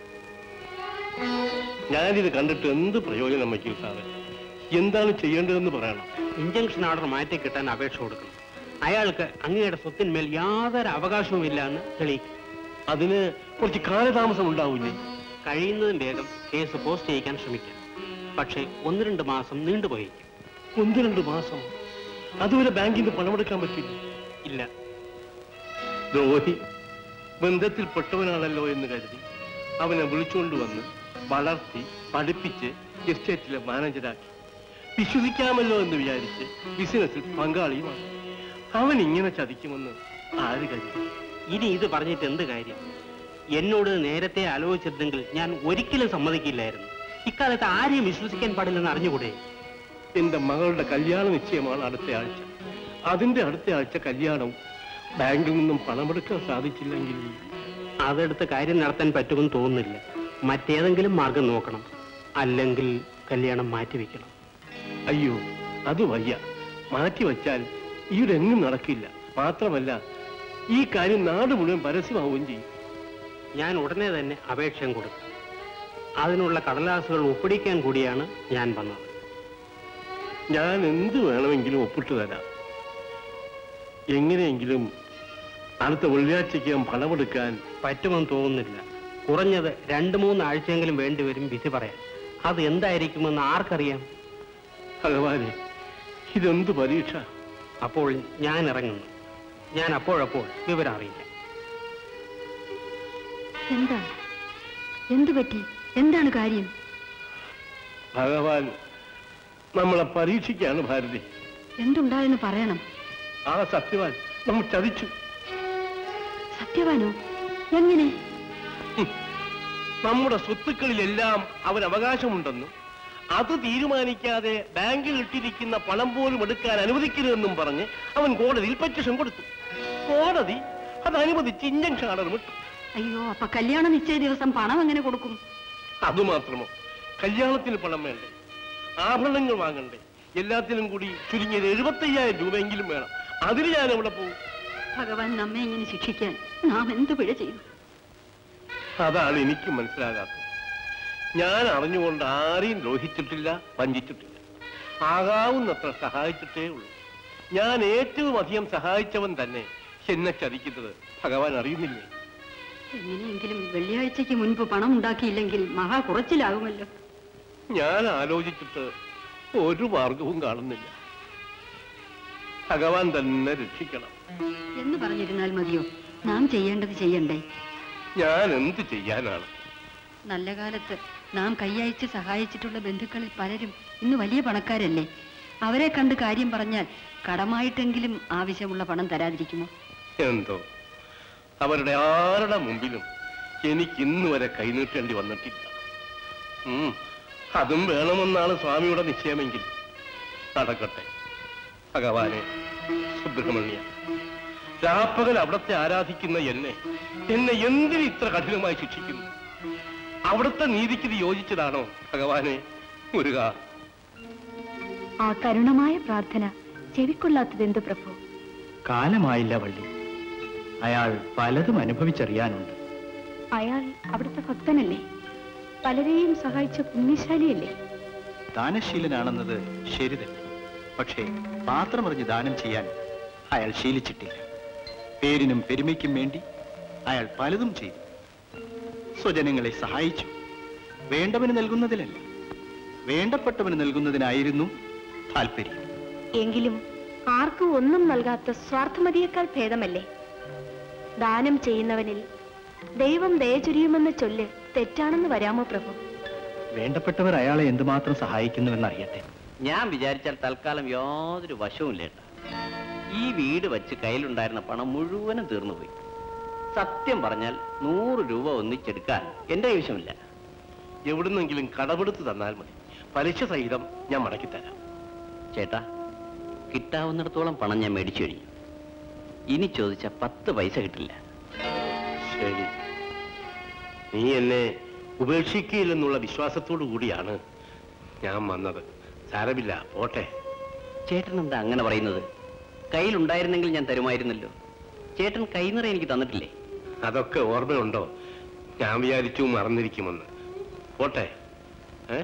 ഞാനിത് കണ്ടിട്ട് എന്ത് പ്രയോജനം വയ്ക്കും സാറേ എന്താണ് ചെയ്യേണ്ടതെന്ന് പറയണം ഇഞ്ചക്ഷൻ ഓർഡർ മാറ്റി കിട്ടാൻ അപേക്ഷ കൊടുക്കണം അയാൾക്ക് അങ്ങയുടെ സ്വത്തിന്മേൽ യാതൊരു അവകാശവും ഇല്ല എന്ന് തെളിയിക്കും അതിന് കുറച്ച് കാലതാമസം ഉണ്ടാവില്ലേ കഴിയുന്നതും വേഗം കേസ് പോസ്റ്റ് ചെയ്യിക്കാൻ ശ്രമിക്കാം പക്ഷേ ഒന്ന് രണ്ട് മാസം നീണ്ടുപോയേക്കും ഒന്ന് രണ്ട് മാസം അതുവരെ ബാങ്കിൽ നിന്ന് പണമെടുക്കാൻ പറ്റില്ല ഇല്ല ദ്രോഹി ബന്ധത്തിൽപ്പെട്ടവനാണല്ലോ എന്ന് കരുതി അവനെ വിളിച്ചുകൊണ്ട് വന്ന് വളർത്തി പഠിപ്പിച്ച് എസ്റ്റേറ്റിലെ മാനേജരാക്കി വിശ്വസിക്കാമല്ലോ എന്ന് വിചാരിച്ച് ബിസിനസ്സിൽ പങ്കാളിയുമാണ് അവൻ ഇങ്ങനെ ചതിക്കുമെന്ന് ആര് കരുതി ഇനി ഇത് പറഞ്ഞിട്ട് എന്ത് കാര്യം എന്നോട് നേരത്തെ ആലോചിച്ചിരുന്നെങ്കിൽ ഞാൻ ഒരിക്കലും സമ്മതിക്കില്ലായിരുന്നു ഇക്കാലത്ത് ആരെയും വിശ്വസിക്കാൻ പാടില്ലെന്ന് അറിഞ്ഞുകൂടെ എന്റെ മകളുടെ കല്യാണ നിശ്ചയമാണ് അടുത്ത ആഴ്ച അതിന്റെ അടുത്ത ആഴ്ച കല്യാണം ബാങ്കിൽ നിന്നും പണമെടുക്കാൻ സാധിച്ചില്ലെങ്കിൽ അതെടുത്ത് കാര്യം നടത്താൻ പറ്റുമെന്ന് തോന്നുന്നില്ല മറ്റേതെങ്കിലും മാർഗം നോക്കണം അല്ലെങ്കിൽ കല്യാണം മാറ്റിവെക്കണം അയ്യോ അത് വയ്യ മാറ്റി വച്ചാൽ ഈടെങ്ങും നടക്കില്ല മാത്രമല്ല ഈ കാര്യം നാട് മുഴുവൻ പരസ്യമാവുകയും ചെയ്യും ഞാൻ ഉടനെ തന്നെ അപേക്ഷയും കൊടുത്തു അതിനുള്ള കടലാസുകൾ ഒപ്പിടിക്കാൻ കൂടിയാണ് ഞാൻ വന്നത് ഞാൻ എന്ത് വേണമെങ്കിലും ഒപ്പിട്ട് തരാം എങ്ങനെയെങ്കിലും അടുത്ത വെള്ളിയാഴ്ചയ്ക്ക് പണമെടുക്കാൻ പറ്റുമെന്ന് തോന്നുന്നില്ല കുറഞ്ഞത് രണ്ട് മൂന്ന് ആഴ്ചയെങ്കിലും വേണ്ടിവരും വിധി പറയാൻ അത് എന്തായിരിക്കുമെന്ന് ആർക്കറിയാം ഭഗവാനെ ഇതെന്ത് പരീക്ഷ അപ്പോൾ ഞാൻ ഇറങ്ങുന്നു ഞാൻ അപ്പോഴപ്പോൾ വിവരം അറിയില്ല എന്താണ് എന്തു പറ്റി എന്താണ് കാര്യം ഭഗവാൻ നമ്മളെ പരീക്ഷിക്കാണ് ഭാരതി എന്തുണ്ടായെന്ന് പറയണം ആ സത്യവാൻ നമ്മൾ ചതിച്ചു സത്യവാനോ എങ്ങനെ നമ്മുടെ സ്വത്തുക്കളിലെല്ലാം അവൻ അവകാശമുണ്ടെന്നും അത് തീരുമാനിക്കാതെ ബാങ്കിൽ ഇട്ടിരിക്കുന്ന പണം പോലും എടുക്കാൻ അനുവദിക്കരുതെന്നും പറഞ്ഞ് അവൻ കോടതിയിൽ പെറ്റിഷൻ കൊടുത്തു കോടതി അത് അനുവദിച്ച് ഇഞ്ചക്ഷൻ ഓർഡർ വിട്ടു അയ്യോ അപ്പൊ കല്യാണ നിശ്ചയ ദിവസം പണം എങ്ങനെ കൊടുക്കും അതുമാത്രമോ കല്യാണത്തിന് പണം വേണ്ടേ ആഭരണങ്ങൾ വാങ്ങണ്ടേ എല്ലാത്തിനും കൂടി ചുരുങ്ങിയത് എഴുപത്തയ്യായിരം രൂപയെങ്കിലും വേണം അതിന് ഞാൻ എവിടെ പോകും ഭഗവാൻ നമ്മെ ഇങ്ങനെ ശിക്ഷിക്കാൻ നാം എന്ത് പിഴ ചെയ്തു അതാണ് എനിക്ക് മനസ്സിലാകാത്തത് ഞാൻ അറിഞ്ഞുകൊണ്ട് ആരെയും ദ്രോഹിച്ചിട്ടില്ല വഞ്ചിച്ചിട്ടില്ല ആകാവുന്നത്ര സഹായിച്ചിട്ടേ ഉള്ളൂ ഞാൻ ഏറ്റവും അധികം സഹായിച്ചവൻ തന്നെ എന്നെ ചതിക്കുന്നത് ഭഗവാൻ അറിയുന്നില്ലേ എങ്ങനെയെങ്കിലും വെള്ളിയാഴ്ചയ്ക്ക് മുൻപ് പണം ഉണ്ടാക്കിയില്ലെങ്കിൽ മഹാ കുറച്ചിലാകുമല്ലോ ഞാൻ ആലോചിച്ചിട്ട് ഒരു മാർഗവും കാണുന്നില്ല ഭഗവാൻ തന്നെ രക്ഷിക്കണം എന്ന് പറഞ്ഞിരുന്നാൽ മതിയോ നാം ചെയ്യേണ്ടത് ചെയ്യണ്ടേ ഞാൻ എന്ത് ചെയ്യാനാണ് നല്ല കാലത്ത് നാം കൈയയച്ച് സഹായിച്ചിട്ടുള്ള ബന്ധുക്കളിൽ പലരും ഇന്ന് വലിയ പണക്കാരല്ലേ അവരെ കണ്ട് കാര്യം പറഞ്ഞാൽ കടമായിട്ടെങ്കിലും ആവശ്യമുള്ള പണം തരാതിരിക്കുമോ എന്തോ അവരുടെ ആരുടെ മുമ്പിലും എനിക്ക് ഇന്ന് വരെ കൈനീട്ടേണ്ടി വന്നിട്ടില്ല ഉം, അതും വേണമെന്നാണ് സ്വാമിയുടെ നിശ്ചയമെങ്കിൽ നടക്കട്ടെ ഭഗവാനെ സുബ്രഹ്മണ്യ രാപ്പകൽ അവിടത്തെ ആരാധിക്കുന്ന എന്നെ എന്നെ എന്തിന് ഇത്ര കഠിനമായി ശിക്ഷിക്കുന്നു അവിടുത്തെ നീതിക്ക് ഇത് യോജിച്ചതാണോ ഭഗവാനെ മുരുക ആ കരുണമായ പ്രാർത്ഥന ചെവിക്കൊള്ളാത്തതെന്ത് പ്രഭു കാലമായില്ല വള്ളി അയാൾ പലതും അനുഭവിച്ചറിയാനുണ്ട് അയാൾ അവിടുത്തെ ഭക്തനല്ലേ പലരെയും സഹായിച്ച പുണ്യശാലിയല്ലേ ദാനശീലനാണെന്നത് ശരി തന്നെ പക്ഷേ പാത്രമറിഞ്ഞ് ദാനം ചെയ്യാൻ അയാൾ ശീലിച്ചിട്ടില്ല പേരിനും പെരുമയ്ക്കും വേണ്ടി അയാൾ പലതും ചെയ്തു സ്വജനങ്ങളെ സഹായിച്ചു വേണ്ടവന് നൽകുന്നതിലല്ല വേണ്ടപ്പെട്ടവന് നൽകുന്നതിനായിരുന്നു താല്പര്യം എങ്കിലും ആർക്കും ഒന്നും നൽകാത്ത സ്വാർത്ഥമതിയേക്കാൾ ഭേദമല്ലേ ദാനം ചെയ്യുന്നവനിൽ ദൈവം ദയചുരിയുമെന്ന ചൊല്ല് തെറ്റാണെന്ന് വരാമോ പ്രഭു വേണ്ടപ്പെട്ടവർ അയാളെ എന്തുമാത്രം സഹായിക്കുന്നുവെന്നറിയട്ടെ ഞാൻ വിചാരിച്ചാൽ തൽക്കാലം യാതൊരു വശവും ഇല്ലേട്ട ഈ വീട് വെച്ച് കയ്യിലുണ്ടായിരുന്ന പണം മുഴുവനും തീർന്നുപോയി സത്യം പറഞ്ഞാൽ നൂറ് രൂപ ഒന്നിച്ചെടുക്കാൻ എന്റെ ആവശ്യമില്ല എവിടുന്നെങ്കിലും കടമെടുത്ത് തന്നാൽ മതി പലിശ സഹിതം ഞാൻ മടക്കി തരാം ചേട്ടാ കിട്ടാവുന്നിടത്തോളം പണം ഞാൻ മേടിച്ചു കഴിഞ്ഞു ഇനി ചോദിച്ച പത്ത് പൈസ കിട്ടില്ല ശരി നീ എന്നെ ഉപേക്ഷിക്കില്ലെന്നുള്ള വിശ്വാസത്തോടു കൂടിയാണ് ഞാൻ വന്നത് സാരമില്ല പോട്ടെ ചേട്ടൻ എന്താ അങ്ങനെ പറയുന്നത് കയ്യിലുണ്ടായിരുന്നെങ്കിൽ ഞാൻ തരുമായിരുന്നല്ലോ ചേട്ടൻ കൈനിറ എനിക്ക് തന്നിട്ടില്ലേ അതൊക്കെ ഓർമ്മയുണ്ടോ ഞാൻ വിചാരിച്ചു മറന്നിരിക്കുമെന്ന് പോട്ടെ ഏ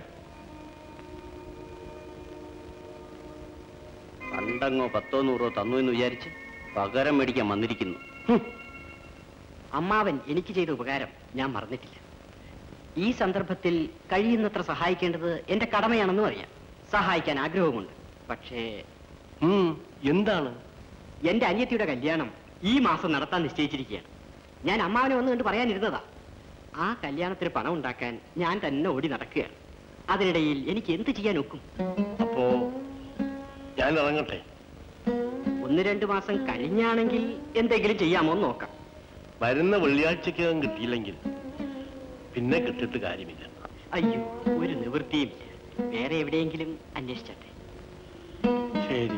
പണ്ടങ്ങോ പത്തോ നൂറോ തന്നു എന്ന് വിചാരിച്ച് പകരം മേടിക്കാൻ വന്നിരിക്കുന്നു അമ്മാവൻ എനിക്ക് ചെയ്ത ഉപകാരം ഞാൻ മറന്നിട്ടില്ല ഈ സന്ദർഭത്തിൽ കഴിയുന്നത്ര സഹായിക്കേണ്ടത് എന്റെ കടമയാണെന്നും അറിയാം സഹായിക്കാൻ ആഗ്രഹവുമുണ്ട് പക്ഷേ എന്താണ് എന്റെ അനിയത്തിയുടെ കല്യാണം ഈ മാസം നടത്താൻ നിശ്ചയിച്ചിരിക്കുകയാണ് ഞാൻ അമ്മാവനെ വന്ന് കണ്ട് പറയാനിരുന്നതാ ആ കല്യാണത്തിന് പണം ഉണ്ടാക്കാൻ ഞാൻ തന്നെ ഓടി നടക്കുകയാണ് അതിനിടയിൽ എനിക്ക് എന്ത് ചെയ്യാൻ ഒക്കും അപ്പോ ഞാൻ ഇറങ്ങട്ടെ ഒന്ന് രണ്ട് മാസം കഴിഞ്ഞാണെങ്കിൽ എന്തെങ്കിലും ചെയ്യാമോ എന്ന് നോക്കാം വരുന്ന വെള്ളിയാഴ്ചക്കകം കിട്ടിയില്ലെങ്കിൽ പിന്നെ കിട്ടിയിട്ട് കാര്യമില്ല അയ്യോ ഒരു നിവൃത്തിയുമില്ല വേറെ എവിടെയെങ്കിലും അന്വേഷിച്ചട്ടെ ശരി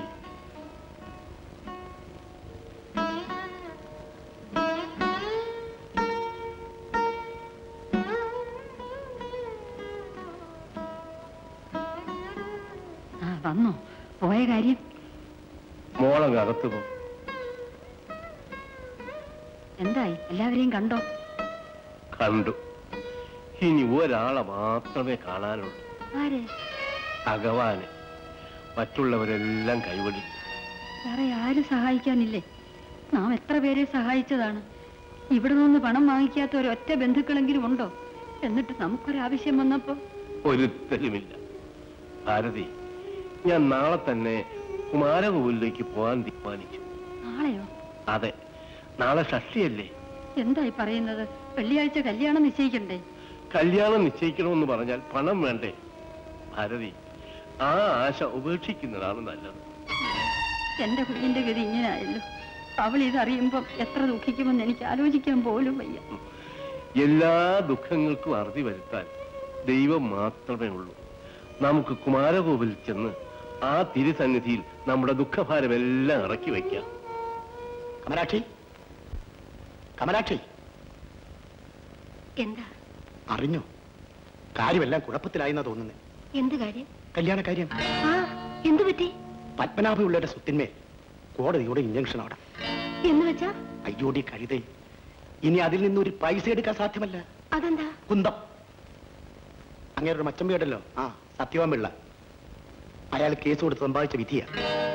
ആ വന്നോ പോയ കാര്യം മോളങ്ങ് അകത്ത് പോ എന്തായി എല്ലാവരെയും കണ്ടോ കണ്ടു ഇനി ഒരാളെ മാത്രമേ കാണാനുള്ളൂ ആരെ ഭഗവാന് മറ്റുള്ളവരെല്ലാം കൈവടി വേറെ ആരും സഹായിക്കാനില്ലേ നാം എത്ര പേരെ സഹായിച്ചതാണ് ഇവിടെ നിന്ന് പണം വാങ്ങിക്കാത്ത ഒരൊറ്റ ബന്ധുക്കളെങ്കിലും ഉണ്ടോ എന്നിട്ട് നമുക്കൊരാവശ്യം വന്നപ്പോ ഒരുത്തലുമില്ല ഭാരതി ഞാൻ നാളെ തന്നെ കുമാരകോവിലേക്ക് പോകാൻ തീരുമാനിച്ചു നാളെയോ അതെ നാളെ ഷഷ്ടിയല്ലേ എന്തായി പറയുന്നത് വെള്ളിയാഴ്ച കല്യാണം നിശ്ചയിക്കണ്ടേ കല്യാണം നിശ്ചയിക്കണമെന്ന് പറഞ്ഞാൽ പണം വേണ്ടേ ഭാരതി ആ ആശ ഉപേക്ഷിക്കുന്നതാണ് നല്ലത് എന്റെ കുഞ്ഞിന്റെ ഗതി ഇങ്ങനായല്ലോ അവൾ ഇതറിയുമ്പം എത്ര ദുഃഖിക്കുമെന്ന് എനിക്ക് ആലോചിക്കാൻ പോലും വയ്യ എല്ലാ ദുഃഖങ്ങൾക്കും അറുതി വരുത്താൻ ദൈവം മാത്രമേ ഉള്ളൂ നമുക്ക് കുമാരകോവിൽ ചെന്ന് ആ തിരുസന്നിധിയിൽ നമ്മുടെ ദുഃഖഭാരമെല്ലാം ഇറക്കി വയ്ക്കാം കമലാക്ഷി കമലാക്ഷി എന്താ അറിഞ്ഞോ കാര്യമെല്ലാം കുഴപ്പത്തിലായെന്നാ തോന്നുന്നത് എന്ത് കാര്യം കല്യാണ കാര്യം ആ എന്തു പറ്റി പത്മനാഭപിള്ളയുടെ സ്വത്തിന്മേൽ കോടതിയുടെ ഇഞ്ചക്ഷൻ അവിടെ എന്ന് വെച്ചാ അയ്യോടി കഴുതേ ഇനി അതിൽ നിന്ന് ഒരു പൈസ എടുക്കാൻ സാധ്യമല്ല അതെന്താ കുന്തം അങ്ങനെ ഒരു മച്ചമ്പയുണ്ടല്ലോ ആ സത്യവാൻ പിള്ള അയാൾ കേസ് കൊടുത്ത് സമ്പാദിച്ച വിധിയാ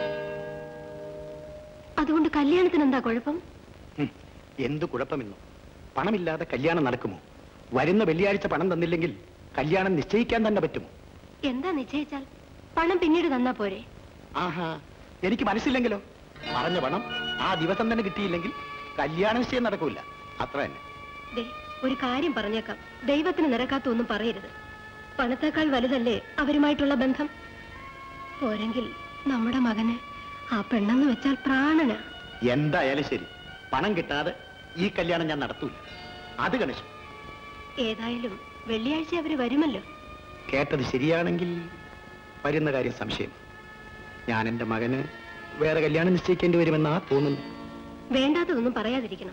അതുകൊണ്ട് കല്യാണത്തിന് എന്താ കുഴപ്പം ഹും, എന്ത് കുഴപ്പമെന്നോ പണമില്ലാതെ കല്യാണം നടക്കുമോ വരുന്ന വെള്ളിയാഴ്ച പണം തന്നില്ലെങ്കിൽ കല്യാണം നിശ്ചയിക്കാൻ തന്നെ പറ്റുമോ എന്താ നിശ്ചയിച്ചാൽ പണം പിന്നീട് തന്നാ പോരെ ആഹാ എനിക്ക് മനസ്സില്ലെങ്കിലോ പറഞ്ഞ പണം ആ ദിവസം തന്നെ കിട്ടിയില്ലെങ്കിൽ കല്യാണ നിശ്ചയം നടക്കൂല അത്ര തന്നെ ദേ ഒരു കാര്യം പറഞ്ഞേക്കാം ദൈവത്തിന് നിരക്കാത്ത ഒന്നും പറയരുത് പണത്തേക്കാൾ വലുതല്ലേ അവരുമായിട്ടുള്ള ബന്ധം പോരെങ്കിൽ നമ്മുടെ മകന് ആ പെണ്ണെന്ന് വെച്ചാൽ പ്രാണന എന്തായാലും ശരി പണം കിട്ടാതെ ഈ കല്യാണം ഞാൻ നടത്തൂല അത് ഗണേശൻ ഏതായാലും വെള്ളിയാഴ്ച അവര് വരുമല്ലോ കേട്ടത് ശരിയാണെങ്കിൽ വരുന്ന കാര്യം സംശയം ഞാൻ എൻ്റെ മകന് വേറെ കല്യാണം നിശ്ചയിക്കേണ്ടി വരുമെന്നാ തോന്നുന്നു വേണ്ടാത്തതൊന്നും പറയാതിരിക്കണം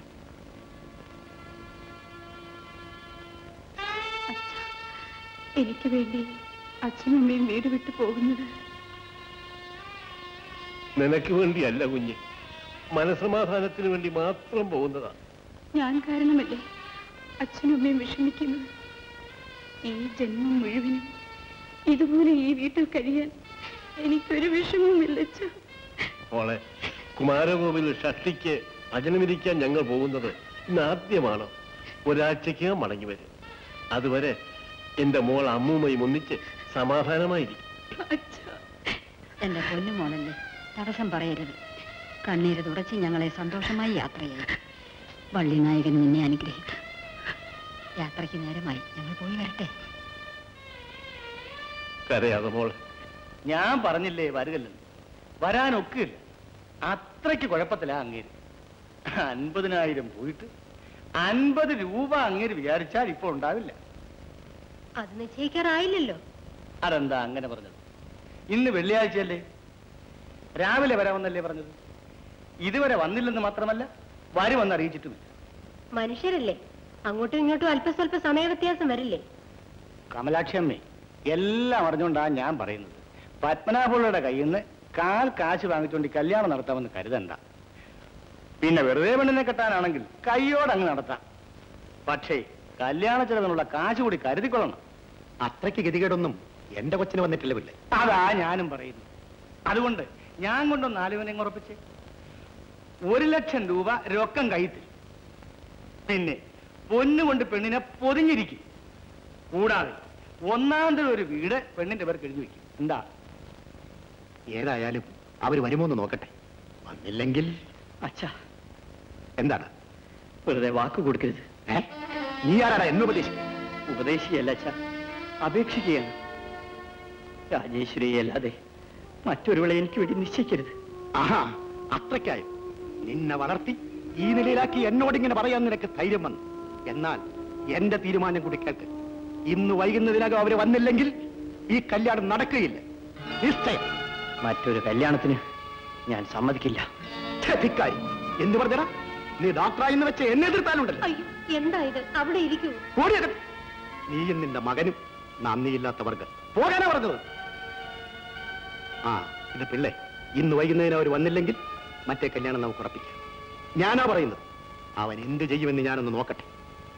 എനിക്ക് വേണ്ടി അച്ഛനും അമ്മയും വീട് വിട്ടു പോകുന്നത് നിനക്ക് വേണ്ടിയല്ല കുഞ്ഞ് മനസമാധാനത്തിന് വേണ്ടി മാത്രം പോകുന്നതാ ഞാൻ കാരണമല്ലേ അച്ഛനും അമ്മയും വിഷമിക്കുന്നത് ഈ ജന്മം മുഴുവനും ഇതുപോലെ ഈ വീട്ടിൽ കഴിയാൻ എനിക്കൊരു വിഷമവുമില്ല അച്ഛാ മോളെ കുമാരകോവിൽ ഷഷ്ടിക്ക് ഭജനമിരിക്കാൻ ഞങ്ങൾ പോകുന്നത് ഇന്ന് ആദ്യമാണ് ഒരാഴ്ചയ്ക്ക് മടങ്ങി വരും അതുവരെ എന്റെ മോൾ അമ്മൂമ്മയും ഒന്നിച്ച് സമാധാനമായിരിക്കും എന്റെ പൊന്നു മോളല്ലേ തടസ്സം പറയരുത് കണ്ണീര് തുടച്ച് ഞങ്ങളെ സന്തോഷമായി യാത്ര ചെയ്യും വള്ളിനായകൻ നിന്നെ അനുഗ്രഹിക്കും യാത്രയ്ക്ക് നേരമായി ഞങ്ങൾ പോയി വരട്ടെ കരയാതെ മോൾ ഞാൻ പറഞ്ഞില്ലേ വരുകല്ലെന്ന് വരാനൊക്കില്ല അത്രയ്ക്ക് കുഴപ്പത്തിലാ അങ്ങേര് അൻപതിനായിരം പോയിട്ട് അൻപത് രൂപ അങ്ങേര് വിചാരിച്ചാൽ ഇപ്പോൾ ഉണ്ടാവില്ല അത് നിശ്ചയിക്കാറായില്ലല്ലോ അതെന്താ അങ്ങനെ പറഞ്ഞത് ഇന്ന് വെള്ളിയാഴ്ചയല്ലേ രാവിലെ വരാമെന്നല്ലേ പറഞ്ഞത് ഇതുവരെ വന്നില്ലെന്ന് മാത്രമല്ല വരുമെന്ന് അറിയിച്ചിട്ടുമില്ല മനുഷ്യരല്ലേ അങ്ങോട്ടും ഇങ്ങോട്ടും അല്പസ്വല്പ സമയ വ്യത്യാസം വരില്ലേ കമലാക്ഷി അമ്മേ എല്ലാം അറിഞ്ഞുകൊണ്ടാ ഞാൻ പറയുന്നത് പത്മനാഭുള്ളയുടെ കയ്യിൽ നിന്ന് കാൽ കാശ് വാങ്ങിച്ചുകൊണ്ട് ഈ കല്യാണം നടത്താമെന്ന് കരുതണ്ട പിന്നെ വെറുതെ പെണ്ണിനെ കെട്ടാനാണെങ്കിൽ കയ്യോടങ്ങ് നടത്താം പക്ഷേ കല്യാണ ചെലവിനുള്ള കാശ് കൂടി കരുതിക്കൊള്ളണം അത്രയ്ക്ക് ഗതികേടൊന്നും എന്റെ കൊച്ചിന് വന്നിട്ടില്ല പിള്ളേ അതാ ഞാനും പറയുന്നു അതുകൊണ്ട് ഞാൻ കൊണ്ടൊന്ന് ആലുവനെ ഉറപ്പിച്ച് ഒരു ലക്ഷം രൂപ രൊക്കം കയ്യിൽ പിന്നെ പൊന്നുകൊണ്ട് പെണ്ണിനെ പൊതിഞ്ഞിരിക്കും കൂടാതെ ഒന്നാമത്തെ ഒരു വീട് പെണ്ണിന്റെ പേർക്ക് എഴുതി വെക്കും എന്താ ഏതായാലും അവർ വരുമോ എന്ന് നോക്കട്ടെ വന്നില്ലെങ്കിൽ അച്ഛാ എന്താണ് വെറുതെ വാക്ക് കൊടുക്കരുത് ഏ നീ ആരാടാ എന്നെ ഉപദേശിക്കും ഉപദേശിയല്ല അച്ഛാ അപേക്ഷിക്കുകയാണ് രാജേശ്വരിയെ അല്ലാതെ മറ്റൊരുവളെ എനിക്ക് വേണ്ടി നിശ്ചയിക്കരുത് ആഹാ അത്രയ്ക്കായോ നിന്നെ വളർത്തി ഈ നിലയിലാക്കി എന്നോട് ഇങ്ങനെ പറയാൻ നിനക്ക് ധൈര്യം വന്നു എന്നാൽ എന്റെ തീരുമാനം കൂടി കേൾക്ക് ഇന്ന് വൈകുന്നതിനകം അവര് വന്നില്ലെങ്കിൽ ഈ കല്യാണം നടക്കുകയില്ല നിശ്ചയം മറ്റൊരു കല്യാണത്തിന് ഞാൻ സമ്മതിക്കില്ല ധിക്കാരി എന്ത് പറഞ്ഞടാ നീ ഡോക്ടറായിന്ന് വെച്ച് എന്നെ എതിർത്താലുണ്ടല്ലോ അയ്യോ എന്താ ഇത് അവിടെ ഇരിക്കൂ ഓടിയകത്ത് നീയും നിന്റെ മകനും നന്ദിയില്ലാത്തവർക്ക് പോകാനാ പറഞ്ഞത് ആ ഇത് പിള്ളേ ഇന്ന് വൈകുന്നതിന് അവർ വന്നില്ലെങ്കിൽ മറ്റേ കല്യാണം നമുക്ക് ഉറപ്പിക്കാം ഞാനാ പറയുന്നത് അവൻ എന്ത് ചെയ്യുമെന്ന് ഞാനൊന്ന് നോക്കട്ടെ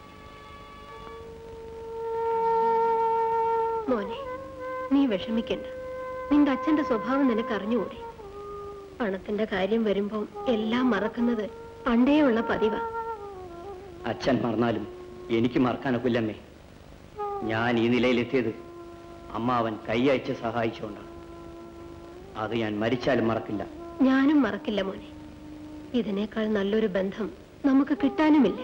മോനെ നീ വിഷമിക്കണ്ട നിന്റെ അച്ഛന്റെ സ്വഭാവം നിനക്ക് അറിഞ്ഞുകൂടെ പണത്തിന്റെ കാര്യം വരുമ്പം എല്ലാം മറക്കുന്നത് പണ്ടേ ഉള്ള പതിവാ അച്ഛൻ മറന്നാലും എനിക്ക് മറക്കാനൊക്കില്ലമ്മേ ഞാൻ ഈ നിലയിലെത്തിയത് അമ്മ അവൻ കൈയയച്ച് സഹായിച്ചുകൊണ്ടാണ് അത് ഞാൻ മരിച്ചാലും മറക്കില്ല ഞാനും മറക്കില്ല മോനെ ഇതിനേക്കാൾ നല്ലൊരു ബന്ധം നമുക്ക് കിട്ടാനുമില്ല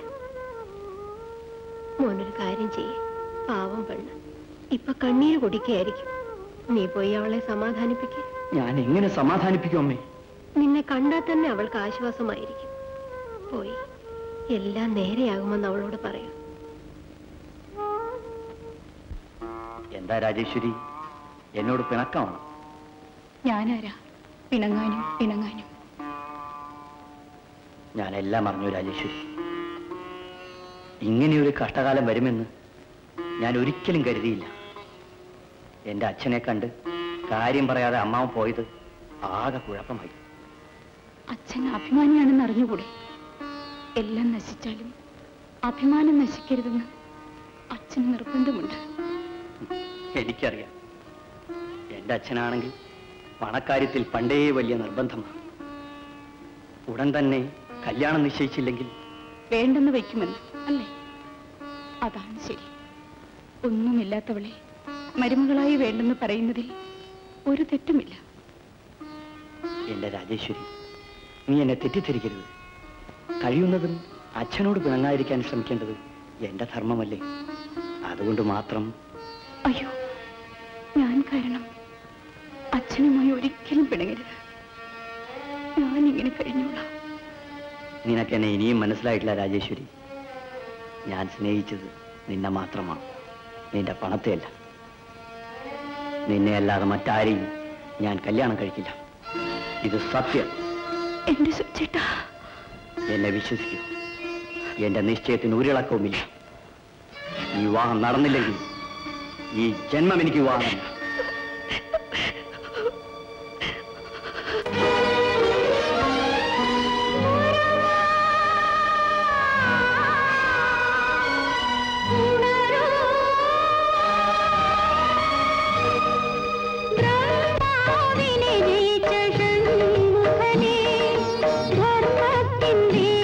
മോനൊരു കാര്യം ചെയ്യേ പാവം പെണ്ണ് ഇപ്പൊ കണ്ണീര് കുടിക്കുകയായിരിക്കും നീ പോയി അവളെ സമാധാനിപ്പിക്ക ഞാൻ എങ്ങനെ സമാധാനിപ്പിക്കും അമ്മേ നിന്നെ കണ്ടാൽ തന്നെ അവൾക്ക് ആശ്വാസമായിരിക്കും പോയി എല്ലാം നേരെയാകുമെന്ന് അവളോട് പറയൂ എന്താ രാജേശ്വരി എന്നോട് പിണക്കമാണ് ഞാനാരാ പിണങ്ങാനും പിണങ്ങാനും ഞാൻ എല്ലാം അറിഞ്ഞു രാജേശ്വരി ഇങ്ങനെയൊരു കഷ്ടകാലം വരുമെന്ന് ഞാൻ ഒരിക്കലും കരുതിയില്ല എന്റെ അച്ഛനെ കണ്ട് കാര്യം പറയാതെ അമ്മാവൻ പോയത് ആകെ കുഴപ്പമായി അച്ഛൻ അഭിമാനിയാണെന്ന് അറിഞ്ഞുകൂടെ എല്ലാം നശിച്ചാലും അഭിമാനം നശിക്കരുതെന്ന് അച്ഛന് നിർബന്ധമുണ്ട് എനിക്കറിയാം എന്റെ അച്ഛനാണെങ്കിൽ പണക്കാര്യത്തിൽ പണ്ടേ വലിയ നിർബന്ധമാണ് ഉടൻ തന്നെ കല്യാണം നിശ്ചയിച്ചില്ലെങ്കിൽ വേണ്ടെന്ന് വയ്ക്കുമെന്ന് അല്ലേ അതാണ് ശരി ഒന്നുമില്ലാത്തവളെ മരുമകളായി വേണ്ടെന്ന് പറയുന്നതിൽ ഒരു തെറ്റുമില്ല എന്റെ രാജേശ്വരി നീ എന്നെ തെറ്റിദ്ധരിക്കരുത് കഴിയുന്നതും അച്ഛനോട് പിണങ്ങാതിരിക്കാൻ ശ്രമിക്കേണ്ടത് എന്റെ ധർമ്മമല്ലേ അതുകൊണ്ട് മാത്രം അയ്യോ ഞാൻ കാരണം അച്ഛനുമായി ഒരിക്കലും പിണങ്ങരുത് ഞാൻ ഇങ്ങനെ കഴിഞ്ഞോളാം നിനക്കെന്നെ ഇനിയും മനസ്സിലായിട്ടില്ല രാജേശ്വരി ഞാൻ സ്നേഹിച്ചത് നിന്നെ മാത്രമാണ് നിന്റെ പണത്തെയല്ല നിന്നെ അല്ലാതെ മറ്റാരെയും ഞാൻ കല്യാണം കഴിക്കില്ല ഇത് സത്യം എന്റെ സുചേട്ടാ എന്നെ വിശ്വസിക്കൂ എന്റെ നിശ്ചയത്തിന് ഒരിളക്കവുമില്ല ഈ വിവാഹം നടന്നില്ലെങ്കിൽ ഈ ജന്മം എനിക്ക് വിവാഹമല്ല ബ്രഹ്മാവിനെ ജയിച്ച ഷൺമുഖനെ ധർമ്മത്തിൻ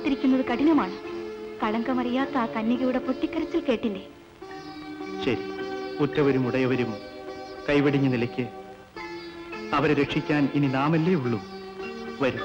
കാത്തിരിക്കുന്നത് കഠിനമാണ് കളങ്കമറിയാത്ത ആ കന്യകയുടെ പൊട്ടിക്കരച്ചിൽ കേട്ടില്ലേ ശരി ഉറ്റവരും ഉടയവരും കൈവടിഞ്ഞ നിലയ്ക്ക് അവരെ രക്ഷിക്കാൻ ഇനി നാമല്ലേ ഉള്ളൂ വരൂ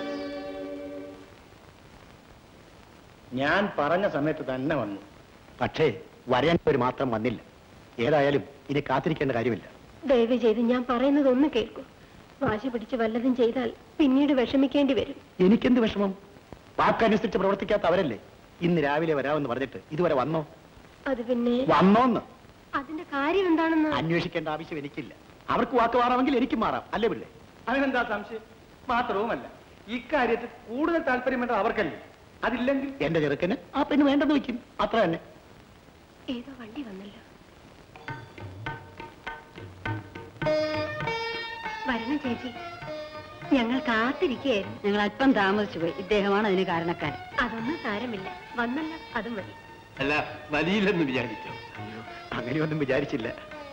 ഞാൻ പറഞ്ഞ സമയത്ത് തന്നെ വന്നു പക്ഷേ വരേണ്ടവർ മാത്രം വന്നില്ല ഏതായാലും ഇനി കാത്തിരിക്കേണ്ട കാര്യമില്ല ദയവ് ചെയ്ത് ഞാൻ പറയുന്നത് ഒന്ന് കേൾക്കൂ വാശി പിടിച്ച് വല്ലതും ചെയ്താൽ പിന്നീട് വിഷമിക്കേണ്ടി വരും എനിക്കെന്ത് വിഷമം വാക്കനുസരിച്ച് പ്രവർത്തിക്കാത്ത അവരല്ലേ ഇന്ന് രാവിലെ വരാമെന്ന് പറഞ്ഞിട്ട് ഇതുവരെ വന്നോ അത് പിന്നെ വന്നോന്ന് അതിന്റെ കാര്യം എന്താണെന്ന് അന്വേഷിക്കേണ്ട ആവശ്യം എനിക്കില്ല അവർക്ക് വാക്ക് മാറാമെങ്കിൽ എനിക്കും മാറാം അല്ലേ പിള്ളേ അതിനെന്താ സംശയം മാത്രവുമല്ല ഇക്കാര്യത്തിൽ കൂടുതൽ താല്പര്യം വേണ്ടത് അവർക്കല്ലേ അതില്ലെങ്കിൽ എന്റെ ചെറുക്കന് ആ പെണ്ണ് വേണ്ടെന്ന് വെക്കും അത്ര തന്നെ ഏതോ വണ്ടി വന്നല്ലോ വരണം ചേച്ചി ഞങ്ങൾ കാത്തിരിക്കുകയായിരുന്നു ഞങ്ങൾ അല്പം താമസിച്ചു പോയി ഇദ്ദേഹമാണ് അതിന് കാരണക്കാരൻ അതൊന്നും സാരമില്ല വന്നല്ലോ അതും മതി അല്ല വലിയില്ലെന്ന് വിചാരിച്ചോ അങ്ങനെയൊന്നും വിചാരിച്ചില്ല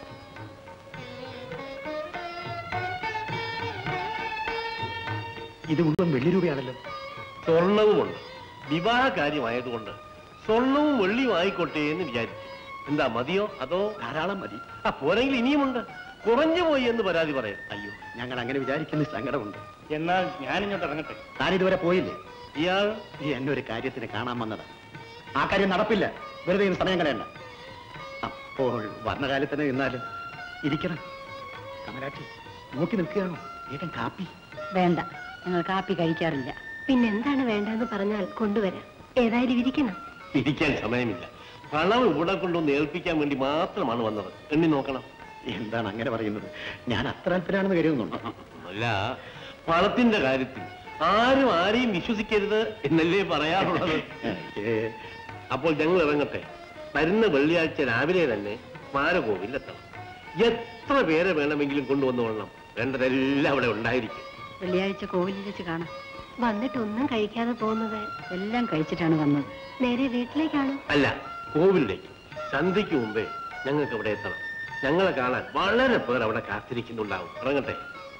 ഇത് മുഴുവൻ വെള്ളി രൂപയാണല്ലോ സ്വർണവുമുണ്ട് വിവാഹ കാര്യമായതുകൊണ്ട് സ്വർണവും വെള്ളിയും ആയിക്കോട്ടെ എന്ന് വിചാരിച്ചു എന്താ മതിയോ അതോ ധാരാളം മതി ആ പോരെങ്കിൽ ഇനിയുമുണ്ട് കുറഞ്ഞു പോയി എന്ന് പരാതി പറയാം അയ്യോ ഞങ്ങൾ അങ്ങനെ വിചാരിക്കുന്ന സങ്കടമുണ്ട് എന്നാൽ ഞാനിങ്ങോട്ട് ഇറങ്ങട്ടെ താൻ ഇതുവരെ പോയില്ലേ ഇയാൾ ഈ എന്നെ ഒരു കാര്യത്തിന് കാണാൻ വന്നതാ ആ കാര്യം നടപ്പില്ല വെറുതെ ഇന്ന് സമയം കളയണ്ട അപ്പോൾ വർണ്ണകാലത്തിന് നിന്നാലും ഇരിക്കണം കമലാക്ഷി നോക്കി നിൽക്കുകയാണോ വേഗം കാപ്പി വേണ്ട ഞങ്ങൾ കാപ്പി കഴിക്കാറില്ല പിന്നെ എന്താണ് വേണ്ടതെന്ന് പറഞ്ഞാൽ കൊണ്ടുവരാം ഏതായാലും ഇരിക്കണം ഇരിക്കാൻ സമയമില്ല പണം ഇവിടെ കൊണ്ടൊന്ന് ഏൽപ്പിക്കാൻ വേണ്ടി മാത്രമാണ് വന്നത് എണ്ണി നോക്കണം എന്താണ് അങ്ങനെ പറയുന്നത് ഞാൻ അത്ര അല്പനാണെന്ന് കരുതുന്നുണ്ടോ അല്ല പണത്തിന്റെ കാര്യത്തിൽ ആരും ആരെയും വിശ്വസിക്കരുത് എന്നല്ലേ പറയാറുള്ളത് അപ്പോൾ ഞങ്ങൾ ഇറങ്ങട്ടെ വരുന്ന വെള്ളിയാഴ്ച രാവിലെ തന്നെ സ്മാരകോവിലെത്തണം എത്ര പേരെ വേണമെങ്കിലും കൊണ്ടുവന്നോളണം വേണ്ടതെല്ലാം അവിടെ ഉണ്ടായിരിക്കും വെള്ളിയാഴ്ച കോവിലിൽ വെച്ച് കാണാം വന്നിട്ട് ഒന്നും കഴിക്കാതെ പോകുന്നത് എല്ലാം കഴിച്ചിട്ടാണ് വന്നത് നേരെ വീട്ടിലേക്കാണോ അല്ല കോവിലിലേക്ക് സന്ധ്യയ്ക്ക് മുമ്പേ ഞങ്ങൾക്ക് അവിടെ എത്തണം ഞങ്ങളെ കാണാൻ വളരെ പേർ അവിടെ കാത്തിരിക്കുന്നുണ്ടാവും ഇറങ്ങട്ടെ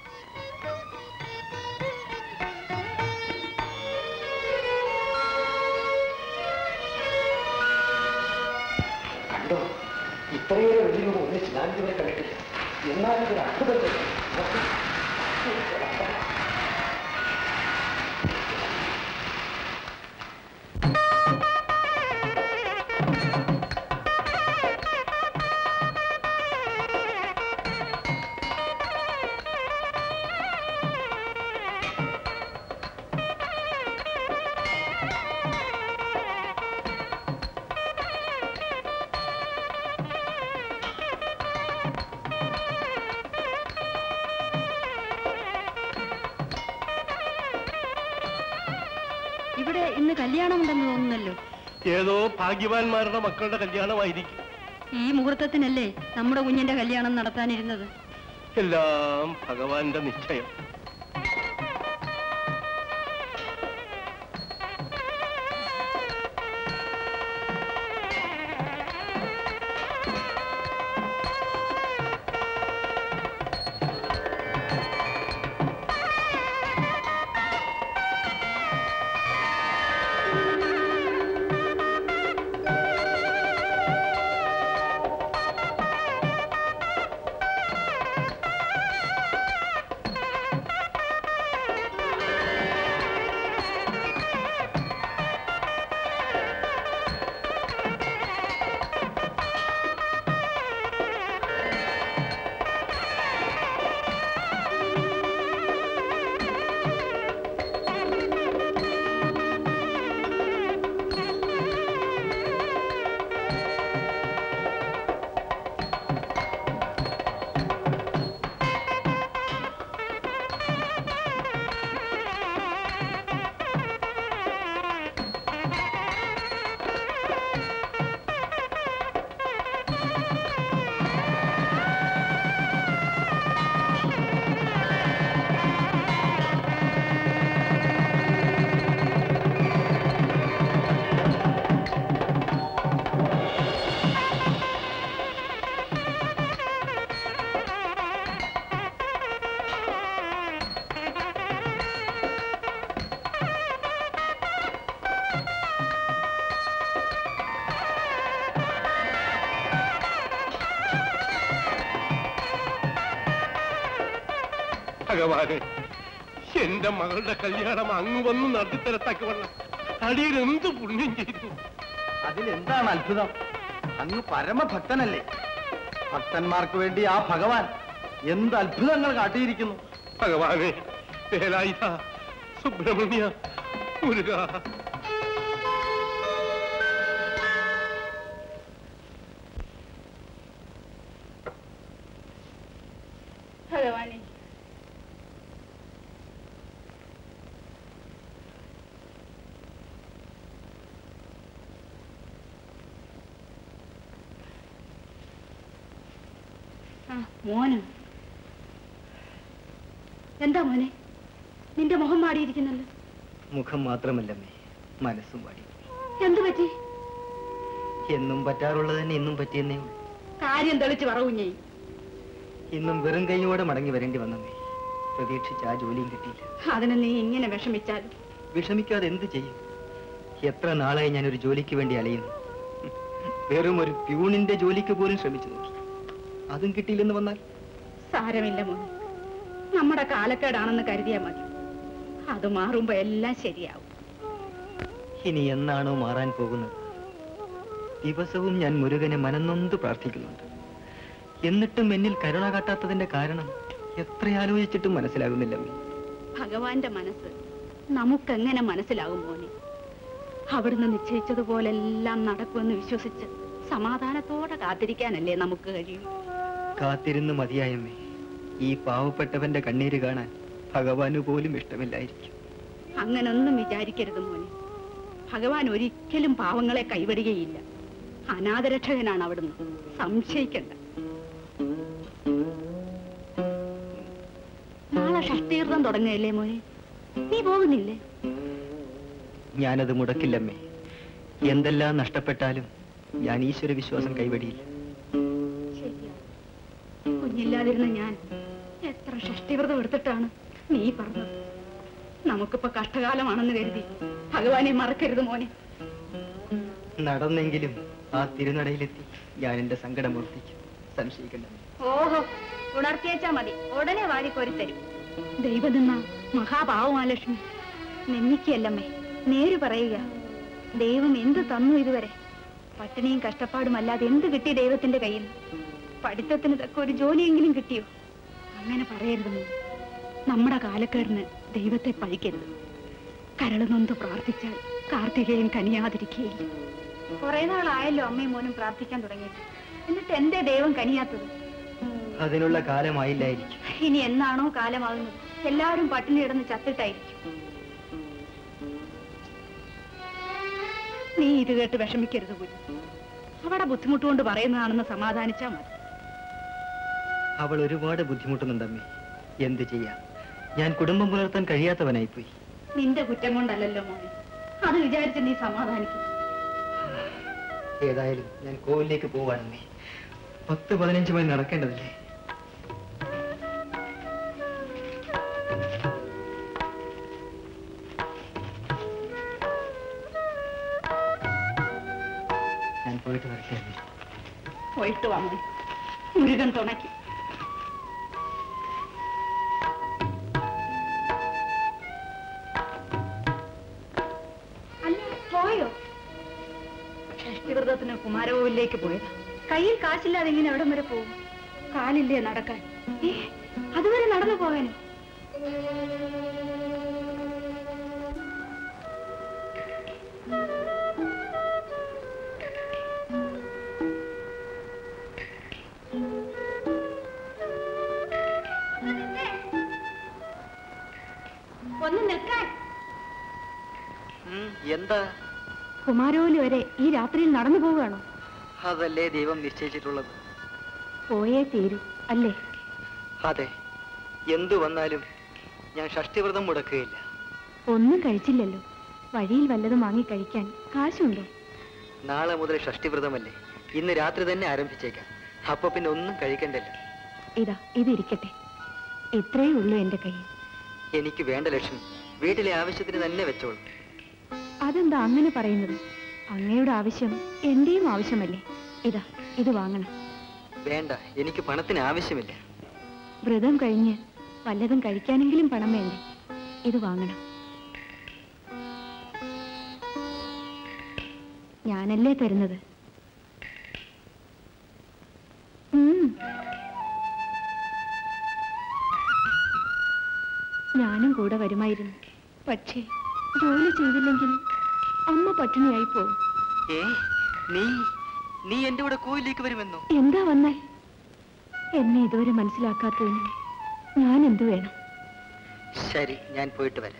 കണ്ടോ ഇത്രയേറെ വെള്ളി രൂപ ഒന്നിച്ച് ഞാൻ ഇതുവരെ കണ്ടിട്ടില്ല എന്നാലും ഇതൊരു അത്ഭുതം തന്നെ. ഇവിടെ ഇന്ന് കല്യാണമുണ്ടെന്ന് തോന്നുന്നല്ലോ ഏതോ ഭാഗ്യവാന്മാരുടെ മക്കളുടെ കല്യാണമായിരിക്കും ഈ മുഹൂർത്തത്തിനല്ലേ നമ്മുടെ കുഞ്ഞിന്റെ കല്യാണം നടത്താനിരുന്നത് എല്ലാം ഭഗവാന്റെ നിശ്ചയം ഭഗവാനെ എന്റെ മകളുടെ കല്യാണം അങ്ങ് വന്ന് നടത്തിത്തരത്തക്ക വണ്ണം അടിയിൽ എന്ത് പുണ്യം ചെയ്തു അതിലെന്താണ് അത്ഭുതം അങ്ങ് പരമഭക്തനല്ലേ ഭക്തന്മാർക്ക് വേണ്ടി ആ ഭഗവാൻ എന്ത് അത്ഭുതങ്ങൾ കാട്ടിയിരിക്കുന്നു ഭഗവാനെ വേലായുധ സുബ്രഹ്മണ്യ മുരുക ഭഗവാനെ ആ മോന് എന്താ മോനെ നിന്റെ മുഖം മാടിയിരിക്കുന്നല്ലോ മുഖം മാത്രമല്ലമ്മേ മനസ്സും പാടി എന്തു പറ്റി എന്നും പറ്റാറുള്ളത് തന്നെ ഇന്നും പറ്റിയെന്നേ ഉള്ളൂ കാര്യം തെളിച്ച് പറവുഞ്ഞേ ഇന്നും വെറും കൈയോടെ മടങ്ങി വരേണ്ടി വന്നമ്മേ പ്രതീക്ഷിച്ച ആ ജോലിയും കിട്ടിയില്ല അതിന് നീ ഇങ്ങനെ വിഷമിച്ചാൽ വിഷമിക്കാതെ എന്ത് ചെയ്യും എത്ര നാളായി ഞാൻ ഒരു ജോലിക്ക് വേണ്ടി അലയുന്നു വെറും ഒരു പ്യൂണിന്റെ ജോലിക്ക് പോലും ശ്രമിച്ചു നോക്കി അതും കിട്ടിയില്ലെന്ന് വന്നാൽ സാരമില്ല മോനെ നമ്മുടെ കാലക്കേടാണെന്ന് കരുതിയാ മതി അത് മാറുമ്പോ എല്ലാം ശരിയാവും ഇനി എന്നാണോ മാറാൻ പോകുന്നത് ദിവസവും ഞാൻ മുരുകനെ മനന്നൊന്ത് പ്രാർത്ഥിക്കുന്നുണ്ട് എന്നിട്ടും എന്നിൽ കരുണ കാട്ടാത്തതിന്റെ കാരണം എത്ര ആലോചിച്ചിട്ടും മനസ്സിലാകുന്നില്ലമ്മേ ഭഗവാന്റെ മനസ്സ് നമുക്കെങ്ങനെ മനസ്സിലാകും മോനെ അവിടുന്ന് നിശ്ചയിച്ചതുപോലെല്ലാം നടക്കുമെന്ന് വിശ്വസിച്ച് സമാധാനത്തോടെ കാത്തിരിക്കാനല്ലേ നമുക്ക് കഴിയൂ കാത്തിരുന്ന് മതിയായമ്മേ ഈ പാവപ്പെട്ടവന്റെ കണ്ണീര് കാണാൻ ഭഗവാന് പോലും ഇഷ്ടമില്ലായിരിക്കും അങ്ങനൊന്നും വിചാരിക്കരുത് മോനെ ഭഗവാൻ ഒരിക്കലും പാവങ്ങളെ കൈവിടുകയില്ല അനാഥരക്ഷകനാണ് അവിടുന്ന് സംശയിക്കണ്ട നാളെ ഷഷ്ടീർത്തം തുടങ്ങുകയല്ലേ മോനെ നീ പോകുന്നില്ലേ ഞാനത് മുടക്കില്ലമ്മേ എന്തെല്ലാം നഷ്ടപ്പെട്ടാലും ഞാൻ ഈശ്വര വിശ്വാസം കൈവടിയില്ല ശരിയാ കുഞ്ഞില്ലാതിരുന്ന ഞാൻ എത്ര ഷഷ്ടിവ്രതം എടുത്തിട്ടാണ് നീ പറഞ്ഞത് നമുക്കിപ്പോ കഷ്ടകാലമാണെന്ന് കരുതി ഭഗവാനെ മറക്കരുത് മോനെ നടന്നെങ്കിലും ആ തിരുനടയിലെത്തി ഞാൻ എന്റെ സങ്കടം ഓർപ്പിക്കും സംശയിക്കണ്ട ഓഹോ ഉണർത്തിയേച്ചാ മതി ഉടനെ വാരിക്കോരി തരും ദൈവം നിന്ന മഹാപാവമാലക്ഷ്മി നിന്ദിക്കല്ലമ്മേ നേര് പറയുക ദൈവം എന്ത് തന്നു ഇതുവരെ പട്ടിണിയും കഷ്ടപ്പാടും അല്ലാതെ എന്ത് കിട്ടി ദൈവത്തിന്റെ കയ്യിൽ നിന്ന് പഠിത്തത്തിന് തക്ക ഒരു ജോലിയെങ്കിലും കിട്ടിയോ അങ്ങനെ പറയരുത് മോൻ നമ്മുടെ കാലക്കേടിന് ദൈവത്തെ പഴിക്കരുത് കരള് നൊന്ത് പ്രാർത്ഥിച്ചാൽ കാർത്തികേയൻ കനിയാതിരിക്കുകയില്ല കുറെ നാളായല്ലോ അമ്മയും മോനും പ്രാർത്ഥിക്കാൻ തുടങ്ങിയിട്ട് എന്നിട്ട് എന്തേ ദൈവം കനിയാത്തത് അതിനുള്ള കാലമായില്ലായിരിക്കും ഇനി എന്നാണോ കാലമാകുന്നത് എല്ലാവരും പട്ടിണി കിടന്ന് ചത്തിട്ടായിരിക്കും നീ ഇത് കേട്ട് വിഷമിക്കരുത് കുഞ്ഞു അവിടെ ബുദ്ധിമുട്ടുകൊണ്ട് പറയുന്നതാണെന്ന് സമാധാനിച്ചാ മതി അവൾ ഒരുപാട് ബുദ്ധിമുട്ടുന്നുണ്ടമ്മേ എന്ത് ചെയ്യാം ഞാൻ കുടുംബം പുലർത്താൻ കഴിയാത്തവനായിപ്പോയി നിന്റെ കുറ്റം കൊണ്ടല്ലല്ലോ മോനെ അത് വിചാരിച്ച് നീ സമാധാനിക്കും ഏതായാലും ഞാൻ കോവിലേക്ക് പോവാനമ്മേ പത്ത് പതിനഞ്ച് മണി നടക്കേണ്ടതല്ലേ ഞാൻ പോയിട്ട് വരട്ടെ അമ്മേ. പോയിട്ട് വാ മോനെ മുരുകൻ തുണയ്ക്കും അല്ല പോയോ ഷഷ്ടിവ്രതത്തിന് കുമാരകോവിലേക്ക് പോയതാ കയ്യിൽ കാശില്ലാതെ എങ്ങനെ എവിടം വരെ പോകും കാലില്ലേ നടക്കാൻ ഏ, അതുവരെ നടന്നു പോകാനോ ഒന്ന് നിൽക്കാൻ എന്താ കുമാരകോവിൽ വരെ ഈ രാത്രിയിൽ നടന്നു പോവുകയാണോ അതല്ലേ ദൈവം നിശ്ചയിച്ചിട്ടുള്ളത് പോയേ തീരൂ അല്ലേ അതെ എന്തു വന്നാലും ഞാൻ ഷഷ്ടിവ്രതം മുടക്കുകയില്ല ഒന്നും കഴിച്ചില്ലല്ലോ വഴിയിൽ വല്ലതും വാങ്ങി കഴിക്കാൻ കാശുണ്ടോ നാളെ മുതൽ ഷഷ്ടിവ്രതമല്ലേ ഇന്ന് രാത്രി തന്നെ ആരംഭിച്ചേക്കാം അപ്പൊ പിന്നെ ഒന്നും കഴിക്കണ്ടല്ലോ ഇതാ ഇതിരിക്കട്ടെ ഇത്രയേ ഉള്ളൂ എന്റെ കയ്യിൽ എനിക്ക് വേണ്ട ലക്ഷ്മി വീട്ടിലെ ആവശ്യത്തിന് തന്നെ വെച്ചോളൂ അതെന്താ അങ്ങനെ പറയുന്നത് അങ്ങയുടെ ആവശ്യം എന്റെയും ആവശ്യമല്ലേ ഇതാ ഇത് വാങ്ങണം വേണ്ട എനിക്ക് പണത്തിന് ആവശ്യമില്ല വ്രതം കഴിഞ്ഞ് വല്ലതും കഴിക്കാനെങ്കിലും പണം വേണ്ടേ ഇത് വാങ്ങണം ഞാനല്ലേ തരുന്നത് ഉം. ഞാനും കൂടെ വരുമായിരുന്നു പക്ഷേ ജോലി ചെയ്തില്ലെങ്കിൽ അമ്മ പട്ടിണിയായി പോകും ഏ നീ നീ എന്റെ കൂടെ കോയിലേക്ക് വരുമെന്നോ എന്താ വന്നാൽ എന്നെ ഇതുവരെ മനസ്സിലാക്കാത്തതിന് ഞാൻ എന്തു വേണം ശരി ഞാൻ പോയിട്ട് വരാം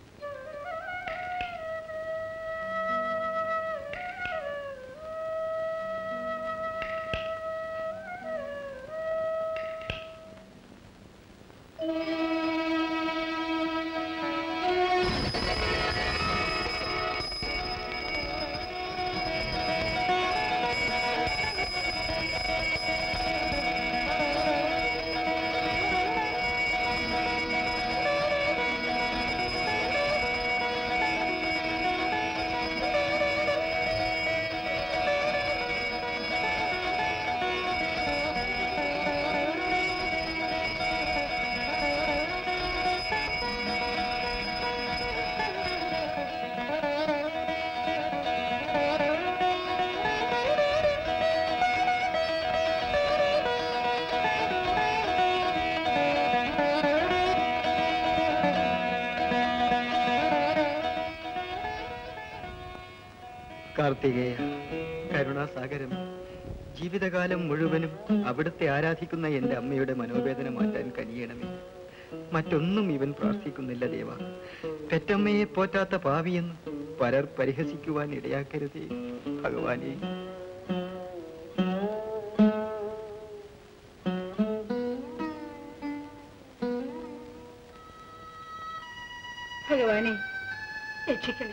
കാർത്തികേയ കരുണാസാഗരം ജീവിതകാലം മുഴുവനും അവിടുത്തെ ആരാധിക്കുന്ന എന്റെ അമ്മയുടെ മനോവേദന മാറ്റാൻ കഴിയണമേ മറ്റൊന്നും ഇവൻ പ്രാർത്ഥിക്കുന്നില്ല ദേവ പെറ്റമ്മയെ പോറ്റാത്ത പാവിയെന്ന് പലർ പരിഹസിക്കുവാൻ ഇടയാക്കരുതേ ഭഗവാനെ ഭഗവാനെ രക്ഷിക്കണേ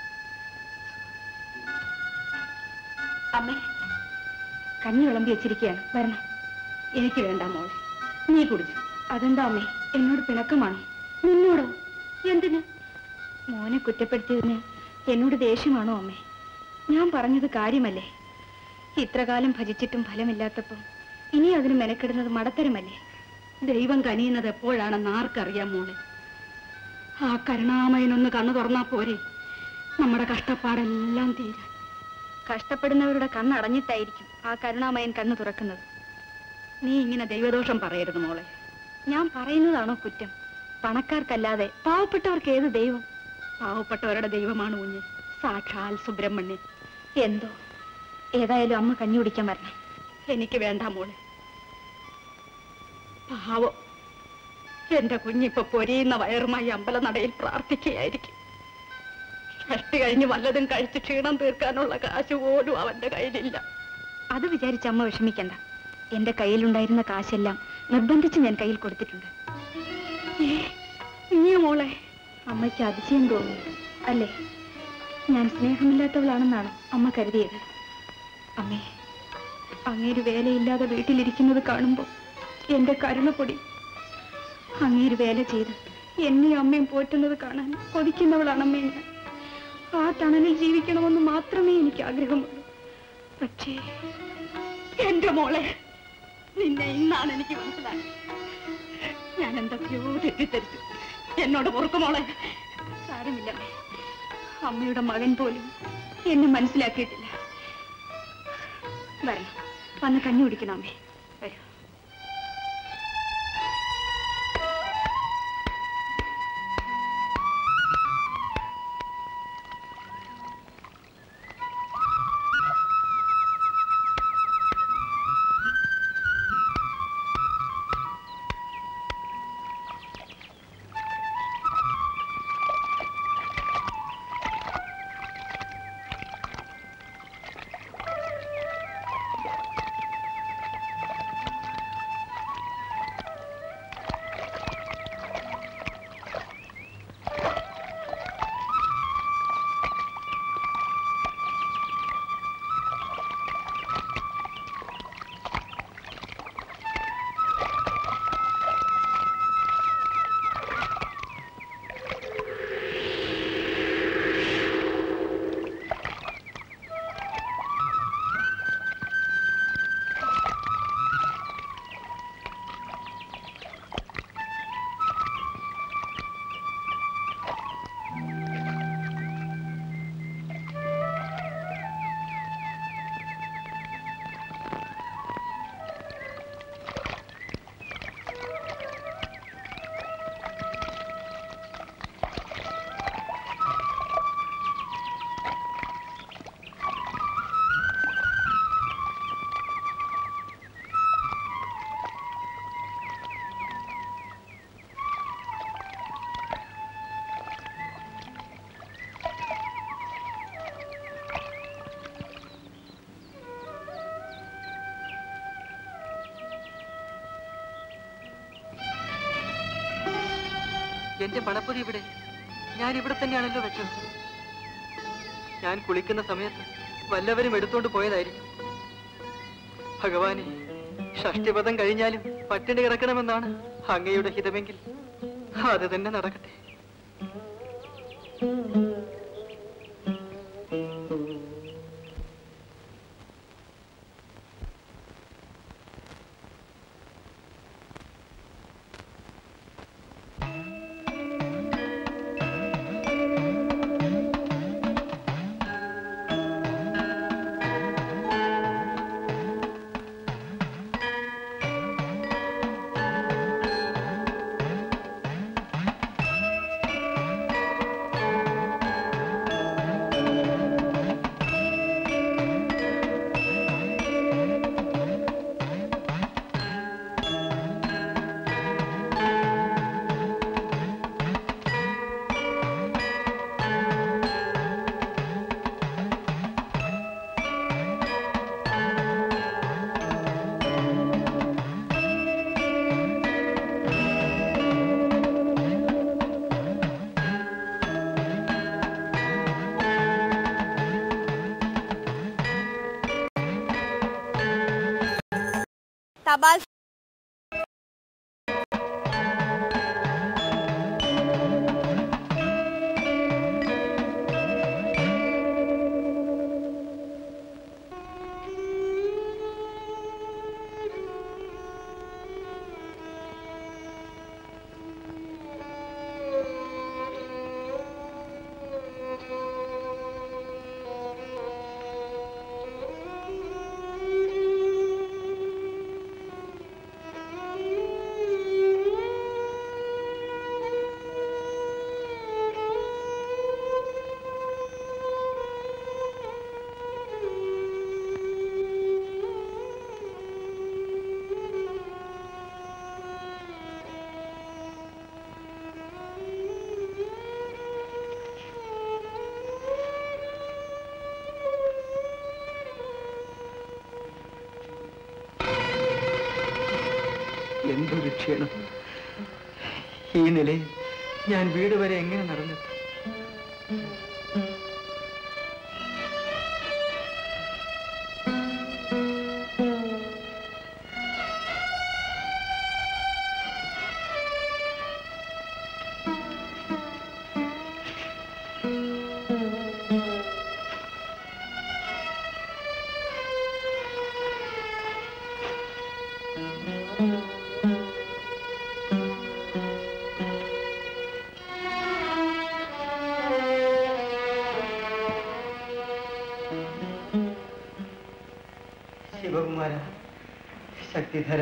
അമ്മേ കഞ്ഞി വിളമ്പി വെച്ചിരിക്കുകയാണ് വരണം എനിക്ക് വേണ്ട മോളെ നീ കുടിച്ചു അതെന്താ അമ്മേ എന്നോട് പിണക്കമാണോ നിന്നോടോ എന്തിന് മോനെ കുറ്റപ്പെടുത്തിയതിന് എന്നോട് ദേഷ്യമാണോ അമ്മേ ഞാൻ പറഞ്ഞത് കാര്യമല്ലേ ഇത്രകാലം ഭജിച്ചിട്ടും ഫലമില്ലാത്തപ്പോൾ ഇനി അതിന് മെനക്കെടുന്നത് മടത്തരമല്ലേ ദൈവം കനിയുന്നത് എപ്പോഴാണെന്ന് ആർക്കറിയാം മോളെ ആ കരുണാമയനൊന്ന് കണ്ണു തുറന്നാ പോരെ നമ്മുടെ കഷ്ടപ്പാടെല്ലാം തീരാൻ കഷ്ടപ്പെടുന്നവരുടെ കണ്ണടഞ്ഞിട്ടായിരിക്കും ആ കരുണാമയൻ കണ്ണു തുറക്കുന്നത് നീ ഇങ്ങനെ ദൈവദോഷം പറയരുത് മോളെ ഞാൻ പറയുന്നതാണോ കുറ്റം പണക്കാർക്കല്ലാതെ പാവപ്പെട്ടവർക്ക് ഏത് ദൈവം പാവപ്പെട്ടവരുടെ ദൈവമാണ് കുഞ്ഞ് സാക്ഷാൽ സുബ്രഹ്മണ്യൻ എന്തോ ഏതായാലും അമ്മ കഞ്ഞി കുടിക്കാൻ വരണം എനിക്ക് വേണ്ട മോളെ പാവം എന്റെ കുഞ്ഞിപ്പൊ പൊരിയുന്ന വയറുമായി അമ്പലനടയിൽ പ്രാർത്ഥിക്കുകയായിരിക്കും ഷഷ്ടി കഴിഞ്ഞ് വല്ലതും കഴിച്ച് ക്ഷീണം തീർക്കാനുള്ള കാശ് പോലും അവന്റെ കയ്യിലില്ല അത് വിചാരിച്ച് അമ്മ വിഷമിക്കണ്ട എന്റെ കയ്യിലുണ്ടായിരുന്ന കാശെല്ലാം നിർബന്ധിച്ച് ഞാൻ കയ്യിൽ കൊടുത്തിട്ടുണ്ട് ഏ, നീയോ മോളെ അമ്മയ്ക്ക് അതിശയം തോന്നുന്നു അല്ലേ ഞാൻ സ്നേഹമില്ലാത്തവളാണെന്നാണ് അമ്മ കരുതിയത് അമ്മേ അങ്ങേര് വേലയില്ലാതെ വീട്ടിലിരിക്കുന്നത് കാണുമ്പോൾ എന്റെ കരുണപ്പൊടി അങ്ങേര് വേല ചെയ്ത് എന്നെയും അമ്മയും പോറ്റുന്നത് കാണാൻ കൊതിക്കുന്നവളാണമ്മേ ഞാൻ ആ തണലിൽ ജീവിക്കണമെന്ന് മാത്രമേ എനിക്ക് ആഗ്രഹമുള്ളൂ പക്ഷേ എന്റെ മോളെ നിന്നെ ഇന്നാണ് എനിക്ക് മനസ്സിലായത് ഞാൻ എന്തൊക്കെയോ തെറ്റിദ്ധരിച്ചു എന്നോട് പൊറുക്കു മോളെ സാരമില്ല അമ്മേ. അമ്മയുടെ മകൻ പോലും എന്നെ മനസ്സിലാക്കിയിട്ടില്ല വരണം വന്ന് കഞ്ഞി കുടിക്കണം അമ്മേ വരൂ എന്റെ മണപ്പൊതി ഇവിടെ ഞാൻ ഇവിടെ തന്നെയാണല്ലോ വെച്ചത് ഞാൻ കുളിക്കുന്ന സമയത്ത് വല്ലവരും എടുത്തോണ്ട് പോയതായിരിക്കും ഭഗവാനെ ഷഷ്ടിപഥം കഴിഞ്ഞാലും പട്ടിണി കിടക്കണമെന്നാണ് അങ്ങയുടെ ഹിതമെങ്കിൽ അത് തന്നെ നടക്കട്ടെ തപാൽ എന്തൊരു ക്ഷീണം ഈ നിലയിൽ ഞാൻ വീട് വരെ എങ്ങനെ നടന്നെത്തും ശിവകുമാര ശക്തിധര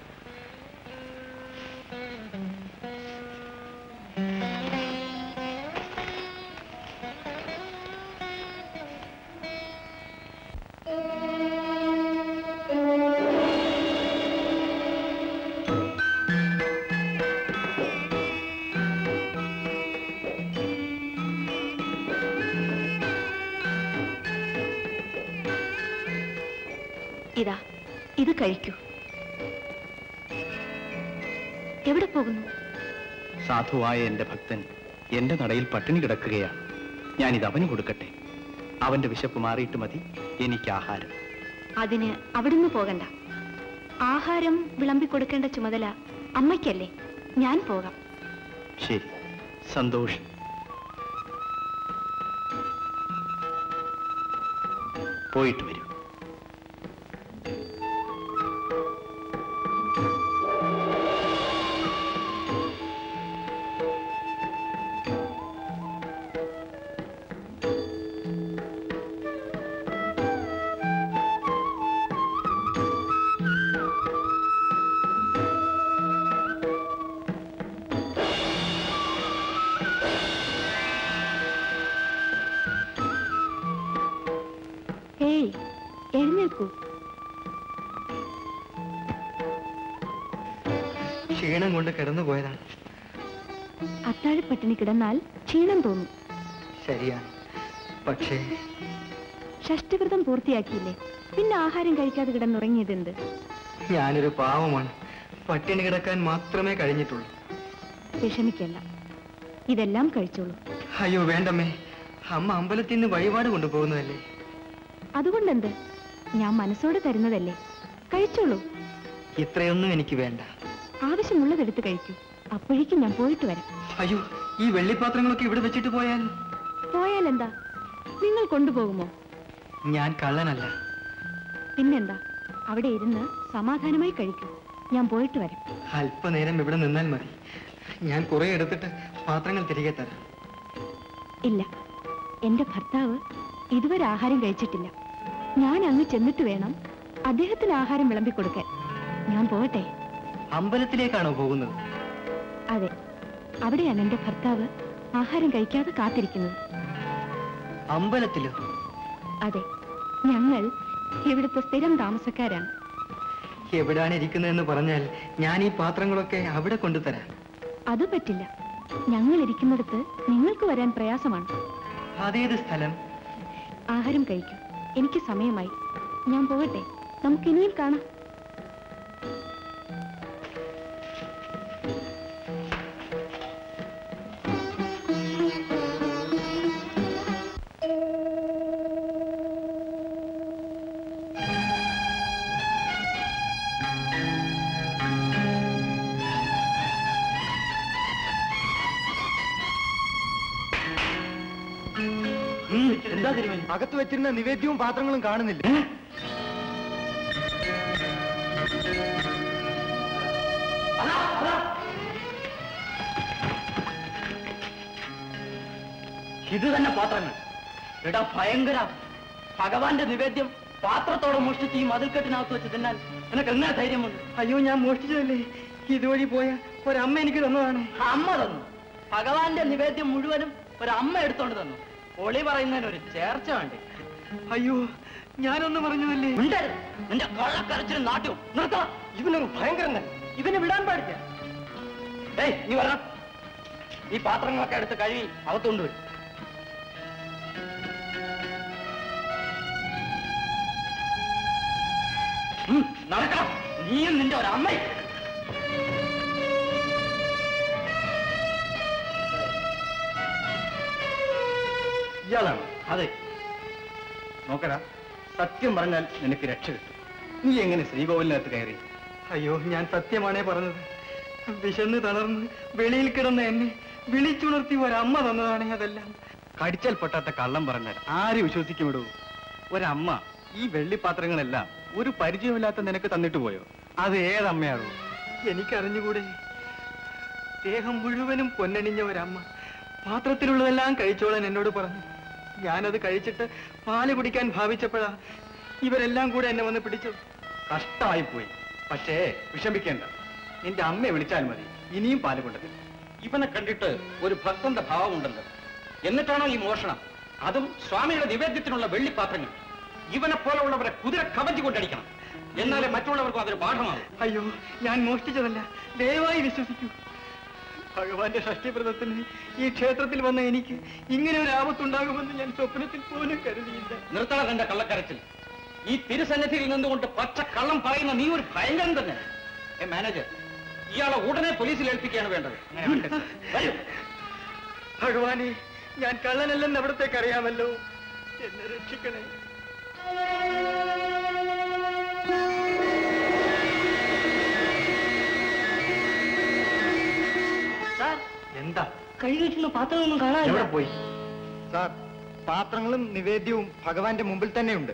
ഇതാ ഇത് കഴിക്കൂ എവിടെ പോകുന്നു സാധുവായ എന്റെ ഭക്തൻ എന്റെ നടയിൽ പട്ടിണി കിടക്കുകയാണ് ഞാനിത് അവന് കൊടുക്കട്ടെ അവന്റെ വിശപ്പ് മാറിയിട്ട് മതി എനിക്ക് ആഹാരം അതിന് അവിടുന്ന് പോകണ്ട ആഹാരം വിളമ്പി കൊടുക്കേണ്ട ചുമതല അമ്മയ്ക്കല്ലേ ഞാൻ പോകാം ശരി സന്തോഷം പോയിട്ട് വരൂ ഏയ് എഴുന്നേൽക്കൂ ക്ഷീണം കൊണ്ട് കിടന്നു പോയതാണ് അത്താഴപ്പട്ടിണി കിടന്നാൽ ക്ഷീണം തോന്നും ശരിയാണ് പക്ഷേ ഷഷ്ടിവ്രതം പൂർത്തിയാക്കിയില്ലേ പിന്നെ ആഹാരം കഴിക്കാതെ കിടന്നുറങ്ങിയതെന്ത് ഞാനൊരു പാവമാണ് പട്ടിണി കിടക്കാൻ മാത്രമേ കഴിഞ്ഞിട്ടുള്ളൂ വിഷമിക്കണ്ട ഇതെല്ലാം കഴിച്ചോളൂ അയ്യോ വേണ്ടമ്മേ അമ്മ അമ്പലത്തിൽ നിന്ന് വഴിപാട് കൊണ്ടുപോകുന്നതല്ലേ അതുകൊണ്ടെന്ത് ഞാൻ മനസ്സോടെ തരുന്നതല്ലേ കഴിച്ചോളൂ ഇത്രയൊന്നും എനിക്ക് വേണ്ട ആവശ്യമുള്ളതെടുത്ത് കഴിക്കൂ അപ്പോഴേക്കും ഞാൻ പോയിട്ട് വരാം അയ്യോ ഈ വെള്ളിപ്പാത്രങ്ങളൊക്കെ ഇവിടെ വെച്ചിട്ട് പോയാൽ പോയാൽ എന്താ നിങ്ങൾ കൊണ്ടുപോകുമോ ഞാൻ കള്ളനല്ല പിന്നെന്താ അവിടെ ഇരുന്ന് സമാധാനമായി കഴിക്കൂ ഞാൻ പോയിട്ട് വരാം അല്പനേരം ഇവിടെ നിന്നാൽ മതി ഞാൻ കുറെ എടുത്തിട്ട് പാത്രങ്ങൾ തിരികെ തരാം ഇല്ല എന്റെ ഭർത്താവ് ഇതുവരെ ആഹാരം കഴിച്ചിട്ടില്ല ഞാൻ അങ്ങ് ചെന്നിട്ട് വേണം അദ്ദേഹത്തിന് ആഹാരം വിളമ്പി കൊടുക്കാൻ ഞാൻ പോകട്ടെ അമ്പലത്തിലേക്കാണോ പോകുന്നത് അതെ അവിടെയാണ് എന്റെ ഭർത്താവ് ആഹാരം കഴിക്കാതെ കാത്തിരിക്കുന്നത് അമ്പലത്തിലോ അതെ ഞങ്ങൾ ഇവിടുത്തെ സ്ഥിരം താമസക്കാരാണ് എവിടാണ് ഇരിക്കുന്നതെന്ന് പറഞ്ഞാൽ ഞാൻ ഈ പാത്രങ്ങളൊക്കെ അവിടെ കൊണ്ടുതരാം അത് പറ്റില്ല ഞങ്ങൾ ഇരിക്കുന്നിടത്ത് നിങ്ങൾക്ക് വരാൻ പ്രയാസമാണ് അതേത് സ്ഥലം ആഹാരം കഴിക്കൂ എനിക്ക് സമയമായി ഞാൻ പോകട്ടെ നമുക്ക് ഇനിയും കാണാം എന്താ തിരുമേനി അകത്ത് വെച്ചിരുന്ന നിവേദ്യവും പാത്രങ്ങളും കാണുന്നില്ല ഇത് തന്നെ പാത്രങ്ങൾ എടാ ഭയങ്കര ഭഗവാന്റെ നിവേദ്യം പാത്രത്തോടെ മോഷ്ടിച്ച് ഈ മതിൽക്കെട്ടിനകത്ത് വെച്ച് തിന്നാൻ നിനക്ക് എന്നാ ധൈര്യമുണ്ട് അയ്യോ ഞാൻ മോഷ്ടിച്ചതല്ലേ ഇതുവഴി പോയ ഒരമ്മ എനിക്ക് തന്നതാണ് അമ്മ തന്നു ഭഗവാന്റെ നിവേദ്യം മുഴുവനും ഒരു അമ്മ എടുത്തോണ്ട് തന്നു ഒളി പറയുന്നതിന് ഒരു ചേർച്ച വേണ്ടേ അയ്യോ ഞാനൊന്ന് പറഞ്ഞതല്ലേ മിണ്ടരുത്. നിന്റെ കള്ളക്കരച്ചിലും നാട്യവും നിർത്തണം ഇവനൊരു ഭയങ്കരൻ തന്നെ ഇവനെ വിടാൻ പാടില്ല ഏയ് നീ വരണം ഈ പാത്രങ്ങളൊക്കെ എടുത്ത് കഴുകി അകത്തുകൊണ്ട് വരും നടക്കണം നീയും നിന്റെ ഒരു അമ്മയും ഇയാളാണ് അതെ നോക്കടാ സത്യം പറഞ്ഞാൽ നിനക്ക് രക്ഷ കിട്ടും നീ എങ്ങനെ ശ്രീകോവിലിനകത്ത് കയറി അയ്യോ ഞാൻ സത്യമാണേ പറഞ്ഞത് വിശന്ന് തളർന്ന് വെളിയിൽ കിടന്ന എന്നെ വിളിച്ചുണർത്തി ഒരമ്മ തന്നതാണ് അതെല്ലാം കടിച്ചാൽ പൊട്ടാത്ത കള്ളം പറഞ്ഞാൽ ആര് വിശ്വസിക്കുമിടൂ ഒരമ്മ ഈ വെള്ളിപ്പാത്രങ്ങളെല്ലാം ഒരു പരിചയമില്ലാത്ത നിനക്ക് തന്നിട്ട് പോയോ അത് ഏതമ്മയാണോ എനിക്കറിഞ്ഞുകൂടെ ദേഹം മുഴുവനും പൊന്നണിഞ്ഞ ഒരമ്മ പാത്രത്തിലുള്ളതെല്ലാം കഴിച്ചോളാൻ എന്നോട് പറഞ്ഞു ഞാനത് കഴിച്ചിട്ട് പാല് കുടിക്കാൻ ഭാവിച്ചപ്പോഴാ ഇവരെല്ലാം കൂടെ എന്നെ വന്ന് പിടിച്ചത് കഷ്ടമായി പോയി പക്ഷേ വിഷമിക്കേണ്ട നിന്റെ അമ്മയെ വിളിച്ചാൽ മതി ഇനിയും പാല് കൊണ്ടുതരും ഇവനെ കണ്ടിട്ട് ഒരു ഭക്തന്റെ ഭാവമുണ്ടല്ലോ എന്നിട്ടാണോ ഈ മോഷണം അതും സ്വാമിയുടെ നിവേദ്യത്തിനുള്ള വെള്ളിപ്പാത്രങ്ങൾ ഇവനെ പോലുള്ളവരെ കുതിര കവഞ്ചി കൊണ്ടടിക്കണം എന്നാലേ മറ്റുള്ളവർക്കും അതൊരു പാഠമാകും അയ്യോ ഞാൻ മോഷ്ടിച്ചതല്ല ദയവായി വിശ്വസിക്കൂ ഭഗവാന്റെ ഷഷ്ടിപ്രദത്തിന് ഈ ക്ഷേത്രത്തിൽ വന്ന എനിക്ക് ഇങ്ങനെ ഒരു ആപത്തുണ്ടാകുമെന്ന് ഞാൻ സ്വപ്നത്തിൽ പോലും കരുതിയില്ല നിർത്തണ തന്റെ കള്ളക്കരച്ചിൽ ഈ തിരുസന്നിധിയിൽ നിന്നുകൊണ്ട് പച്ച കള്ളം പറയുന്ന നീ ഒരു ഭയങ്കരൻ തന്നെ ഏ മാനേജർ ഇയാളെ ഉടനെ പോലീസിൽ ഏൽപ്പിക്കുകയാണ് വേണ്ടത് വരൂ. ഭഗവാനെ ഞാൻ കള്ളനല്ലെന്ന് അവിടത്തേക്ക് അറിയാമല്ലോ എന്നെ രക്ഷിക്കണേ സാർ എന്താ കഴുകി വെച്ചിരുന്ന പാത്രമൊന്നും എവിടെ പോയി സാർ പാത്രങ്ങളും നിവേദ്യവും ഭഗവാന്റെ മുമ്പിൽ തന്നെയുണ്ട്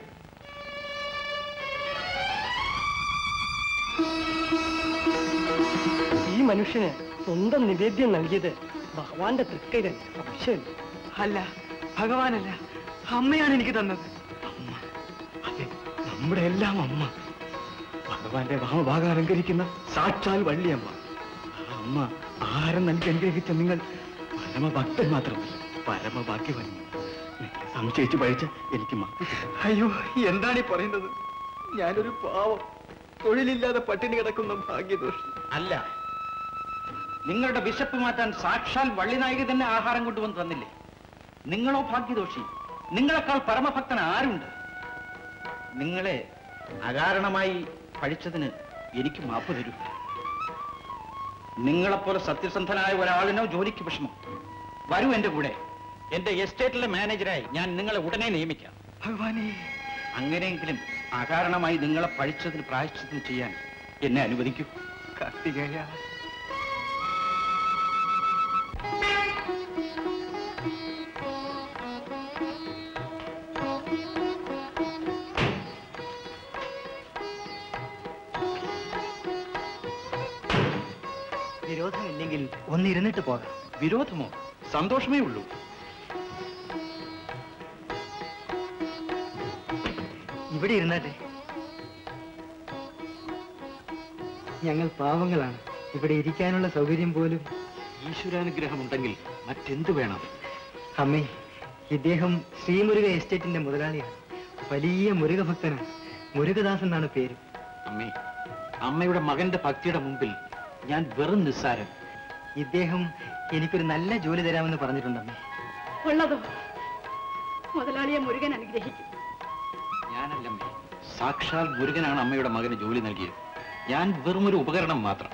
ഈ മനുഷ്യന് സ്വന്തം നിവേദ്യം നൽകിയത് ഭഗവാന്റെ തൃക്കൈതൻ സംശയമില്ല അല്ല ഭഗവാനല്ല അമ്മയാണ് എനിക്ക് തന്നത് അമ്മ അതെ നമ്മുടെ എല്ലാം അമ്മ ഭഗവാന്റെ വാമഭാഗം അലങ്കരിക്കുന്ന സാക്ഷാൽ വള്ളിയമ്മ ആ അമ്മ ആഹാരം നൽകി അനുഗ്രഹിച്ച നിങ്ങൾ പരമഭക്തൻ മാത്രമല്ല പരമഭാഗ്യവാൻ നിങ്ങളെ സംശയിച്ച് പഴിച്ച എനിക്ക് അയ്യോ എന്താണ് ഈ പറയുന്നത് ഞാനൊരു പാവം തൊഴിലില്ലാതെ പട്ടിണി കിടക്കുന്ന ഭാഗ്യദോഷി അല്ല നിങ്ങളുടെ വിശപ്പ് മാറ്റാൻ സാക്ഷാൽ വള്ളിനായിക തന്നെ ആഹാരം കൊണ്ടുവന്ന് തന്നില്ലേ നിങ്ങളോ ഭാഗ്യദോഷി നിങ്ങളെക്കാൾ പരമഭക്തൻ ആരുണ്ട് നിങ്ങളെ അകാരണമായി പഴിച്ചതിന് എനിക്ക് മാപ്പ് തരൂ നിങ്ങളെപ്പോലെ സത്യസന്ധനായ ഒരാളിനോ ജോലിക്ക് വിഷമം വരൂ എന്റെ കൂടെ എന്റെ എസ്റ്റേറ്റിലെ മാനേജരായി ഞാൻ നിങ്ങളെ ഉടനെ നിയമിക്കാം ഭഗവാനെ അങ്ങനെയെങ്കിലും അകാരണമായി നിങ്ങളെ പഴിച്ചതിന് പ്രായശ്ചിത്തം ചെയ്യാൻ എന്നെ അനുവദിക്കൂ കാർത്തികേയ വിരോധമില്ലെങ്കിൽ ഒന്നിരുന്നിട്ട് പോകാം വിരോധമോ സന്തോഷമേ ഉള്ളൂ ഇവിടെ ഇരുന്നാട്ടെ ഞങ്ങൾ പാവങ്ങളാണ് ഇവിടെ ഇരിക്കാനുള്ള സൗകര്യം പോലും ഈശ്വരാനുഗ്രഹമുണ്ടെങ്കിൽ മറ്റെന്ത് വേണം അമ്മേ ഇദ്ദേഹം ശ്രീമുരുക എസ്റ്റേറ്റിന്റെ മുതലാളിയാണ് വലിയ മുരുകഭക്തനാണ് മുരുകദാസ് എന്നാണ് പേര് അമ്മേ അമ്മയുടെ മകന്റെ ഭക്തിയുടെ മുമ്പിൽ ഞാൻ വെറും നിസ്സാരൻ ഇദ്ദേഹം എനിക്കൊരു നല്ല ജോലി തരാമെന്ന് പറഞ്ഞിട്ടുണ്ടമ്മേ ഉള്ളതോ മുതലാളിയെ മുരുകൻ അനുഗ്രഹിക്കും ഞാനല്ലമ്മേ സാക്ഷാൽ മുരുകനാണ് അമ്മയുടെ മകന് ജോലി നൽകിയത് ഞാൻ വെറും ഒരു ഉപകരണം മാത്രം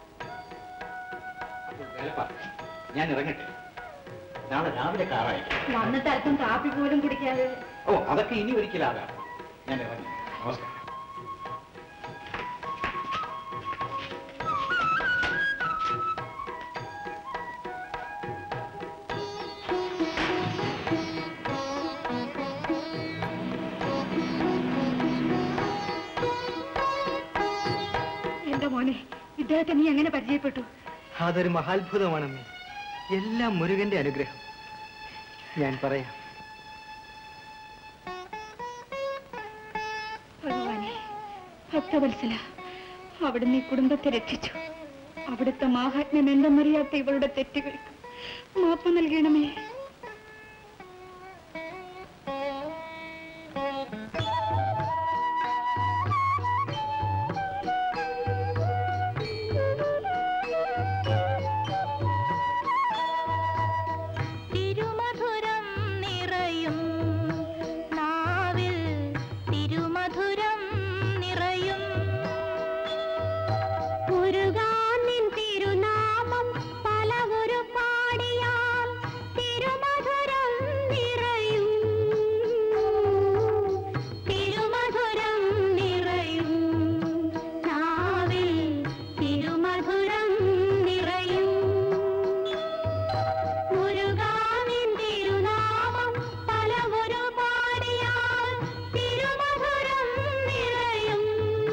അപ്പോൾ വേലപ്പാ, ഞാൻ ഇറങ്ങട്ടെ നാളെ രാവിലെ കാറായിരിക്കും വന്നിട്ട് അല്പം കാപ്പി പോലും കുടിക്കാതെ ഓ അതൊക്കെ ഇനി ഒരിക്കലാകാം ഞാൻ ഇറങ്ങി നമസ്കാരം എന്റെ മോനെ ഇദ്ദേഹത്തെ നീ എങ്ങനെ പരിചയപ്പെട്ടു അതൊരു മഹാത്ഭുതമാണമ്മേ എല്ലാം മുരുകന്റെ അനുഗ്രഹം ഞാൻ പറയാം ഭഗവാനെ ഭക്തവത്സല അവിടുന്ന് ഈ കുടുംബത്തെ രക്ഷിച്ചു അവിടുത്തെ മാഹാത്മ്യം എന്തെന്നറിയാത്ത ഇവളുടെ തെറ്റുകൾക്ക് മാപ്പ് നൽകണമേ തിരുമധുരം നിറയും നാവിൽ തിരുമധുരം നിറയും മുരുകാനിൻ തിരുനാമം പലവരു പാടിയാൽ തിരുമധുരം നിറയും തിരുമധുരം നിറയും നാവിൽ തിരുമധുരം നിറയും മുരുകാനിൻ തിരുനാമം പലവരു പാടിയാൽ തിരുമധുരം നിറയും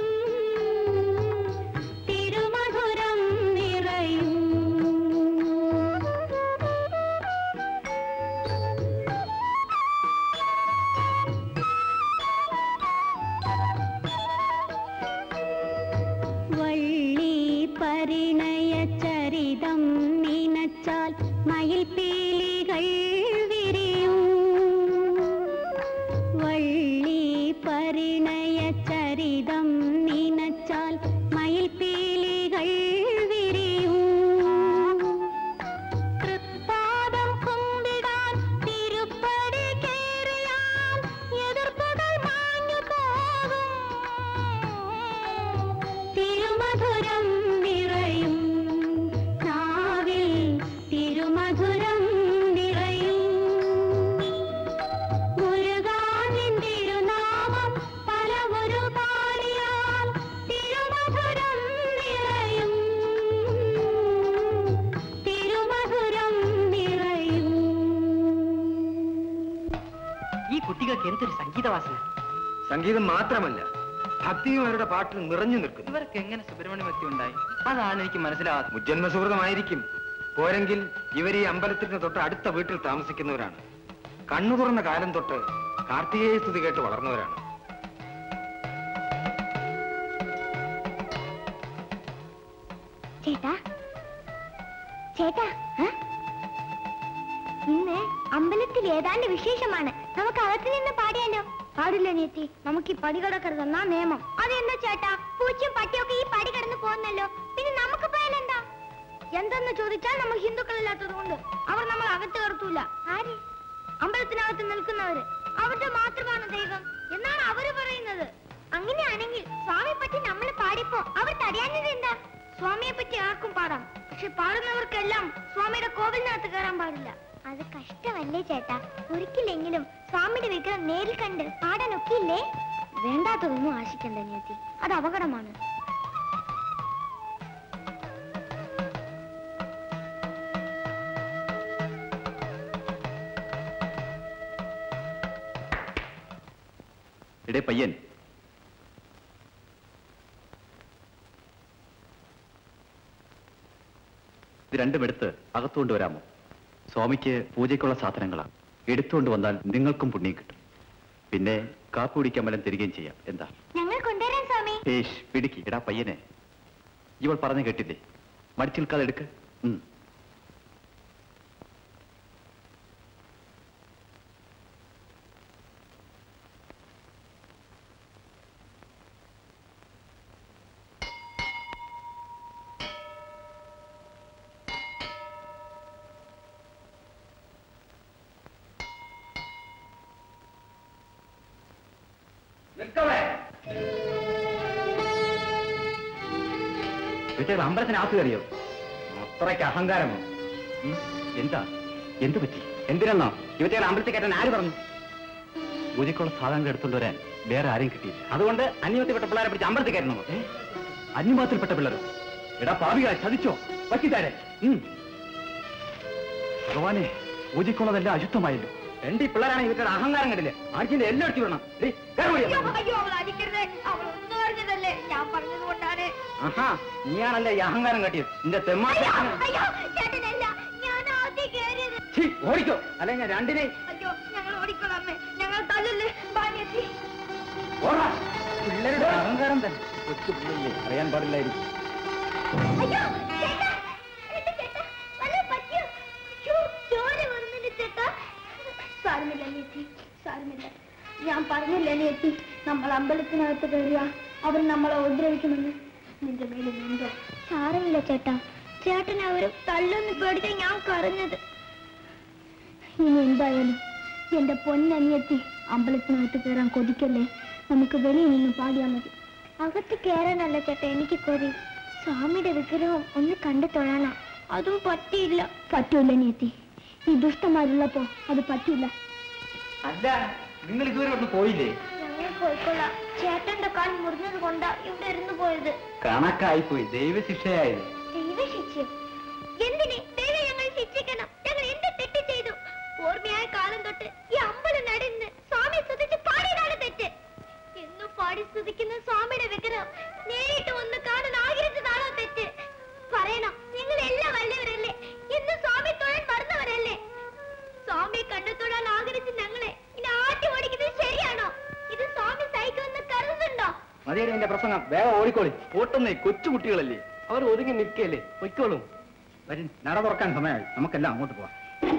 തിരുമധുരം നിറയും വള്ളി പരിണയ ചരിതം നിനച്ചാൽ മയിൽ പീലികൾ വിരിയും വള്ളി പരിണയ ചരിതം നിനച്ചാൽ മയിൽ പീലികൾ വിരിയും തൃപ്പാദം കുമ്പിടാൻ തിരുപ്പടി കേറിയാൽ എതിർപ്പുകൾ മാഞ്ഞു പോകും തിരുമധുരം നിറയും നാവിൽ തിരുമധുരം നിറയും മുരുകാനിൻ തിരുനാമം പലവരു പാടിയാൽ തിരുമധുരം നിറയും തിരുമധുരം നിറയും ഈ കുട്ടികൾക്ക് എന്തൊരു സംഗീതവാസന സംഗീതം മാത്രമല്ല ഭക്തിയും അവരുടെ പാട്ടിൽ നിറഞ്ഞു നിൽക്കുന്നു ഇവർക്ക് എങ്ങനെ സുബ്രഹ്മണ്യ ഭക്തി ഉണ്ടായി അതാണ് എനിക്ക് മനസ്സിലാവാത്തത് മുജ്ജന്മ സുഹൃതമായിരിക്കും പോരെങ്കിൽ ഇവർ ഈ അമ്പലത്തിന് തൊട്ട് അടുത്ത വീട്ടിൽ താമസിക്കുന്നവരാണ് കണ്ണു തുറന്ന കാലം തൊട്ട് കാർത്തികേയ സ്തുതി കേട്ട് വളർന്നവരാണ് ചേട്ടാ ചേട്ടാ ഏ? ഇന്ന് അമ്പലത്തിൽ ഏതാണ്ട് വിശേഷമാണ് നമുക്ക് അകത്ത് നിന്ന് പാടിയാലോ പാടില്ല നീത്തി നമുക്ക് ഈ പടി കിടക്കരുതെന്നാ നിയമം അതെന്താ ചേട്ടാ പൂച്ചയും പട്ടിയൊക്കെ ഈ പടി കിടന്ന് പോകുന്നല്ലോ പിന്നെ നമുക്ക് പോയാലെന്താ എന്തെന്ന് ചോദിച്ചാൽ നമ്മൾ ഹിന്ദുക്കളില്ലാത്തത് കൊണ്ട് അവർ നമ്മൾ അകത്ത് കടത്തൂല ആര് അമ്പലത്തിനകത്ത് നിൽക്കുന്നവര് അവരുടെ മാത്രമാണ് ദൈവം എന്നാണ് അവര് പറയുന്നത് അങ്ങനെയാണെങ്കിൽ സ്വാമിയെ പറ്റി നമ്മൾ പാടിപ്പോ അവർ തടയാഞ്ഞത് എന്താ സ്വാമിയെ പറ്റി ആർക്കും പാടാം പക്ഷെ പാടുന്നവർക്കെല്ലാം സ്വാമിയുടെ കോവിലിനകത്ത് കയറാൻ പാടില്ല അത് കഷ്ടമല്ലേ ചേട്ടാ ഒരിക്കലെങ്കിലും സ്വാമിയുടെ വിഗ്രഹം നേരിൽ കണ്ട് പാടാനൊക്കെയില്ലേ വേണ്ടാത്തതൊന്നും ആശിക്കണ്ട അനിയത്തി അത് അപകടമാണ് എടേ പയ്യൻ ഇത് രണ്ടും എടുത്ത് അകത്തുകൊണ്ട് വരാമോ സ്വാമിക്ക് പൂജയ്ക്കുള്ള സാധനങ്ങളാണ് എടുത്തുകൊണ്ട് വന്നാൽ നിങ്ങൾക്കും പുണ്യം കിട്ടും പിന്നെ കാപ്പി കുടിക്കാൻ വല്ലതും തരികയും ചെയ്യാം എന്താ ഞങ്ങൾ കൊണ്ടുവരാൻ സ്വാമി ഏഷ് പിടിക്ക് എടാ പയ്യനെ ഇവൾ പറഞ്ഞു കേട്ടില്ലേ മടിച്ചു നിൽക്കാതെ എടുക്ക് ഉം. വീട്ടിൽ അമ്പലത്തിനകത്ത് കയറിയോ അത്രയ്ക്ക് അഹങ്കാരമോ ഉം. എന്താ എന്ത് പറ്റി എന്തിനെന്നോ ഇവറ്റകൾ അമ്പലത്തിൽ കയറ്റാൻ ആര് പറഞ്ഞു പൂജയ്ക്കുള്ള സാധനങ്ങൾ എടുത്തുകൊണ്ട് വരാൻ വേറെ ആരെയും കിട്ടിയില്ല അതുകൊണ്ട് അന്യവത്തിൽപ്പെട്ട പിള്ളേരെ പിടിച്ച് അമ്പലത്തിൽ കയറ്റണമോ അന്യമാത്തിൽപ്പെട്ട പിള്ളേരോ എടാ പാവികളെ ചതിച്ചോ പറ്റിത്താരെ ഭഗവാനെ പൂജയ്ക്കുള്ളതെല്ലാം അശുദ്ധമായല്ലോ രണ്ട് ഈ പിള്ളേരാണ് ഇവറ്റയുടെ അഹങ്കാരം കണ്ടില്ലേ ആഴ്ചയിൽ എല്ലാം അടിച്ചു വിടണം ഡേയ്, കയറി ഓടി. അയ്യോ അവൾ അടിക്കരുത് അവൾ ഒന്നും പറഞ്ഞതല്ലേ ഞാൻ പറഞ്ഞത് കൊണ്ടാണ് ആഹാ നീയാണല്ലേ ഈ അഹങ്കാരം കട്ടിയത് നിന്റെ തെമ്മാ അയ്യോ ചേട്ടനല്ല ഞാൻ ആദ്യം കയറിയത് ഛീ, ഓടിക്കോ അല്ലെ ഞാൻ രണ്ടിനെയും അയ്യോ ഞങ്ങൾ ഓടിക്കൊള്ളാം അമ്മേ ഞങ്ങൾ തല്ലല്ലേ ബാനിയെത്തി ഓടാ പിള്ളേരുടെ അഹങ്കാരം തന്നെ കൊച്ചു പിള്ളേരില്ലേ അറിയാൻ പാടില്ലായിരിക്കും അയ്യോ ചേട്ടാ എന്റെ ചേട്ടാ വല്ലതും പറ്റിയോ അയ്യോ ചോര വരുന്നുണ്ട് ചേട്ടാ സാരമില്ല അനിയത്തി സാരമില്ല ഞാൻ പറഞ്ഞില്ല അനിയത്തി നമ്മൾ അമ്പലത്തിനകത്ത് കയറിയ അവർ നമ്മളെ ഉപദ്രവിക്കുമെന്ന് നിന്റെ മേലെ നീന്തോ സാരമില്ല ചേട്ടാ ചേട്ടൻ അവർ തല്ലൊന്ന് പേടിച്ച ഞാൻ കരഞ്ഞത് ഇനി എന്തായാലും എന്റെ പൊന്നനിയത്തി അമ്പലത്തിനകത്ത് കയറാൻ കൊതിക്കല്ലേ നമുക്ക് വെളിയിൽ നിന്ന് പാടിയാൽ മതി അകത്ത് കയറാനല്ല ചേട്ടാ എനിക്ക് കൊതി സ്വാമിയുടെ വിഗ്രഹം ഒന്ന് കണ്ടു തൊഴാനാ അതും പറ്റിയില്ല പറ്റൂല നീത്തി ഈ ദുഷ്ടന്മാരുള്ളപ്പോ അത് പറ്റില്ല അല്ല നിങ്ങൾ ഇതുവരെ ഒന്ന് പോയില്ലേ ഞങ്ങൾ പോയിക്കൊള്ളാം ചേട്ടന്റെ കാൽ മുറിഞ്ഞത് കൊണ്ടാ ഇവിടെ ഇരുന്ന് പോയത് കണക്കായിപ്പോയി ദൈവശിക്ഷയായത് ദൈവശിക്ഷ്യം എന്തിന് ദൈവം ഞങ്ങൾ ശിക്ഷിക്കണം ഞങ്ങൾ എന്ത് തെറ്റ് ചെയ്തു ഓർമ്മയായ കാലം തൊട്ട് ഈ അമ്പലം നടന്ന് സ്വാമി സ്തുതിച്ച് പാടിയതാണ് തെറ്റ് എന്നും പാടി സ്തുതിക്കുന്ന സ്വാമിയുടെ വിഗ്രഹം നേരിട്ട് ഒന്ന് കാണാൻ ആഗ്രഹിച്ചതാണോ തെറ്റ് പറയണം നിങ്ങൾ എല്ലാം വല്ലവരല്ലേ ഇന്ന് സ്വാമി തൊഴാൻ മറന്നവരല്ലേ സ്വാമി കണ്ടു തൊഴാൻ ആഗ്രഹിച്ച ഞങ്ങളെ ഇനി ആട്ടി ഓടിക്കുന്നത് ശരിയാണോ ഇത് സ്വാമി സഹിക്കുമെന്ന് കരുതുന്നുണ്ടോ മതിയല്ലേ എന്റെ പ്രസംഗം വേഗം ഓടിക്കോളി ഓട്ടുന്നേ കൊച്ചു കുട്ടികളല്ലേ അവർ ഒതുങ്ങി നിൽക്കല്ലേ പൊയ്ക്കോളും വരും നട തുറക്കാൻ സമയമായി നമുക്കെല്ലാം അങ്ങോട്ട് പോവാം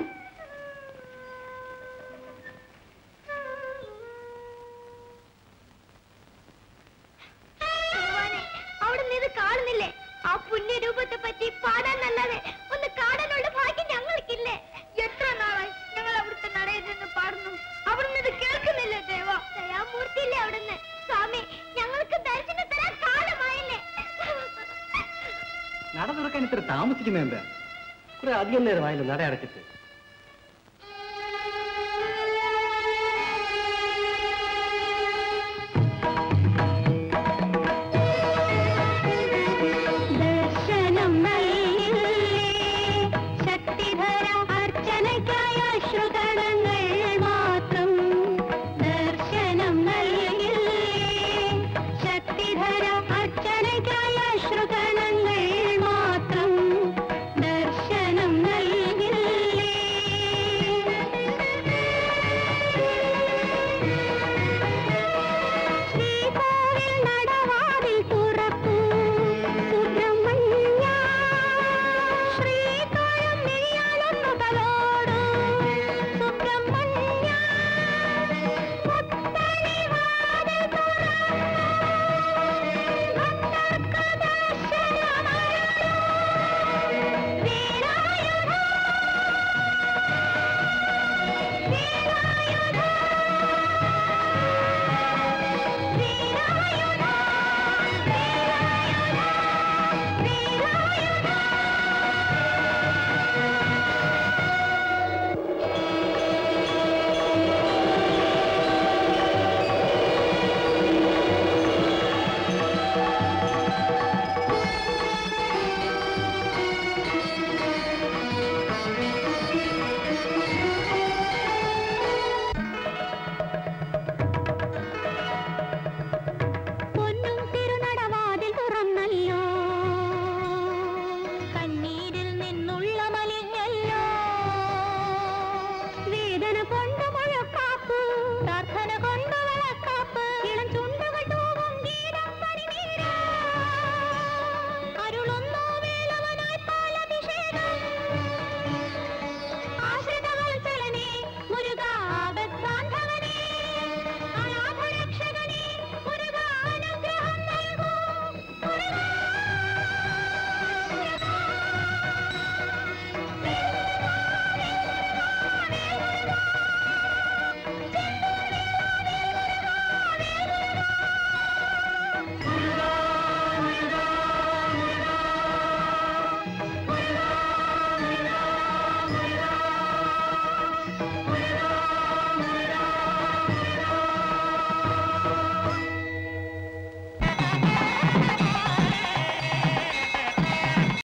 ഭഗവാനെ, അവിടുന്ന് ഇത് കാണുന്നില്ലേ ആ പുണ്യരൂപത്തെ പറ്റി പാടാനല്ലാതെ ഒന്ന് കാണാനുള്ള ഭാഗ്യം ഞങ്ങൾക്കില്ലേ എത്ര നാളായി ഞങ്ങൾ അവിടുത്തെ നടയിൽ നിന്ന് പാടുന്നു അവിടുന്ന് ഇത് കേൾക്കുന്നില്ല ദേവ ദയാമൂർത്തിയില്ലേ അവിടുന്ന് സ്വാമി ഞങ്ങൾക്ക് ദർശനം തരാൻ കാലമായില്ലേ നട തുറക്കാൻ ഇത്ര താമസിക്കുന്നത് എന്താ കുറെ അധികം നേരമായല്ലോ നട അടച്ചിട്ട്